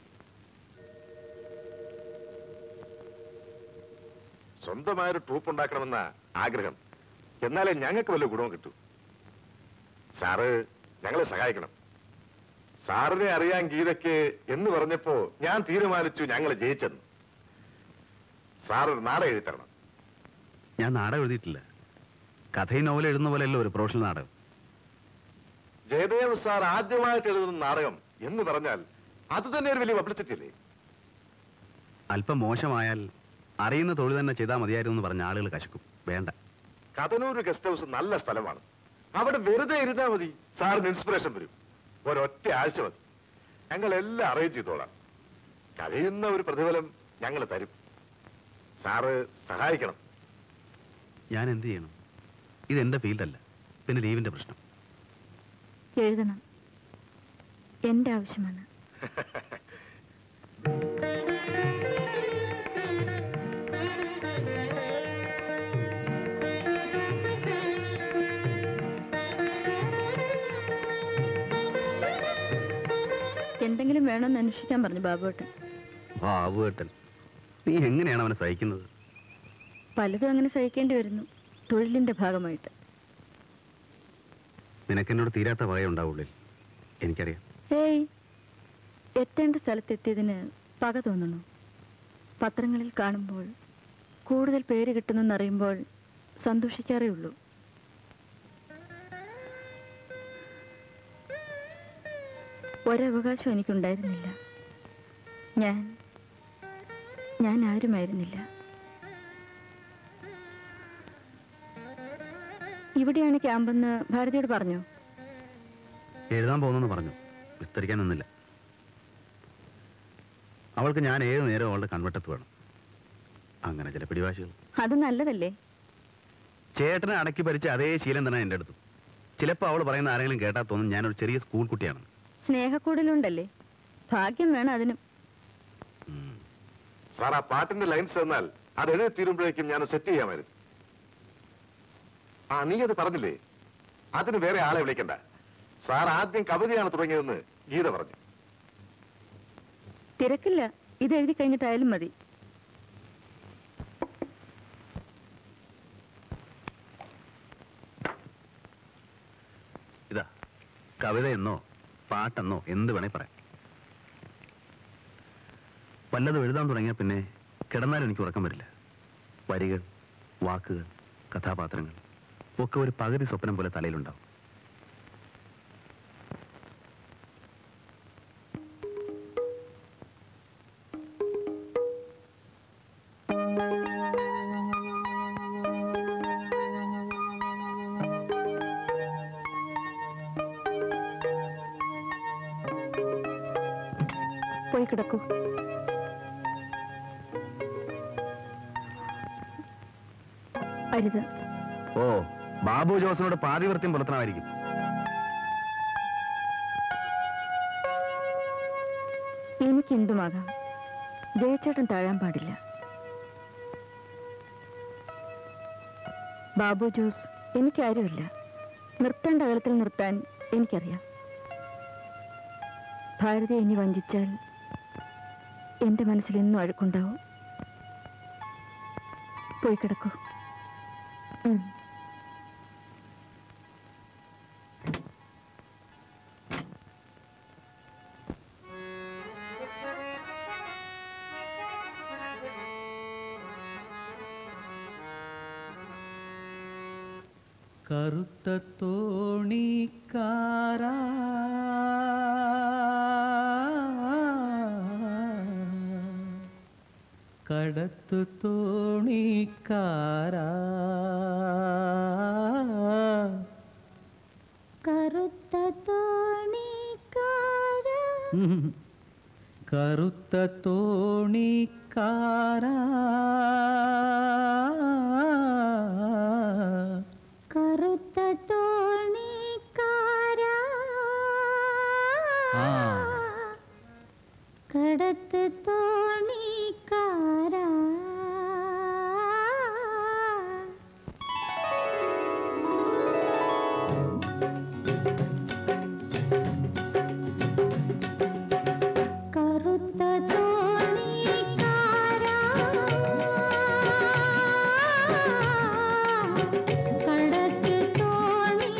സ്വന്തമായൊരു ട്രൂപ്പ് ഉണ്ടാക്കണമെന്ന ആഗ്രഹം എന്നാലേ ഞങ്ങൾക്ക് വല്ല ഗുണവും കിട്ടൂ സാറ് ഞങ്ങളെ സഹായിക്കണം സാറിനെ അറിയാൻ ഗീതയ്ക്ക് എന്ന് പറഞ്ഞപ്പോ ഞാൻ തീരുമാനിച്ചു ഞങ്ങൾ ജയിച്ചെന്ന് സാർ ഒരു നാടകം എഴുതി തരണം ഞാൻ നാടകം എഴുതിയിട്ടില്ല കഥയും നോവൽ എഴുതുന്ന പോലെയല്ല ഒരു പ്രൊഫഷണൽ നാടകം ജയദേവ് സാർ ആദ്യമായിട്ട് എഴുതുന്ന നാടകം എന്ന് പറഞ്ഞാൽ അത് തന്നെ ഒരു വലിയ പബ്ലിസിറ്റി അല്ലേ അല്പം മോശമായാൽ അറിയുന്ന തൊഴിൽ തന്നെ ചെയ്താൽ മതിയായിരുന്നു എന്ന് പറഞ്ഞ ആളുകൾ കശക്കും വേണ്ട കഥനൂർ ഗസ്റ്റ് ഹൗസ് നല്ല സ്ഥലമാണ് അവിടെ വെറുതെ ഇരുന്നാ മതി സാറിന് ഇൻസ്പിറേഷൻ വരും ഒരൊറ്റ ആഴ്ച മതി ഞങ്ങൾ എല്ലാം അറേഞ്ച് ചെയ്തോളാം കഴിയുന്ന ഒരു പ്രതിഫലം ഞങ്ങൾ തരും സാറ് സഹായിക്കണം ഞാൻ എന്ത് ചെയ്യണം ഇതെന്റെ ഫീൽഡല്ല പിന്നെ ലീവിന്റെ പ്രശ്നം എഴുതണം എന്റെ ആവശ്യമാണ് എന്തെങ്കിലും വേണമെന്ന് അന്വേഷിക്കാൻ പറഞ്ഞു ബാബുവേട്ടൻ ബാബുവേട്ടൻ നീ എങ്ങനെയാണ് അവനെ സഹിക്കുന്നത് പലതും അങ്ങനെ സഹിക്കേണ്ടി വരുന്നു തൊഴിലിന്റെ ഭാഗമായിട്ട് നിനക്കെന്നോട് തീരാത്ത പറയുണ്ടാവുള്ളിൽ എനിക്കറിയാം ഏയ് എത്തേണ്ട സ്ഥലത്തെത്തിയതിന് പക തോന്നുന്നു പത്രങ്ങളിൽ കാണുമ്പോൾ കൂടുതൽ പേര് കിട്ടുന്നെന്നറിയുമ്പോൾ സന്തോഷിക്കാറേ ഉള്ളൂ ഒരവകാശം എനിക്കുണ്ടായിരുന്നില്ല ഞാൻ ഞാൻ ആരുമായിരുന്നില്ല ഇവിടെയാണ് ക്യാമ്പെന്ന് ഭാരതിയോട് പറഞ്ഞോ എഴുതാൻ പോകുന്നെന്ന് പറഞ്ഞു വിസ്തരിക്കാനൊന്നുമില്ല അവൾക്ക് ഞാൻ ഏത് നേരം അവളുടെ കൺവെട്ടത്ത് വേണം അങ്ങനെ ചില പിടിവാശികൾ അത് നല്ലതല്ലേ ചേട്ടനെ അടക്കി ഭരിച്ച അതേ ശീലം തന്നെ എൻ്റെ അടുത്തും ചിലപ്പോൾ അവൾ പറയുന്ന ആരെങ്കിലും കേട്ടാൽ തോന്നും ഞാനൊരു ചെറിയ സ്കൂൾ കുട്ടിയാണ് സ്നേഹക്കൂടലുണ്ടല്ലേ ഭാഗ്യം വേണം അതിനും സാർ ആ പാട്ടിന്റെ ലൈൻസ് തന്നാൽ അത് എഴുതി തീരുമ്പോഴേക്കും ഞാൻ സെറ്റ് ചെയ്യാമായിരുന്നു ആ നീ അത് പറഞ്ഞില്ലേ അതിന് വേറെ ആളെ വിളിക്കണ്ട സാർ ആദ്യം കവിതയാണ് തുടങ്ങിയതെന്ന് ഗീത പറഞ്ഞു തിരക്കില്ല ഇത് എഴുതി കഴിഞ്ഞിട്ടായാലും മതി ഇതാ കവിത എന്നോ പാട്ടെന്നോ എന്ത് വേണേ പറയാം വല്ലതും എഴുതാൻ തുടങ്ങിയാൽ പിന്നെ കിടന്നാൽ എനിക്ക് ഉറക്കം വരില്ല വരികൾ വാക്കുകൾ കഥാപാത്രങ്ങൾ ഒക്കെ ഒരു പകുതി സ്വപ്നം പോലെ തലയിലുണ്ടാവും പോയി കിടക്കൂ അരുത് ഓ ബാബു ജോസിനോട് പാതിവൃത്യം പുലർത്തണമായിരിക്കും എനിക്ക് എന്തുമാകാം ജയച്ചേട്ടൻ താഴാൻ പാടില്ല ബാബു ജോസ് എനിക്കാരുമില്ല നിർത്തേണ്ട അകലത്തിൽ നിർത്താൻ എനിക്കറിയാം ഭാരതി ഇനി വഞ്ചിച്ചാൽ എന്റെ മനസ്സിൽ എന്നും അഴുക്കുണ്ടാവും പോയി കിടക്കൂ ഉം. കറുത്ത തോണിക്കാരാ കടത്തു തോണിക്കാരാ കറുത്ത തോണിക്കാര ഉം. കറുത്ത തോണിക്കാരാ കറുത്ത തോണിക്കാര ആ. കടത്ത് തോണിക്കാര കറുത്ത തോണിക്കാര കടത്ത് തോണിക്കാര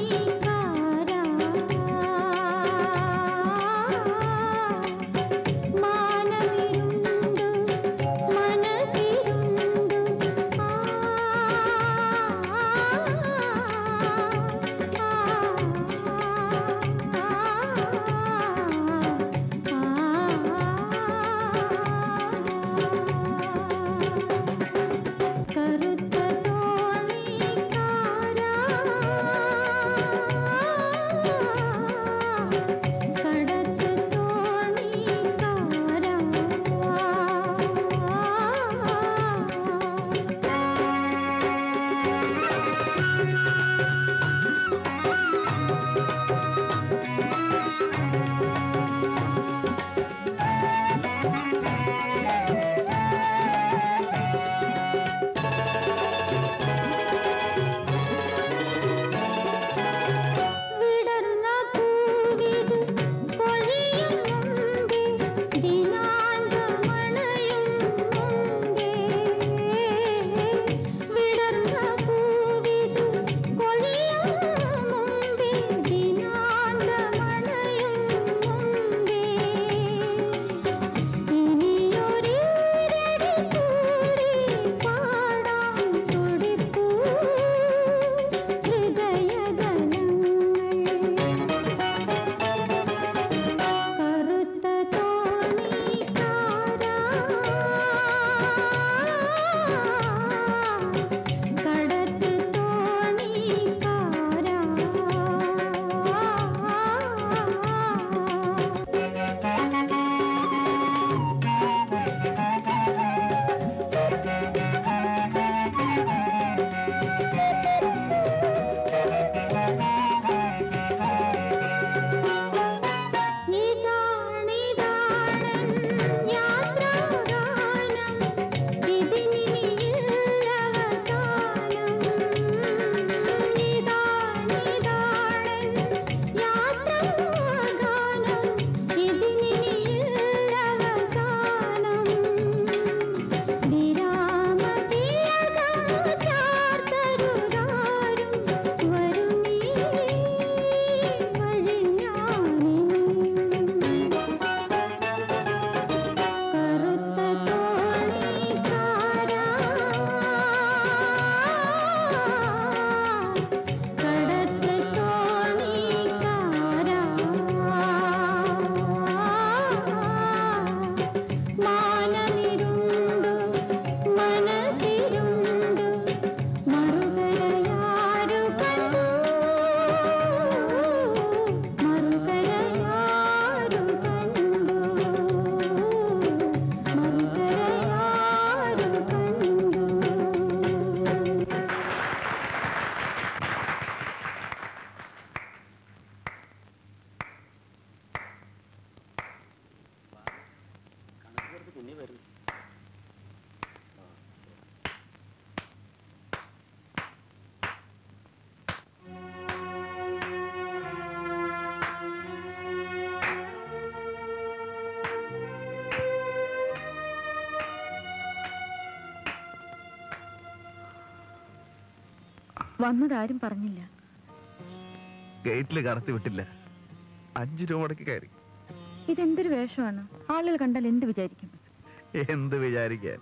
വന്നതാരും പറഞ്ഞില്ല ഗേറ്റിൽ കടത്തി വിട്ടില്ല അഞ്ചു രൂപ മുടക്കി കയറി ഇതെന്തൊരു വേഷമാണ് ആളുകൾ കണ്ടാൽ എന്ത് വിചാരിക്കും എന്ത് വിചാരിക്കാൻ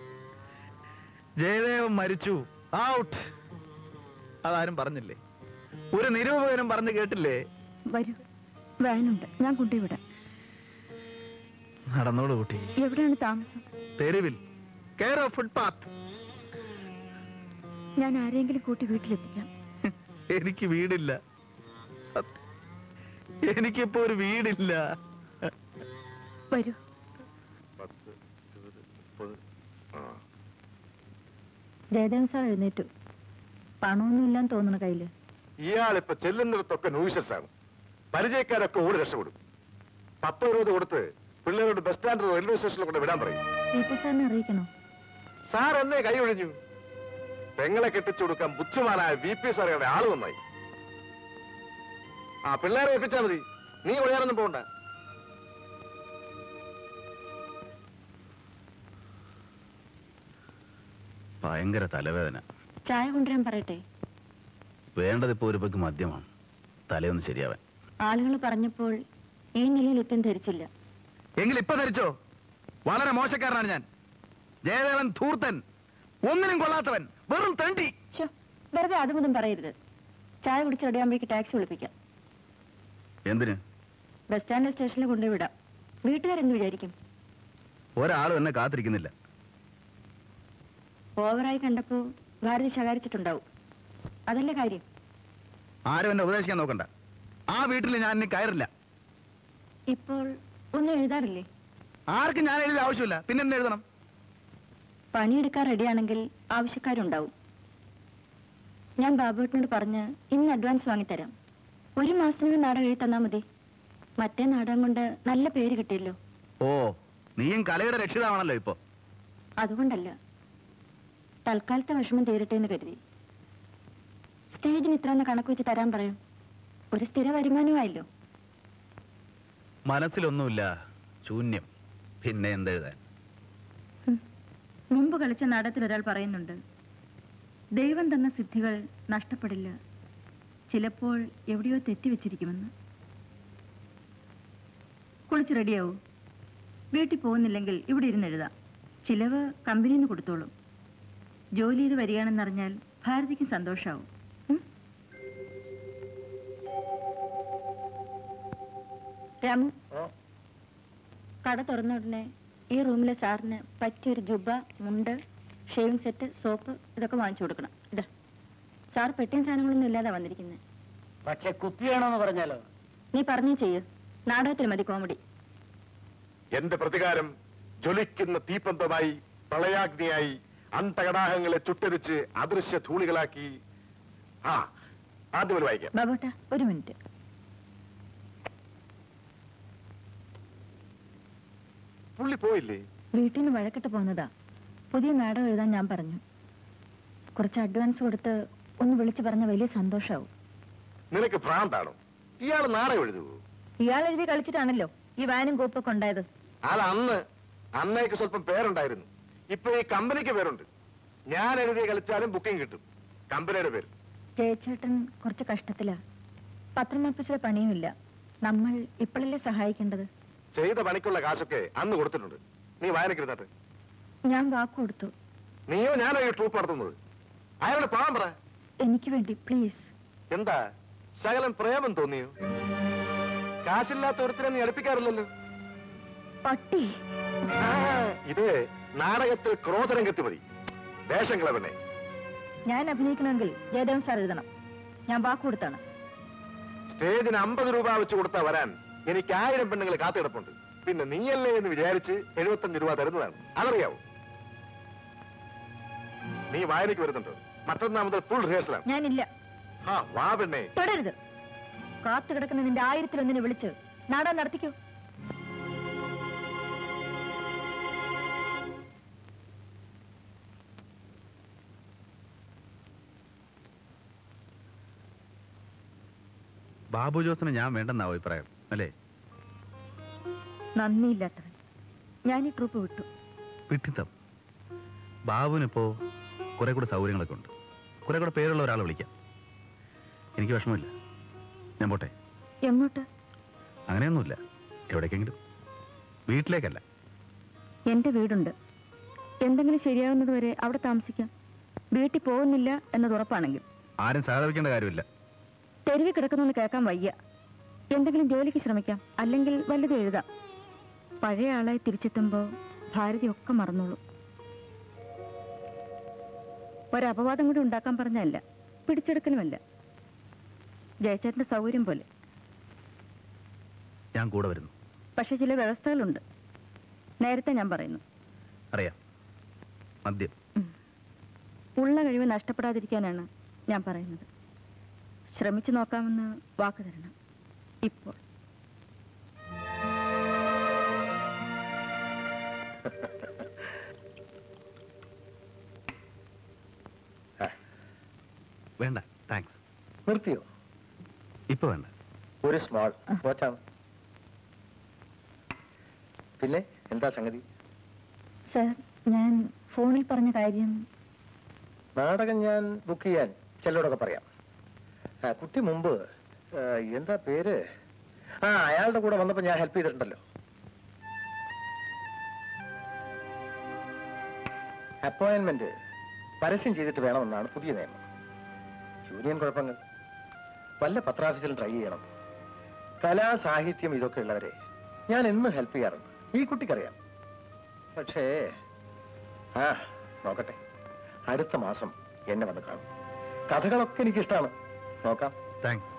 ജയദേവൻ മരിച്ചു ഔട്ട് അതാരും പറഞ്ഞില്ലേ ഒരു നിരൂപകനും പറഞ്ഞു കേട്ടില്ലേ വരൂ വാനുണ്ട് ഞാൻ കൊണ്ടുവിടാം നടന്നോളൂ കുട്ടി എവിടെയാണ് താമസം തെരുവിൽ കെയർ ഓഫ് ഫുട്പാത്ത് ഞാൻ ആരെങ്കിലും കൂട്ടി വീട്ടിലെത്തിക്കാം എനിക്ക് വീടില്ല സത്യം. എനിക്കിപ്പോ ഒരു വീടില്ല വരൂ പത്ത് ഇരുപത് മുപ്പത് ആ ജയദേവൻ സാർ എഴുന്നേറ്റു പണമൊന്നും ഇല്ലാന്ന് തോന്നുന്നു കയ്യില് ഇയാളിപ്പോ ചെല്ലുന്നിടത്തൊക്കെ ന്യൂസസ് ആണ് പരിചയക്കാരൊക്കെ ഓടി രക്ഷപ്പെടും പത്തോ ഇരുപത് കൊടുത്ത് പിള്ളേരോട് ബസ് സ്റ്റാൻഡ് റെയിൽവേ സ്റ്റേഷനിൽ കൊണ്ട് വിടാൻ പറയും പി പി സാറിനെ അറിയിക്കണോ സാർ എന്നേ കൈ ഒഴിഞ്ഞു പെങ്ങളെ കെട്ടിച്ചു കൊടുക്കാൻ ബുദ്ധിമാനായ വി പി സാറുടെ ആള് നന്നായി ആ പിള്ളേരെ ഏൽപ്പിച്ചാ മതി നീ ഒഴിയാനൊന്നും പോകണ്ട ഭയങ്കര തലവേദന ചായ കൊണ്ടുവരാൻ പറയട്ടെ വേണ്ടതിപ്പോ ഒരു പെഗ് മദ്യമാണ് തലയൊന്ന് ശരിയാവാൻ ആളുകൾ പറഞ്ഞപ്പോൾ ഈ നിലയിൽ എത്തും ധരിച്ചില്ല എങ്കിൽ ഇപ്പൊ ധരിച്ചോ വളരെ മോശക്കാരനാണ് ഞാൻ ജയദേവൻ ധൂർത്തൻ ഒന്നിനും കൊള്ളാത്തവൻ വെറും തണ്ടി ശ്ശോ, വെറുതെ അതുമൊന്നും പറയരുത് ചായ കുടിച്ച് റെഡിയാകുമ്പോഴേക്ക് ടാക്സി വിളിപ്പിക്കാം എന്തിന് ബസ് സ്റ്റാൻഡ് സ്റ്റേഷനിൽ കൊണ്ടുവിടാം വീട്ടുകാരെന്ത് വിചാരിക്കും ഒരാളും എന്നെ കാത്തിരിക്കുന്നില്ല ഓവറായി കണ്ടപ്പോ ഭാരതി ശകാരിച്ചിട്ടുണ്ടാവും അതല്ലേ കാര്യം ആരും എന്നെ ഉപദേശിക്കാൻ നോക്കണ്ട ആ വീട്ടിൽ ഞാൻ ഇനി കയറില്ല ഇപ്പോൾ ഒന്നും എഴുതാറില്ലേ ആർക്കും ഞാൻ എഴുതിയ ആവശ്യമില്ല പിന്നെ എന്ത് എഴുതണം പണിയെടുക്കാൻ റെഡിയാണെങ്കിൽ ആവശ്യക്കാരുണ്ടാവും ഞാൻ ബാബുവേട്ടനോട് പറഞ്ഞ് ഇന്ന് അഡ്വാൻസ് വാങ്ങിത്തരാം ഒരു മാസത്തിനകം നാടകം എഴുതി തന്നാ മതി മറ്റേ നാടകം കൊണ്ട് നല്ല പേര് കിട്ടിയല്ലോ ഓ നീയും കലയുടെ രക്ഷിതാവാണല്ലോ ഇപ്പൊ അതുകൊണ്ടല്ല തൽക്കാലത്തെ വിഷമം തീരട്ടെ എന്ന് കരുതി സ്റ്റേജിന് ഇത്ര ഒന്ന് കണക്ക് വെച്ച് തരാൻ പറയാം ഒരു സ്ഥിര വരുമാനമായല്ലോ മനസ്സിലൊന്നുമില്ല ശൂന്യം പിന്നെ എന്തെഴുതാൻ മുമ്പ് കളിച്ച നാടകത്തിൽ ഒരാൾ പറയുന്നുണ്ട് ദൈവം തന്ന സിദ്ധികൾ നഷ്ടപ്പെടില്ല ചിലപ്പോൾ എവിടെയോ തെറ്റിവെച്ചിരിക്കുമെന്ന് കുളിച്ച് റെഡിയാവൂ വീട്ടിൽ പോകുന്നില്ലെങ്കിൽ ഇവിടെ ഇരുന്ന് എഴുതാം ചിലവ് കമ്പനിയിൽ നിന്ന് കൊടുത്തോളും ജോലി ചെയ്ത് വരികയാണെന്നറിഞ്ഞാൽ ഭാരതിക്ക് സന്തോഷാവും ഉം? രാമു കട തുറന്ന ഉടനെ ഈ റൂമിലെ സാറിന് പറ്റിയൊരു ജുബ മുണ്ട് ഷേവിംഗ് സെറ്റ് സോപ്പ് ഇതൊക്കെ വാങ്ങിച്ചു കൊടുക്കണം ഇതാ സാർ പെട്ടിയും സാധനങ്ങളൊന്നും ഇല്ലാതെ വന്നിരിക്കുന്നത് പക്ഷെ കുപ്പി വേണമെന്ന് പറഞ്ഞാലോ നീ പറഞ്ഞു ചെയ്യ് നാടകത്തിൽ മതി കോമഡി എന്റെ പ്രതികാരം ജ്വലിക്കുന്ന തീപ്പന്തമായി പ്രളയാഗ്നിയായി അന്തകടാഹങ്ങളെ ചുട്ടരിച്ച് അദൃശ്യ ധൂളികളാക്കി ആ ആദ്യം ഒരു വായിക്കാം ബാബോട്ട ഒരു മിനിറ്റ് പുള്ളി പോയില്ലേ വീട്ടിൽ നിന്ന് വഴക്കിട്ട് പോന്നതാ പുതിയ നാടകം എഴുതാൻ ഞാൻ പറഞ്ഞു കുറച്ച് അഡ്വാൻസ് കൊടുത്ത് ഒന്ന് വിളിച്ചു പറഞ്ഞ വലിയ സന്തോഷാവും നിനക്ക് ഭ്രാന്താണോ ഇയാൾ നാടകം എഴുതുവോ ഇയാൾ എഴുതി കളിച്ചിട്ടാണല്ലോ ഈ വാനും കോപ്പൊക്കെ ഉണ്ടായത് അത് അന്ന് അന്നേക്ക് സ്വല്പം പേരുണ്ടായിരുന്നു ഇപ്പൊ ഈ കമ്പനിക്ക് പേരുണ്ട് ഞാൻ എഴുതി കളിച്ചാലും ബുക്കിംഗ് കിട്ടും കമ്പനിയുടെ പേര് ജയച്ചേട്ടൻ കുറച്ച് കഷ്ടത്തിലാ പത്രം ഓഫീസിലെ പണിയുമില്ല നമ്മൾ ഇപ്പോഴല്ലേ സഹായിക്കേണ്ടത് ചെയ്ത പണിക്കുള്ള കാശൊക്കെ അന്ന് കൊടുത്തിട്ടുണ്ട് നീ വായനക്കിരുന്നിട്ട് ഞാൻ വാക്ക് കൊടുത്തു നീയോ ഞാനോ ഈ ട്രൂപ്പ് നടത്തുന്നത് അയാളോട് പാവം പറ എനിക്ക് വേണ്ടി പ്ലീസ് എന്താ ശകലം പ്രേമം തോന്നിയോ കാശില്ലാത്ത ഒരുത്തിനെ നീ അടുപ്പിക്കാറില്ലല്ലോ പട്ടി ആ, ഇത് നാടകത്തിൽ ക്രോധരംഗത്ത് മതി വേഷം കിളവനെ ഞാൻ അഭിനയിക്കണമെങ്കിൽ ജയദേവൻ സാർ എഴുതണം ഞാൻ വാക്ക് കൊടുത്താണ് സ്റ്റേജിന് അമ്പത് രൂപ വെച്ച് കൊടുത്താ വരാൻ എനിക്ക് ആയിരം പെണ്ണുങ്ങൾ കാത്തിടപ്പുണ്ട് പിന്നെ നീയല്ലേ എന്ന് വിചാരിച്ച് എഴുപത്തഞ്ച് രൂപ തരുന്നതാണ് അതറിയാവോ നീ വായനയ്ക്ക് വരുന്നുണ്ടോ മറ്റന്നാ മുതൽ ഫുൾ റിഹേഴ്സലാണ് ഞാനില്ല ആ വാ പെണ്ണേ തുടരുത് കാത്തു കിടക്കുന്ന നിന്റെ ആയിരത്തിലൊന്നിനെ വിളിച്ച് നാടകം നടത്തിക്കൂ ബാബു ജോസിന് ഞാൻ വേണ്ടെന്ന അഭിപ്രായം അല്ലേ നന്ദിയില്ലാത്തവൻ ഞാൻ ഈ ട്രൂപ്പ് വിട്ടു വിട്ടിത്തം ബാബുവിനിപ്പോ കുറെ കൂടെ സൗകര്യങ്ങളൊക്കെ ഉണ്ട് കുറെ കൂടെ പേരുള്ള ഒരാളെ വിളിക്കാം എനിക്ക് വിഷമമില്ല ഞാൻ പോട്ടെ എങ്ങോട്ട് അങ്ങനെയൊന്നുമില്ല എവിടേക്കെങ്കിലും വീട്ടിലേക്കല്ല എന്റെ വീടുണ്ട് എന്തെങ്കിലും ശരിയാവുന്നത് വരെ അവിടെ താമസിക്കാം വീട്ടിൽ പോകുന്നില്ല എന്നത് ഉറപ്പാണെങ്കിൽ ആരും സഹതപിക്കേണ്ട കാര്യമില്ല തെരുവിൽ കിടക്കുന്നൊന്ന് കേൾക്കാൻ വയ്യ എന്തെങ്കിലും ജോലിക്ക് ശ്രമിക്കാം അല്ലെങ്കിൽ വല്ലതും എഴുതാം പഴയ ആളായി തിരിച്ചെത്തുമ്പോൾ ഭാരതി ഒക്കെ മറന്നോളൂ ഒരപവാദം കൂടി ഉണ്ടാക്കാൻ പറഞ്ഞല്ല പിടിച്ചെടുക്കലുമല്ല ജയച്ചേട്ടന്റെ സൗകര്യം പോലെ ഞാൻ കൂടെ വരുന്നു പക്ഷെ ചില വ്യവസ്ഥകളുണ്ട് നേരത്തെ ഞാൻ പറയുന്നു അറിയാം മദ്യം ഉള്ള കഴിവ് നഷ്ടപ്പെടാതിരിക്കാനാണ് ഞാൻ പറയുന്നത് ശ്രമിച്ചു നോക്കാമെന്ന് വാക്ക് തരണം ഇപ്പോൾ വേണ്ട താങ്ക്സ് നിർത്തിയോ ഇപ്പൊ വേണ്ട ഒരു സ്മോൾ പോച്ചാം പിന്നെ എന്താ സംഗതി സർ ഞാൻ ഫോണിൽ പറഞ്ഞ കാര്യം നാടകം ഞാൻ ബുക്ക് ചെയ്യാൻ ചിലരോടൊക്കെ പറയാം ആ, കുട്ടി മുമ്പ് ആ, എന്താ പേര് ആ അയാളുടെ കൂടെ വന്നപ്പോ ഞാൻ ഹെൽപ്പ് ചെയ്തിട്ടുണ്ടല്ലോ അപ്പോയിന്റ്മെന്റ് പരസ്യം ചെയ്തിട്ട് വേണമെന്നാണ് പുതിയ നിയമം യൂണിയൻ കുഴപ്പങ്ങൾ വല്ല പത്രാഫീസിലും ട്രൈ ചെയ്യണം കലാ സാഹിത്യം ഇതൊക്കെ ഉള്ളവരെ ഞാൻ എന്നും ഹെൽപ്പ് ചെയ്യാറുണ്ട് ഈ കുട്ടിക്കറിയാം പക്ഷേ ആ നോക്കട്ടെ അടുത്ത മാസം എന്നെ വന്ന് കാണും കഥകളൊക്കെ എനിക്ക് ഇഷ്ടമാണ് നോക്കാം താങ്ക്സ്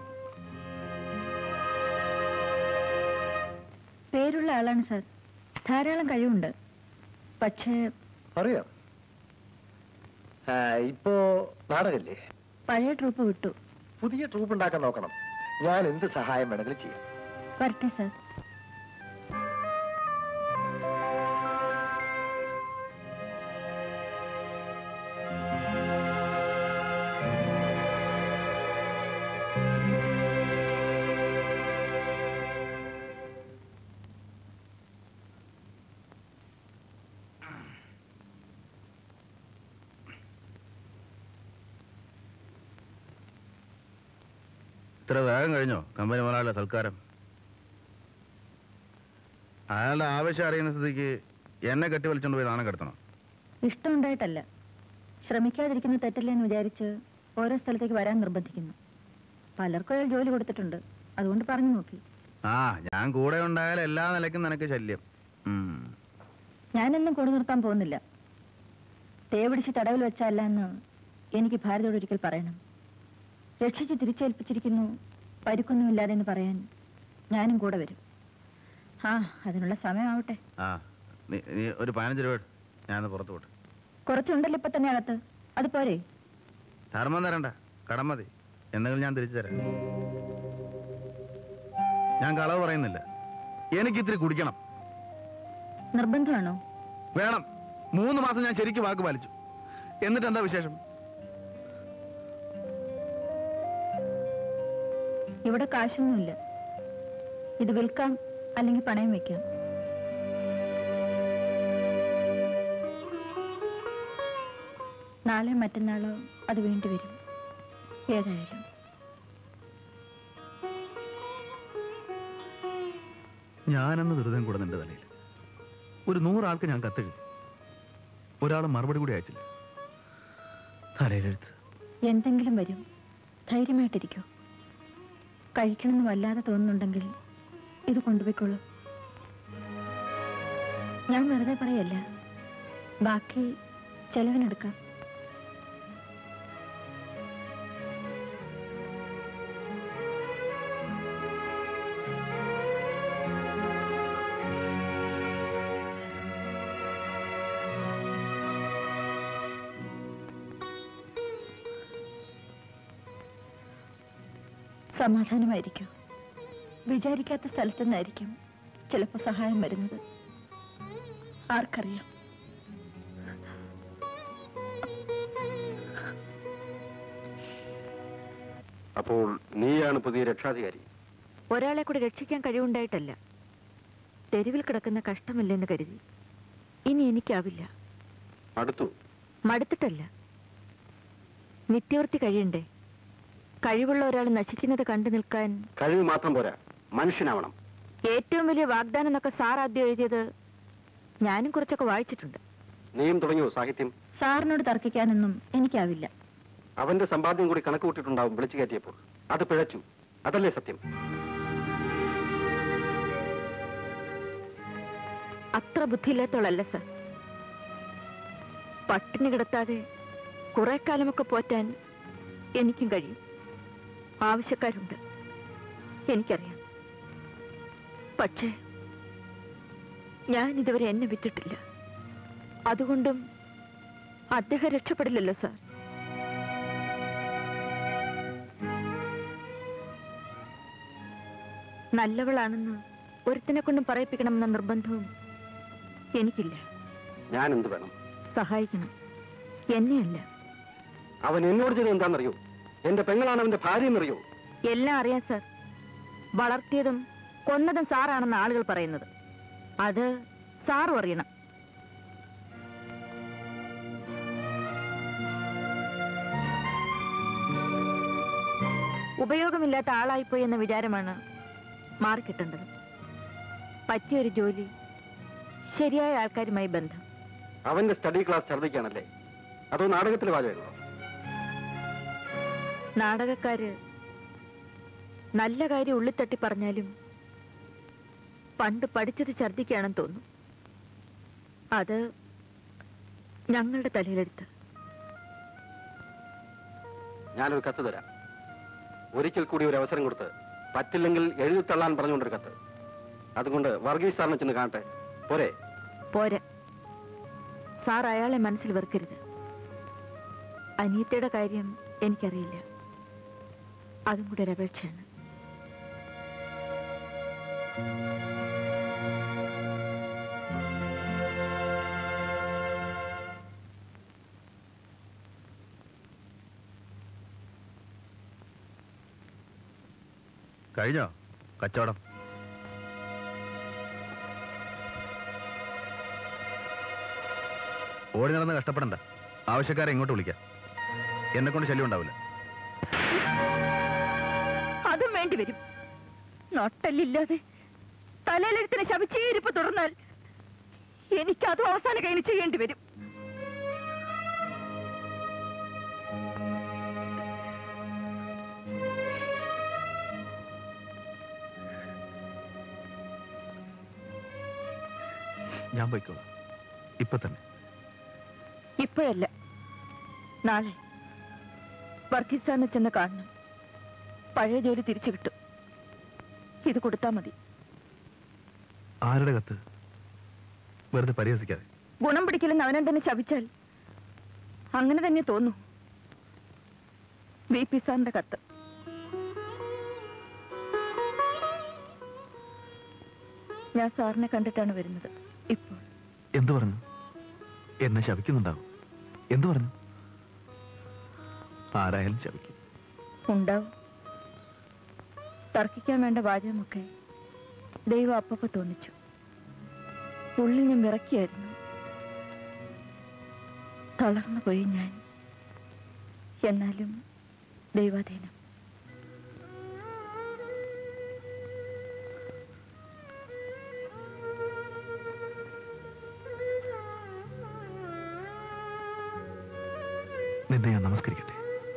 പേരുള്ള ആളാണ് സർ ധാരാളം കഴിവുണ്ട് പക്ഷേ അറിയാം ആ, ഇപ്പോ നാടകല്ലേ പഴയ ട്രൂപ്പ് വിട്ടു പുതിയ ട്രൂപ്പ് ഉണ്ടാക്കാൻ നോക്കണം ഞാൻ എന്ത് സഹായം വേണമെങ്കിലും ചെയ്യാം വരട്ടെ സർ ഇത്ര വേഗം കഴിഞ്ഞോ കമ്പനി മുതലാളിയുടെ സൽക്കാരം അയാളുടെ ആവശ്യം അറിയുന്ന സ്ഥിതിക്ക് എന്നെ കെട്ടി വലിച്ചോണ്ട് പോയി നാണം കിടത്തണം ഇഷ്ടമുണ്ടായിട്ടല്ല ശ്രമിക്കാതിരിക്കുന്ന തെറ്റല്ലേ എന്ന് വിചാരിച്ച് ഓരോ സ്ഥലത്തേക്ക് വരാൻ നിർബന്ധിക്കുന്നു പലർക്കും അയാൾ ജോലി കൊടുത്തിട്ടുണ്ട് അതുകൊണ്ട് പറഞ്ഞു നോക്കി ആ ഞാൻ കൂടെ ഉണ്ടായാൽ എല്ലാ നിലയ്ക്കും നിനക്ക് ശല്യം ഉം. ഞാനെന്നും കൂടെ നിർത്താൻ പോകുന്നില്ല തേവിടിച്ച് തടവിൽ വെച്ചല്ല എന്ന് എനിക്ക് ഭാരതോട് ഒരിക്കൽ പറയണം രക്ഷിച്ച് തിരിച്ചേൽപ്പിച്ചിരിക്കുന്നു പരുക്കൊന്നുമില്ലാതെ എന്ന് പറയാൻ ഞാനും കൂടെ വരും ആ അതിനുള്ള സമയമാവട്ടെ ആ നീ നീ ഒരു പതിനഞ്ച് രൂപ ഇട്. ഞാനൊന്ന് പുറത്ത് പോട്ടെ കുറച്ചുണ്ടല്ലോ ഇപ്പൊ തന്നെ അകത്ത് അത് പോരെ ധർമ്മം തരണ്ട കടം മതി എന്തെങ്കിലും ഞാൻ തിരിച്ചു തരാം ഞാൻ കളവ് പറയുന്നില്ല എനിക്ക് ഇത്തിരി കുടിക്കണം നിർബന്ധമാണോ വേണം മൂന്ന് മാസം ഞാൻ ശരിക്കും വാക്ക് പാലിച്ചു എന്നിട്ട് എന്താ വിശേഷം ഇവിടെ കാശൊന്നുമില്ല ഇത് വിൽക്കാം അല്ലെങ്കിൽ പണയം വെക്കാം നാളെ മറ്റന്നാളോ അത് വേണ്ടി വരും ഏതായാലും ഞാനെന്ന് ദുരിതം കൂടെ നിന്റെ തലയിൽ ഒരു നൂറാൾക്ക് ഞാൻ കത്തെഴുതി ഒരാൾ മറുപടി കൂടി അയച്ചില്ല തലയിലെഴുത്ത് എന്തെങ്കിലും വരും ധൈര്യമായിട്ടിരിക്കോ കഴിക്കണമെന്ന് വല്ലാതെ തോന്നുന്നുണ്ടെങ്കിൽ ഇത് കൊണ്ടുപോയിക്കോളൂ ഞാൻ വെറുതെ പറയല്ല ബാക്കി ചെലവിനെടുക്കാം സമാധാനമായിരിക്കും വിചാരിക്കാത്ത സ്ഥലത്തു നിന്നായിരിക്കും ചിലപ്പോൾ സഹായം വരുന്നത് ആർക്കറിയാം അപ്പോൾ നീയാണ് പുതിയ രക്ഷാധികാരി ഒരാളെ കൂടി രക്ഷിക്കാൻ കഴിവുണ്ടായിട്ടല്ല തെരുവിൽ കിടക്കുന്ന കഷ്ടമില്ലെന്ന് കരുതി ഇനി എനിക്കാവില്ല അടുത്തു മടുത്തിട്ടല്ല നിത്യവൃത്തി കഴിയണ്ടേ കഴിവുള്ള ഒരാൾ നശിക്കുന്നത് കണ്ടു നിൽക്കാൻ കഴിവ് മാത്രം പോരാ മനുഷ്യനാവണം ഏറ്റവും വലിയ വാഗ്ദാനം എന്നൊക്കെ സാർ ആദ്യം എഴുതിയത് ഞാനും കുറച്ചൊക്കെ വായിച്ചിട്ടുണ്ട് നീയും തുടങ്ങിയോ സാഹിത്യം സാറിനോട് തർക്കിക്കാനൊന്നും എനിക്കാവില്ല അവന്റെ സമ്പാദ്യം കൂടി കണക്ക് കൂട്ടിയിട്ടുണ്ടാവും വിളിച്ചു കയറ്റിയപ്പോൾ അത് പിഴച്ചു അതല്ലേ സത്യം അത്ര ബുദ്ധിയില്ലാത്തോളല്ല സർ പട്ടിണി കിടത്താതെ കുറെ കാലമൊക്കെ പോറ്റാൻ എനിക്കും കഴിയും ആവശ്യക്കാരുണ്ട് എനിക്കറിയാം പക്ഷേ ഞാൻ ഇതുവരെ എന്നെ വിറ്റിട്ടില്ല അതുകൊണ്ടും അദ്ദേഹം രക്ഷപ്പെടില്ലല്ലോ സാർ നല്ലവളാണെന്ന് ഒരുത്തിനെ കൊണ്ടും പറയിപ്പിക്കണമെന്ന നിർബന്ധവും എനിക്കില്ല ഞാൻ എന്ത് വേണം സഹായിക്കണം എന്നെയല്ല അവൻ എന്നോട് ചെയ്തത് എന്താണെന്നറിയോ എന്റെ പെങ്ങളാണ് അവന്റെ ഭാര്യ എന്നറിയോ എല്ലാം അറിയാം സാർ വളർത്തിയതും കൊന്നതും സാറാണെന്ന് ആളുകൾ പറയുന്നത് അത് സാറും അറിയണം ഉപയോഗമില്ലാത്ത ആളായിപ്പോയി എന്ന വിചാരമാണ് മാറിക്കിട്ടേണ്ടത് പറ്റിയൊരു ജോലി ശരിയായ ആൾക്കാരുമായി ബന്ധം അവന്റെ സ്റ്റഡി ക്ലാസ് ഛർദ്ദിക്കാണല്ലേ അതോ നാടകത്തിലെ വാചകങ്ങളോ നാടകക്കാര് നല്ല കാര്യം ഉള്ളിത്തട്ടി പറഞ്ഞാലും പണ്ട് പഠിച്ചത് ഛർദ്ദിക്കുകയാണെന്ന് തോന്നും അത് ഞങ്ങളുടെ തലയിലെടുത്ത് ഞാനൊരു കത്ത് തരാം ഒരിക്കൽ കൂടി ഒരു അവസരം കൊടുത്ത് പറ്റില്ലെങ്കിൽ എഴുതി തള്ളാൻ പറഞ്ഞുകൊണ്ടൊരു കത്ത് അതുകൊണ്ട് വർഗീസ് സാറിനെ ചെന്ന് കാണട്ടെ പോരെ പോരാ സാർ അയാളെ മനസ്സിൽ വെറുക്കരുത് അനിയത്തിയുടെ കാര്യം എനിക്കറിയില്ല അതും കൂടെ ഒരു അപേക്ഷയാണ് കഴിഞ്ഞോ കച്ചവടം ഓടി നടന്ന് കഷ്ടപ്പെടണ്ട ആവശ്യക്കാരെ ഇങ്ങോട്ട് വിളിക്കാം എന്നെ കൊണ്ട് ശല്യം ഉണ്ടാവില്ല അതും വേണ്ടി വരും നട്ടല്ലില്ലാതെ തലയിലെടുത്തിന് ശപിച്ചേ ഇരിപ്പ് തുടർന്നാൽ എനിക്ക് അതും അവസാന കഴിഞ്ഞ് ചെയ്യേണ്ടി വരും ഞാൻ പോയിക്കോളാം ഇപ്പൊ തന്നെ ഇപ്പോഴല്ല നാളെ വർഗീസ് സാറിനെ ചെന്ന് കാണണം പഴയ ജോലി തിരിച്ചു കിട്ടും ഇത് കൊടുത്താ മതി ആരുടെ കത്ത് വെറുതെ പരിഹസിക്കാതെ ഗുണം പിടിക്കില്ലെന്ന് അവനെ തന്നെ ശപിച്ചാൽ അങ്ങനെ തന്നെ തോന്നൂ വി പി സാറിന്റെ കത്ത് ഞാൻ സാറിനെ കണ്ടിട്ടാണ് വരുന്നത് ഇപ്പോൾ എന്തു പറഞ്ഞു എന്നെ ശപിക്കുന്നുണ്ടാവും എന്തു പറഞ്ഞു ആരായാലും ശപിക്കും ഉണ്ടാവും തർക്കിക്കാൻ വേണ്ട വാചകമൊക്കെ ദൈവം അപ്പപ്പോ തോന്നിച്ചു ഉള്ളിൽ ഞാൻ വിറക്കിയായിരുന്നു തളർന്നു പോയി ഞാൻ എന്നാലും ദൈവാധീനം നിന്നെ ഞാൻ നമസ്കരിക്കട്ടെ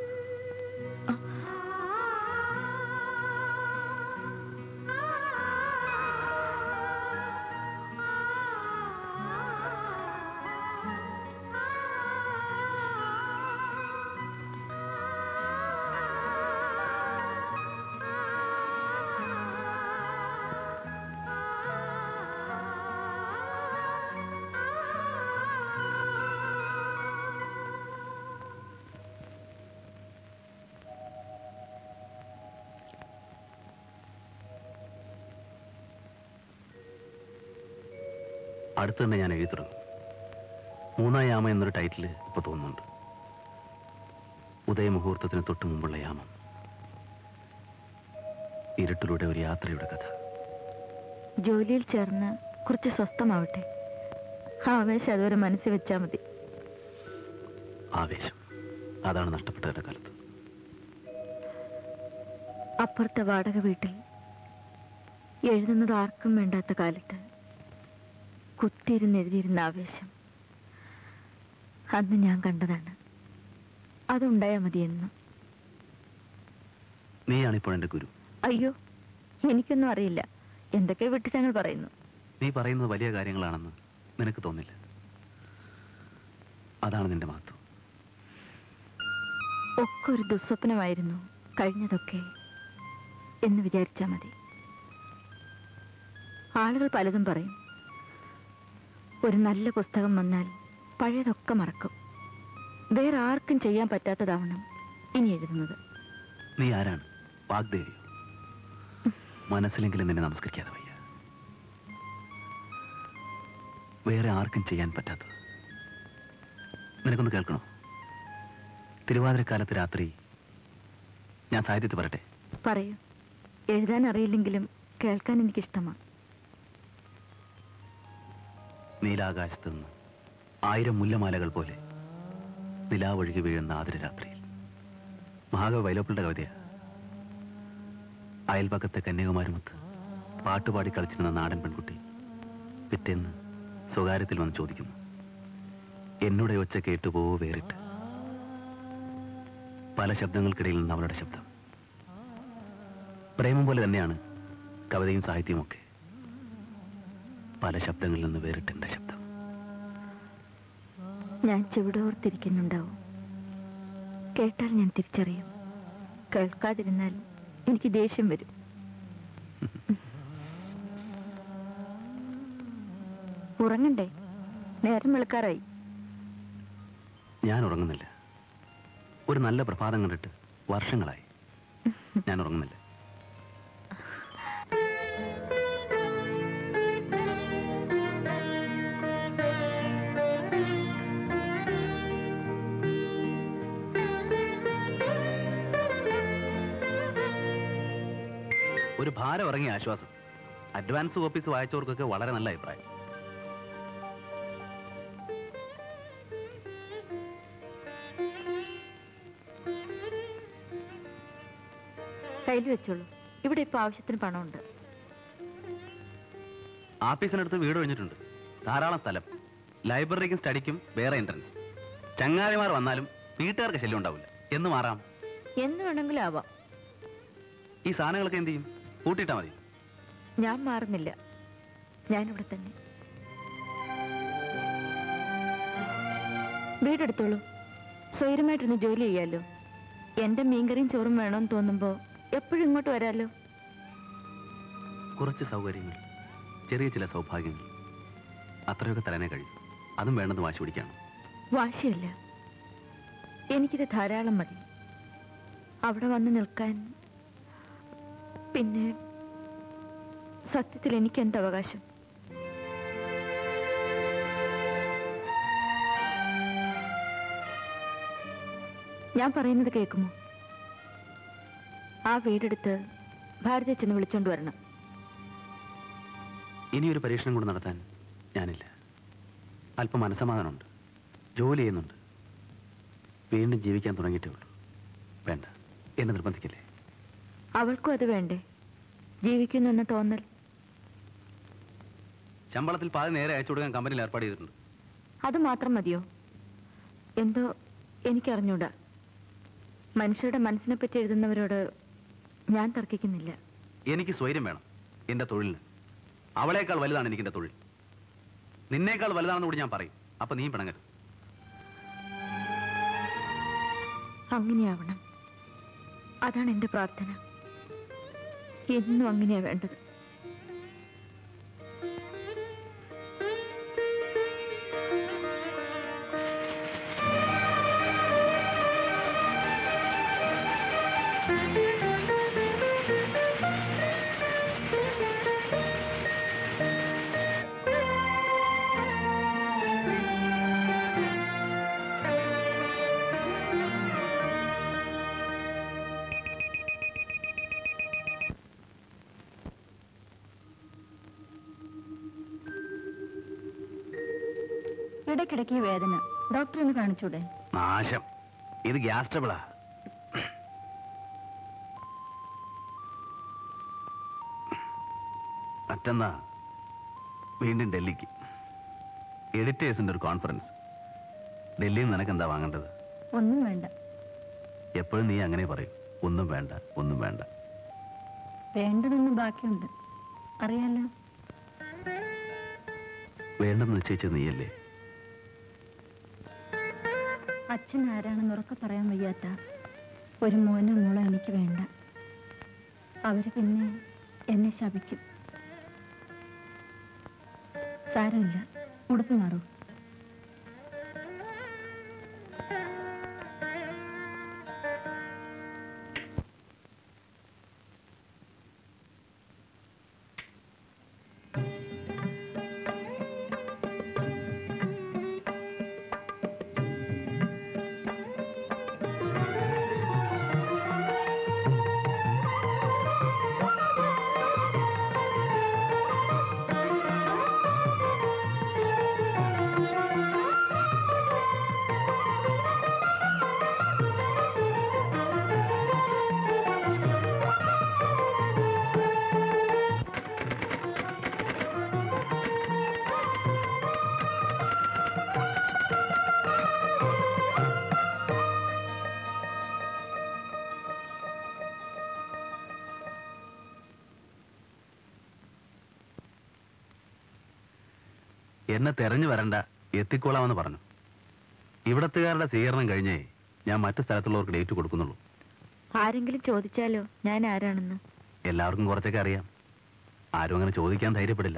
അടുത്ത് തന്നെ ഞാൻ എഴുതി തുടങ്ങും മൂന്നാം യാമം എന്നൊരു ടൈറ്റിൽ ഇപ്പൊ തോന്നുന്നുണ്ട് ഉദയമുഹൂർത്തത്തിന് തൊട്ട് മുമ്പുള്ള യാമം ഇരുട്ടിലൂടെ ഒരു യാത്രയുടെ കഥ ജോലിയിൽ ചേർന്ന് കുറച്ച് സ്വസ്ഥമാവട്ടെ ആവേശം അതുവരെ മനസ്സിൽ വെച്ചാൽ മതി ആവേശം അതാണ് നഷ്ടപ്പെട്ടവരുടെ കാലത്ത് അപ്പുറത്തെ വാടക വീട്ടിൽ എഴുതുന്നത് ആർക്കും വേണ്ടാത്ത കാലത്ത് കുത്തിയിരുന്ന് എഴുതിയിരുന്ന ആവേശം അന്ന് ഞാൻ കണ്ടതാണ് അതുണ്ടായാൽ മതിയെന്നും നീയാണിപ്പോൾ എൻ്റെ ഗുരു അയ്യോ എനിക്കൊന്നും അറിയില്ല എന്തൊക്കെ വിട്ടിട്ടങ്ങൾ പറയുന്നു നീ പറയുന്നത് വലിയ കാര്യങ്ങളാണെന്ന് നിനക്ക് തോന്നില്ല അതാണ് നിന്റെ മഹത്വം ഒക്കെ ഒരു ദുസ്വപ്നമായിരുന്നു കഴിഞ്ഞതൊക്കെ എന്ന് വിചാരിച്ചാൽ മതി ആളുകൾ പലതും പറയും ഒരു നല്ല പുസ്തകം വന്നാൽ പഴയതൊക്കെ മറക്കും വേറെ ആർക്കും ചെയ്യാൻ പറ്റാത്തതാവണം ഇനി എഴുതുന്നത് നീ ആരാണ് വാഗ്ദേവിയോ മനസ്സിലെങ്കിലും നിന്നെ നമസ്കരിക്കാതെ വയ്യ വേറെ ആർക്കും ചെയ്യാൻ പറ്റാത്തത് നിനക്കൊന്ന് കേൾക്കണോ തിരുവാതിരക്കാലത്ത് രാത്രി ഞാൻ സാഹിത്യത്തിൽ പറയട്ടെ പറയൂ എഴുതാൻ അറിയില്ലെങ്കിലും കേൾക്കാൻ എനിക്കിഷ്ടമാണ് നീലാകാശത്ത് നിന്ന് ആയിരം മുല്ലമാലകൾ പോലെ നിലാവൊഴുകി വീഴുന്ന ആതിര രാത്രിയിൽ മഹാകവി വൈലോപ്പിളുടെ കവിതയാ അയൽപക്കത്തെ കന്യാകുമാരിമൊത്ത് പാട്ടുപാടി കളിച്ചിരുന്ന നാടൻ പെൺകുട്ടി പിറ്റേന്ന് സ്വകാര്യത്തിൽ വന്ന് ചോദിക്കുന്നു എന്നോട് ഒച്ച കേട്ടുപോ വേറിട്ട് പല ശബ്ദങ്ങൾക്കിടയിൽ നിന്ന് അവളുടെ ശബ്ദം പ്രേമം പോലെ തന്നെയാണ് കവിതയും സാഹിത്യവും ഒക്കെ പല ശബ്ദങ്ങളിൽ നിന്ന് വേറിട്ടെന്റെ ശബ്ദം ഞാൻ ചെവിടോർത്തിരിക്കുന്നുണ്ടാവും കേട്ടാൽ ഞാൻ തിരിച്ചറിയും കേൾക്കാതിരുന്നാൽ എനിക്ക് ദേഷ്യം വരും ഉറങ്ങണ്ടേ നേരം വെളുക്കാറായി ഞാൻ ഉറങ്ങുന്നില്ല ഒരു നല്ല പ്രഭാതം കണ്ടിട്ട് വർഷങ്ങളായി ഞാൻ ഉറങ്ങുന്നില്ല ഒരു ഭാരം ഇറങ്ങിയ ആശ്വാസം അഡ്വാൻസ് കോപ്പീസ് വായിച്ചവർക്കൊക്കെ വളരെ നല്ല അഭിപ്രായം കയ്യിൽ വെച്ചോളൂ ഇവിടെ ഇപ്പൊ ആവശ്യത്തിന് പണമുണ്ട് ആഫീസിനടുത്ത് വീട് ഒഴിഞ്ഞിട്ടുണ്ട് ധാരാളം സ്ഥലം ലൈബ്രറിക്കും സ്റ്റഡിക്കും വേറെ എൻട്രൻസ് ചങ്ങാതിമാർ വന്നാലും വീട്ടുകാർക്ക് ശല്യം ഉണ്ടാവില്ല എന്ന് മാറാം എന്ന് വേണമെങ്കിലും ആവാം ഈ സാധനങ്ങളൊക്കെ എന്ത് ചെയ്യും കൂട്ടിയിട്ടാ മതി ഞാൻ മാറുന്നില്ല ഞാനിവിടെ തന്നെ വീടെടുത്തോളൂ സ്വൈരമായിട്ടൊന്ന് ജോലി ചെയ്യാലോ എന്റെ മീൻകറിയും ചോറും വേണമെന്ന് തോന്നുമ്പോ എപ്പോഴും ഇങ്ങോട്ട് വരാലോ കുറച്ച് സൗകര്യങ്ങൾ ചെറിയ ചില സൗഭാഗ്യങ്ങൾ അത്രയൊക്കെ തരാനേ കഴിയും അതും വേണമെന്ന് വാശി പിടിക്കാണ് വാശിയല്ല എനിക്കിത് ധാരാളം മതി അവിടെ വന്ന് നിൽക്കാൻ പിന്നെ സത്യത്തിൽ എനിക്ക് എന്ത് അവകാശം ഞാൻ പറയുന്നത് കേൾക്കുമോ ആ വീടെടുത്ത് ഭാരതയെ ചെന്ന് വിളിച്ചോണ്ട് വരണം ഇനിയൊരു പരീക്ഷണം കൂടെ നടത്താൻ ഞാനില്ല അല്പം മനസ്സമാധാനമുണ്ട് ജോലി ചെയ്യുന്നുണ്ട് വീണ്ടും ജീവിക്കാൻ തുടങ്ങിയിട്ടേ ഉള്ളൂ വേണ്ട എന്നെ നിർബന്ധിക്കില്ലേ അവൾക്കും അത് വേണ്ടേ ജീവിക്കുന്നു എന്ന തോന്നൽ ശമ്പളത്തിൽ പാതി നേരെ അയച്ചു കൊടുക്കാൻ കമ്പനിയിൽ ഏർപ്പാട് ചെയ്തിട്ടുണ്ട് അത് മാത്രം മതിയോ എന്തോ എനിക്കറിഞ്ഞൂടാ മനുഷ്യരുടെ മനസ്സിനെ പറ്റി എഴുതുന്നവരോട് ഞാൻ തർക്കിക്കുന്നില്ല എനിക്ക് സ്വൈര്യം വേണം എന്റെ തൊഴിലിന് അവളേക്കാൾ വലുതാണ് എനിക്ക് എന്റെ തൊഴിൽ നിന്നേക്കാൾ വലുതാണെന്ന് കൂടി ഞാൻ പറയും അപ്പൊ നീ പിണങ്ങരുത് അങ്ങനെയാവണം അതാണ് എന്റെ പ്രാർത്ഥന എന്നും അങ്ങനെയാ വേണ്ടത് ഇടയ്ക്കിടയ്ക്ക് വേദന ഡോക്ടറെ ഒന്ന് കാണിച്ചൂടെ നാശം ഇത് ഗ്യാസ് ട്രബിളാ മറ്റന്നാ വീണ്ടും ഡൽഹിക്ക് എഡിറ്റേഴ്സിന്റെ ഒരു കോൺഫറൻസ് ഡൽഹിയിൽ നിന്ന് നിനക്ക് എന്താ വാങ്ങേണ്ടത് ഒന്നും വേണ്ട എപ്പോഴും നീ അങ്ങനെ പറയും ഒന്നും വേണ്ട ഒന്നും വേണ്ട വേണ്ടതൊന്നും ബാക്കിയുണ്ട് അറിയാലോ വേണ്ടെന്ന് നിശ്ചയിച്ചത് നീയല്ലേ അച്ഛൻ ആരാണെന്ന് ഉറക്കെ പറയാൻ വയ്യാത്ത ഒരു മോനോ മോളോ എനിക്ക് വേണ്ട അവര് പിന്നെ എന്നെ ശപിക്കും സാരമില്ല ഉടുപ്പ് മാറൂ എന്നെ തെരഞ്ഞു വരണ്ട എത്തിക്കോളാമെന്ന് പറഞ്ഞു ഇവിടത്തുകാരുടെ സ്വീകരണം കഴിഞ്ഞേ ഞാൻ മറ്റു സ്ഥലത്തുള്ളവർക്ക് ഡേറ്റ് കൊടുക്കുന്നുള്ളൂ ആരെങ്കിലും ചോദിച്ചാലോ ഞാൻ ആരാണെന്ന് എല്ലാവർക്കും കുറച്ചൊക്കെ അറിയാം ആരും അങ്ങനെ ചോദിക്കാൻ ധൈര്യപ്പെടില്ല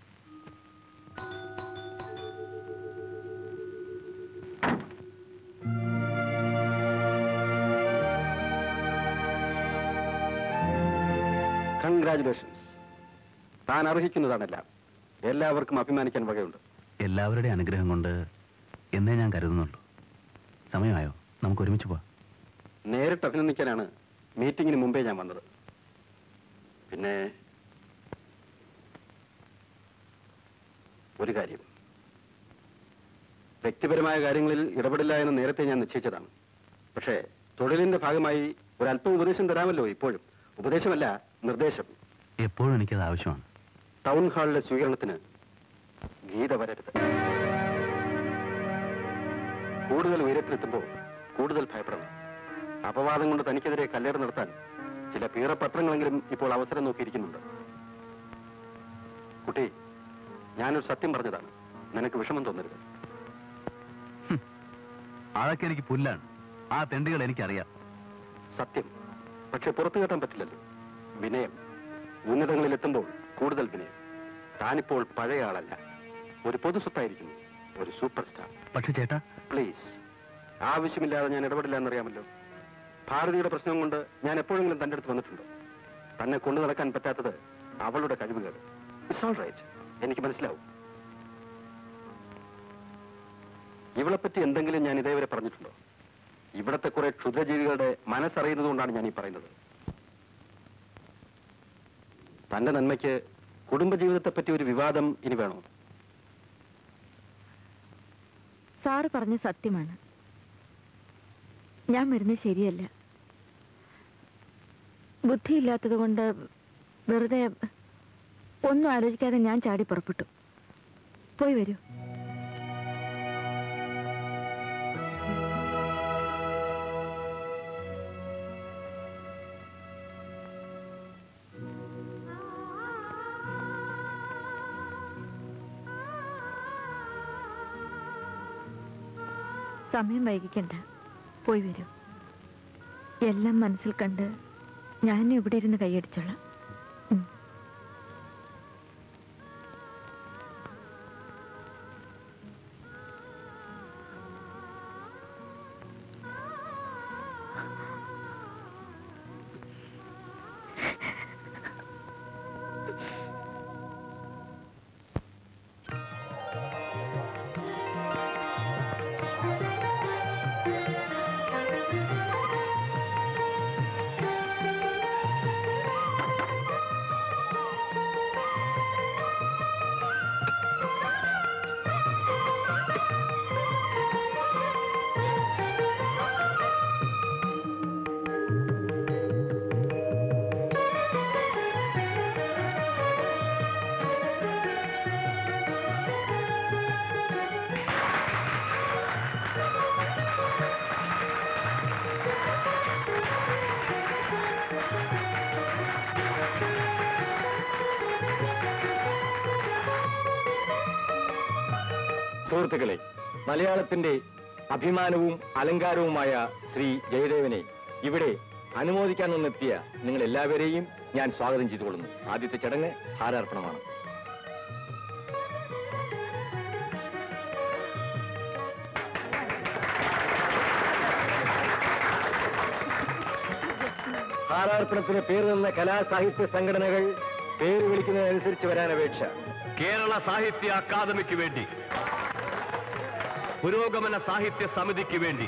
കൺഗ്രാചുലേഷൻസ് താൻ അർഹിക്കുന്നതാണെല്ലാം എല്ലാവർക്കും അഭിമാനിക്കാൻ വകയുണ്ട് എല്ലാവരുടെയും അനുഗ്രഹം കൊണ്ട് എന്നേ ഞാൻ കരുതുന്നുള്ളൂ സമയമായോ നമുക്ക് ഒരുമിച്ച് പോവാം നേരിട്ട് അഭിനന്ദിക്കാനാണ് മീറ്റിംഗിന് മുമ്പേ ഞാൻ വന്നത് പിന്നെ ഒരു കാര്യം വ്യക്തിപരമായ കാര്യങ്ങളിൽ ഇടപെടില്ല എന്ന് നേരത്തെ ഞാൻ നിശ്ചയിച്ചതാണ് പക്ഷേ തൊഴിലിന്റെ ഭാഗമായി ഒരല്പം ഉപദേശം തരാമല്ലോ ഇപ്പോഴും ഉപദേശമല്ല നിർദ്ദേശം എപ്പോഴും എനിക്കത് ആവശ്യമാണ് ടൗൺ ഹാളിലെ സ്വീകരണത്തിന് ഗീത വരരുത് കൂടുതൽ ഉയരത്തിലെത്തുമ്പോൾ കൂടുതൽ ഭയപ്പെടണം അപവാദം കൊണ്ട് തനിക്കെതിരെ കല്ലേറ് നടത്താൻ ചില പീറപത്രങ്ങളെങ്കിലും ഇപ്പോൾ അവസരം നോക്കിയിരിക്കുന്നുണ്ട് കുട്ടി ഞാനൊരു സത്യം പറഞ്ഞതാണ് നിനക്ക് വിഷമം തോന്നരുത് അതൊക്കെ എനിക്ക് പുല്ലാണ് ആ തെണ്ടുകൾ എനിക്കറിയാം സത്യം പക്ഷെ പുറത്തു കേട്ടാൻ പറ്റില്ലല്ലോ വിനയം ഉന്നതങ്ങളിൽ എത്തുമ്പോൾ കൂടുതൽ വിനയം താനിപ്പോൾ പഴയ ആളല്ല ഒരു പൊതു സ്വത്തായിരിക്കുന്നു ഒരു സൂപ്പർ സ്റ്റാർ പക്ഷെ ചേട്ടാ പ്ലീസ് ആവശ്യമില്ലാതെ ഞാൻ ഇടപെടില്ല എന്നറിയാമല്ലോ ഭാരതിയുടെ പ്രശ്നം കൊണ്ട് ഞാൻ എപ്പോഴെങ്കിലും തന്റെ അടുത്ത് വന്നിട്ടുണ്ടോ തന്നെ കൊണ്ടു നടക്കാൻ പറ്റാത്തത് അവളുടെ കഴിവുകൾ ഇറ്റ്സ് ഓൾ റൈറ്റ് എനിക്ക് മനസ്സിലാവും ഇവളെപ്പറ്റി എന്തെങ്കിലും ഞാൻ ഇതേവരെ പറഞ്ഞിട്ടുണ്ടോ ഇവിടത്തെ കുറെ ക്ഷുദ്രജീവികളുടെ മനസ്സറിയുന്നത് കൊണ്ടാണ് ഞാൻ ഈ പറയുന്നത് തന്റെ നന്മയ്ക്ക് കുടുംബജീവിതത്തെ പറ്റി ഒരു വിവാദം ഇനി വേണോ സാറ് പറഞ്ഞ സത്യമാണ് ഞാൻ വരുന്നത് ശരിയല്ല ബുദ്ധിയില്ലാത്തത് കൊണ്ട് വെറുതെ ഒന്നും ആലോചിക്കാതെ ഞാൻ ചാടി പുറപ്പെട്ടു പോയി വരൂ സമയം വൈകിക്കണ്ട പോയി വരൂ എല്ലാം മനസ്സിൽ കണ്ട് ഞാൻ ഇവിടെ ഇരുന്ന് കൈയടിച്ചോളാം ഉം. സുഹൃത്തുക്കളെ മലയാളത്തിന്റെ അഭിമാനവും അലങ്കാരവുമായ ശ്രീ ജയദേവനെ ഇവിടെ അനുമോദിക്കാൻ വന്നെത്തിയ നിങ്ങൾ എല്ലാവരെയും ഞാൻ സ്വാഗതം ചെയ്തുകൊള്ളുന്നു ആദ്യത്തെ ചടങ്ങ് ഹാരാർപ്പണമാണ് ഹാരാർപ്പണത്തിന് പേര് നിന്ന കലാസാഹിത്യ സംഘടനകൾ പേര് വിളിക്കുന്നതിനനുസരിച്ച് വരാൻ അപേക്ഷ കേരള സാഹിത്യ അക്കാദമിക്ക് വേണ്ടി പുരോഗമന സാഹിത്യ സമിതിക്ക് വേണ്ടി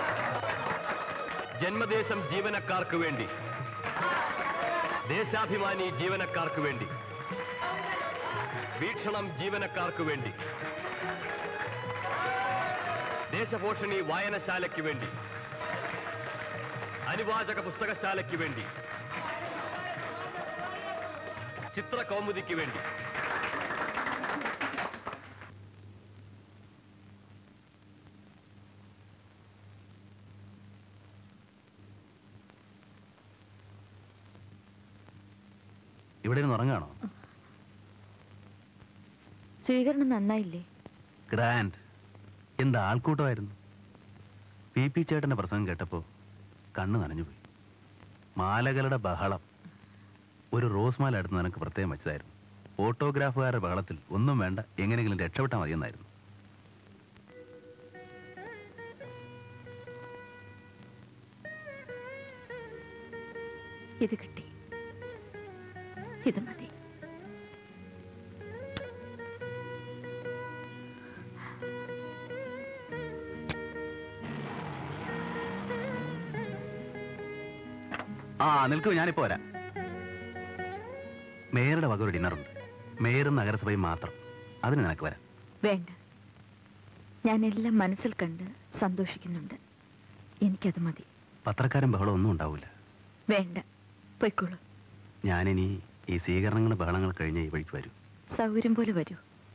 ജന്മദേശം ജീവനക്കാർക്ക് വേണ്ടി ദേശാഭിമാനി ജീവനക്കാർക്ക് വേണ്ടി വീക്ഷണം ജീവനക്കാർക്ക് വേണ്ടി ദേശപോഷണി വായനശാലയ്ക്ക് വേണ്ടി അനുവാചക പുസ്തകശാലയ്ക്ക് വേണ്ടി ചിത്രകൗമുദിക്ക് വേണ്ടി ഇവിടെ നിന്ന് ഉറങ്ങാണോ സ്വീകരണം നന്നായില്ലേ ഗ്രാൻഡ് എന്ത് ആൾക്കൂട്ടമായിരുന്നു പി പി ചേട്ടന്റെ പ്രസംഗം കേട്ടപ്പോ കണ്ണ് നനഞ്ഞുപോയി മാലകളുടെ ബഹളം ഒരു റോസ് മാല എടുത്ത് നിനക്ക് പ്രത്യേകം വെച്ചതായിരുന്നു ഫോട്ടോഗ്രാഫുകാരുടെ ബഹളത്തിൽ ഒന്നും വേണ്ട എങ്ങനെയെങ്കിലും രക്ഷപ്പെട്ടാൽ മതിയെന്നായിരുന്നു ഇത് കിട്ടി ഇത് മതി ആ നിൽക്കൂ ഞാനിപ്പോ വരാം മേയറുടെ വക ഒരു ഡിന്നറുണ്ട് മേയറും നഗരസഭയും മാത്രം അതിന് നിനക്ക് വരാം വേണ്ട ഞാൻ എല്ലാം മനസ്സിൽ കണ്ട് സന്തോഷിക്കുന്നുണ്ട് എനിക്കത് മതി പത്രക്കാരൻ ബഹളം ഒന്നും ഉണ്ടാവില്ല വേണ്ട പൊയ്ക്കോളൂ ഞാനിനി ഈ സ്വീകരണങ്ങളും ബഹളങ്ങൾ കഴിഞ്ഞ് ഈ വഴിക്ക് വരൂ സൗകര്യം പോലെ വരൂ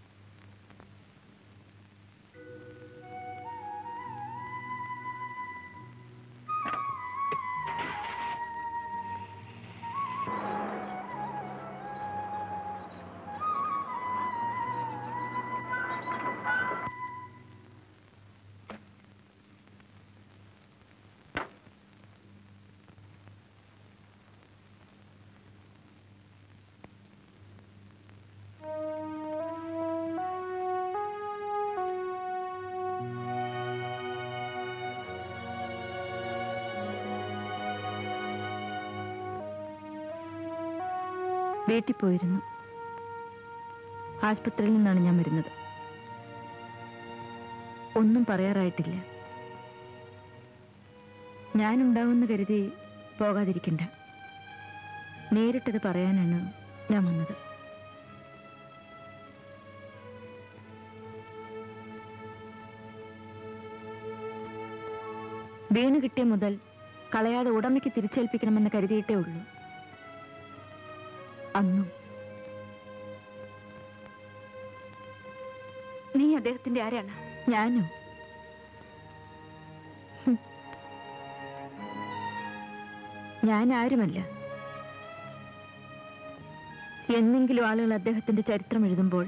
വീട്ടിൽ പോയിരുന്നു ആശുപത്രിയിൽ നിന്നാണ് ഞാൻ വരുന്നത് ഒന്നും പറയാറായിട്ടില്ല ഞാനുണ്ടാവുമെന്ന് കരുതി പോകാതിരിക്കണ്ട നേരിട്ടത് പറയാനാണ് ഞാൻ വന്നത് വീണ് കിട്ടിയ മുതൽ കളയാതെ ഉടമയ്ക്ക് തിരിച്ചേൽപ്പിക്കണമെന്ന് കരുതിയിട്ടേ ഉള്ളൂ അന്നും നീ അദ്ദേഹത്തിന്റെ ആരാണ് ഞാനോ ഹും. ഞാൻ ആരുമല്ല എന്നെങ്കിലും ആളുകൾ അദ്ദേഹത്തിന്റെ ചരിത്രം എഴുതുമ്പോൾ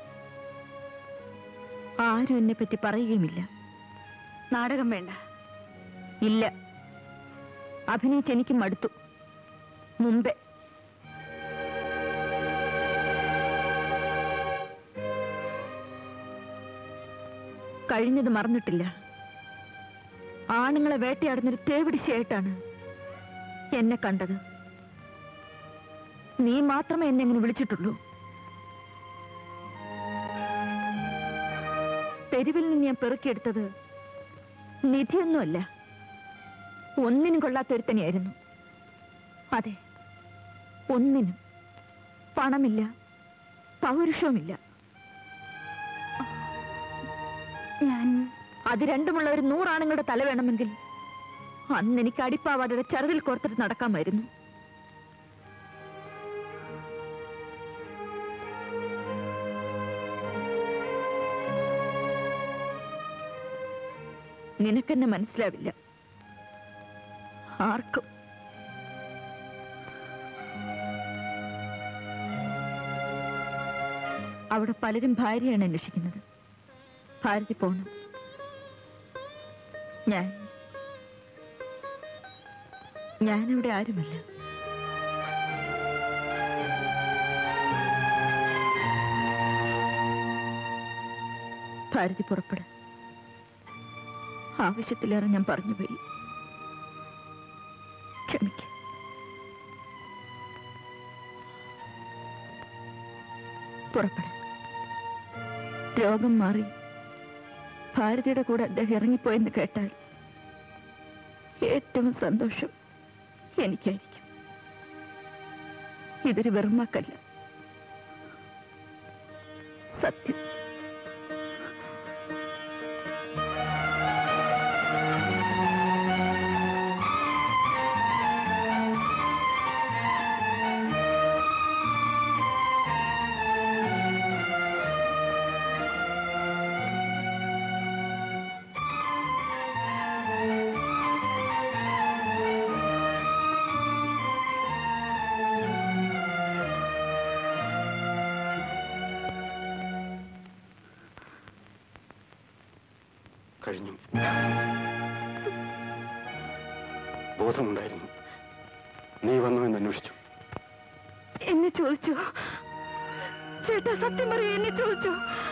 ആരും എന്നെ പറ്റി പറയുകയുമില്ല നാടകം വേണ്ട ഇല്ല അഭിനയിച്ച് എനിക്ക് മടുത്തു മുമ്പേ കഴിഞ്ഞത് മറന്നിട്ടില്ല ആണുങ്ങളെ വേട്ടയാടുന്നൊരു തേവിടിശയായിട്ടാണ് എന്നെ കണ്ടത് നീ മാത്രമേ എന്നെ ഇങ്ങനെ വിളിച്ചിട്ടുള്ളൂ തെരുവിൽ നിന്ന് ഞാൻ പെറുക്കിയെടുത്തത് നിധിയൊന്നുമല്ല ഒന്നിനും കൊള്ളാത്തൊരുത്തനെയായിരുന്നു അതെ ഒന്നിനും പണമില്ല പൗരുഷവുമില്ല ഞാൻ അത് രണ്ടുമുള്ള ഒരു നൂറാണുങ്ങളുടെ തല വേണമെങ്കിൽ അന്ന് എനിക്ക് അടിപ്പാവാടയുടെ ചരവിൽ കോർത്തിട്ട് നടക്കാമായിരുന്നു നിനക്കെന്നെ മനസ്സിലാവില്ല ആർക്കും അവിടെ പലരും ഭാര്യയാണ് അന്വേഷിക്കുന്നത് ഭാരതി പോണം ഞാൻ ഞാനിവിടെ ആരുമല്ല ഭാരതി പുറപ്പെട ആവശ്യത്തിലേറെ ഞാൻ പറഞ്ഞുപോയി ക്ഷമിക്ക പുറപ്പെട രോഗം മാറി ഭാരതിയുടെ കൂടെ അദ്ദേഹം ഇറങ്ങിപ്പോയെന്ന് കേട്ടാൽ ഏറ്റവും സന്തോഷം എനിക്കായിരിക്കും ഇതൊരു വെറുമാക്കല്ല സത്യം കഴിഞ്ഞു ബോധമുണ്ടായിരുന്നു നീ വന്നു എന്ന് അന്വേഷിച്ചു എന്നെ ചോദിച്ചു ചേട്ടാ സത്യം പറയൂ എന്നെ ചോദിച്ചു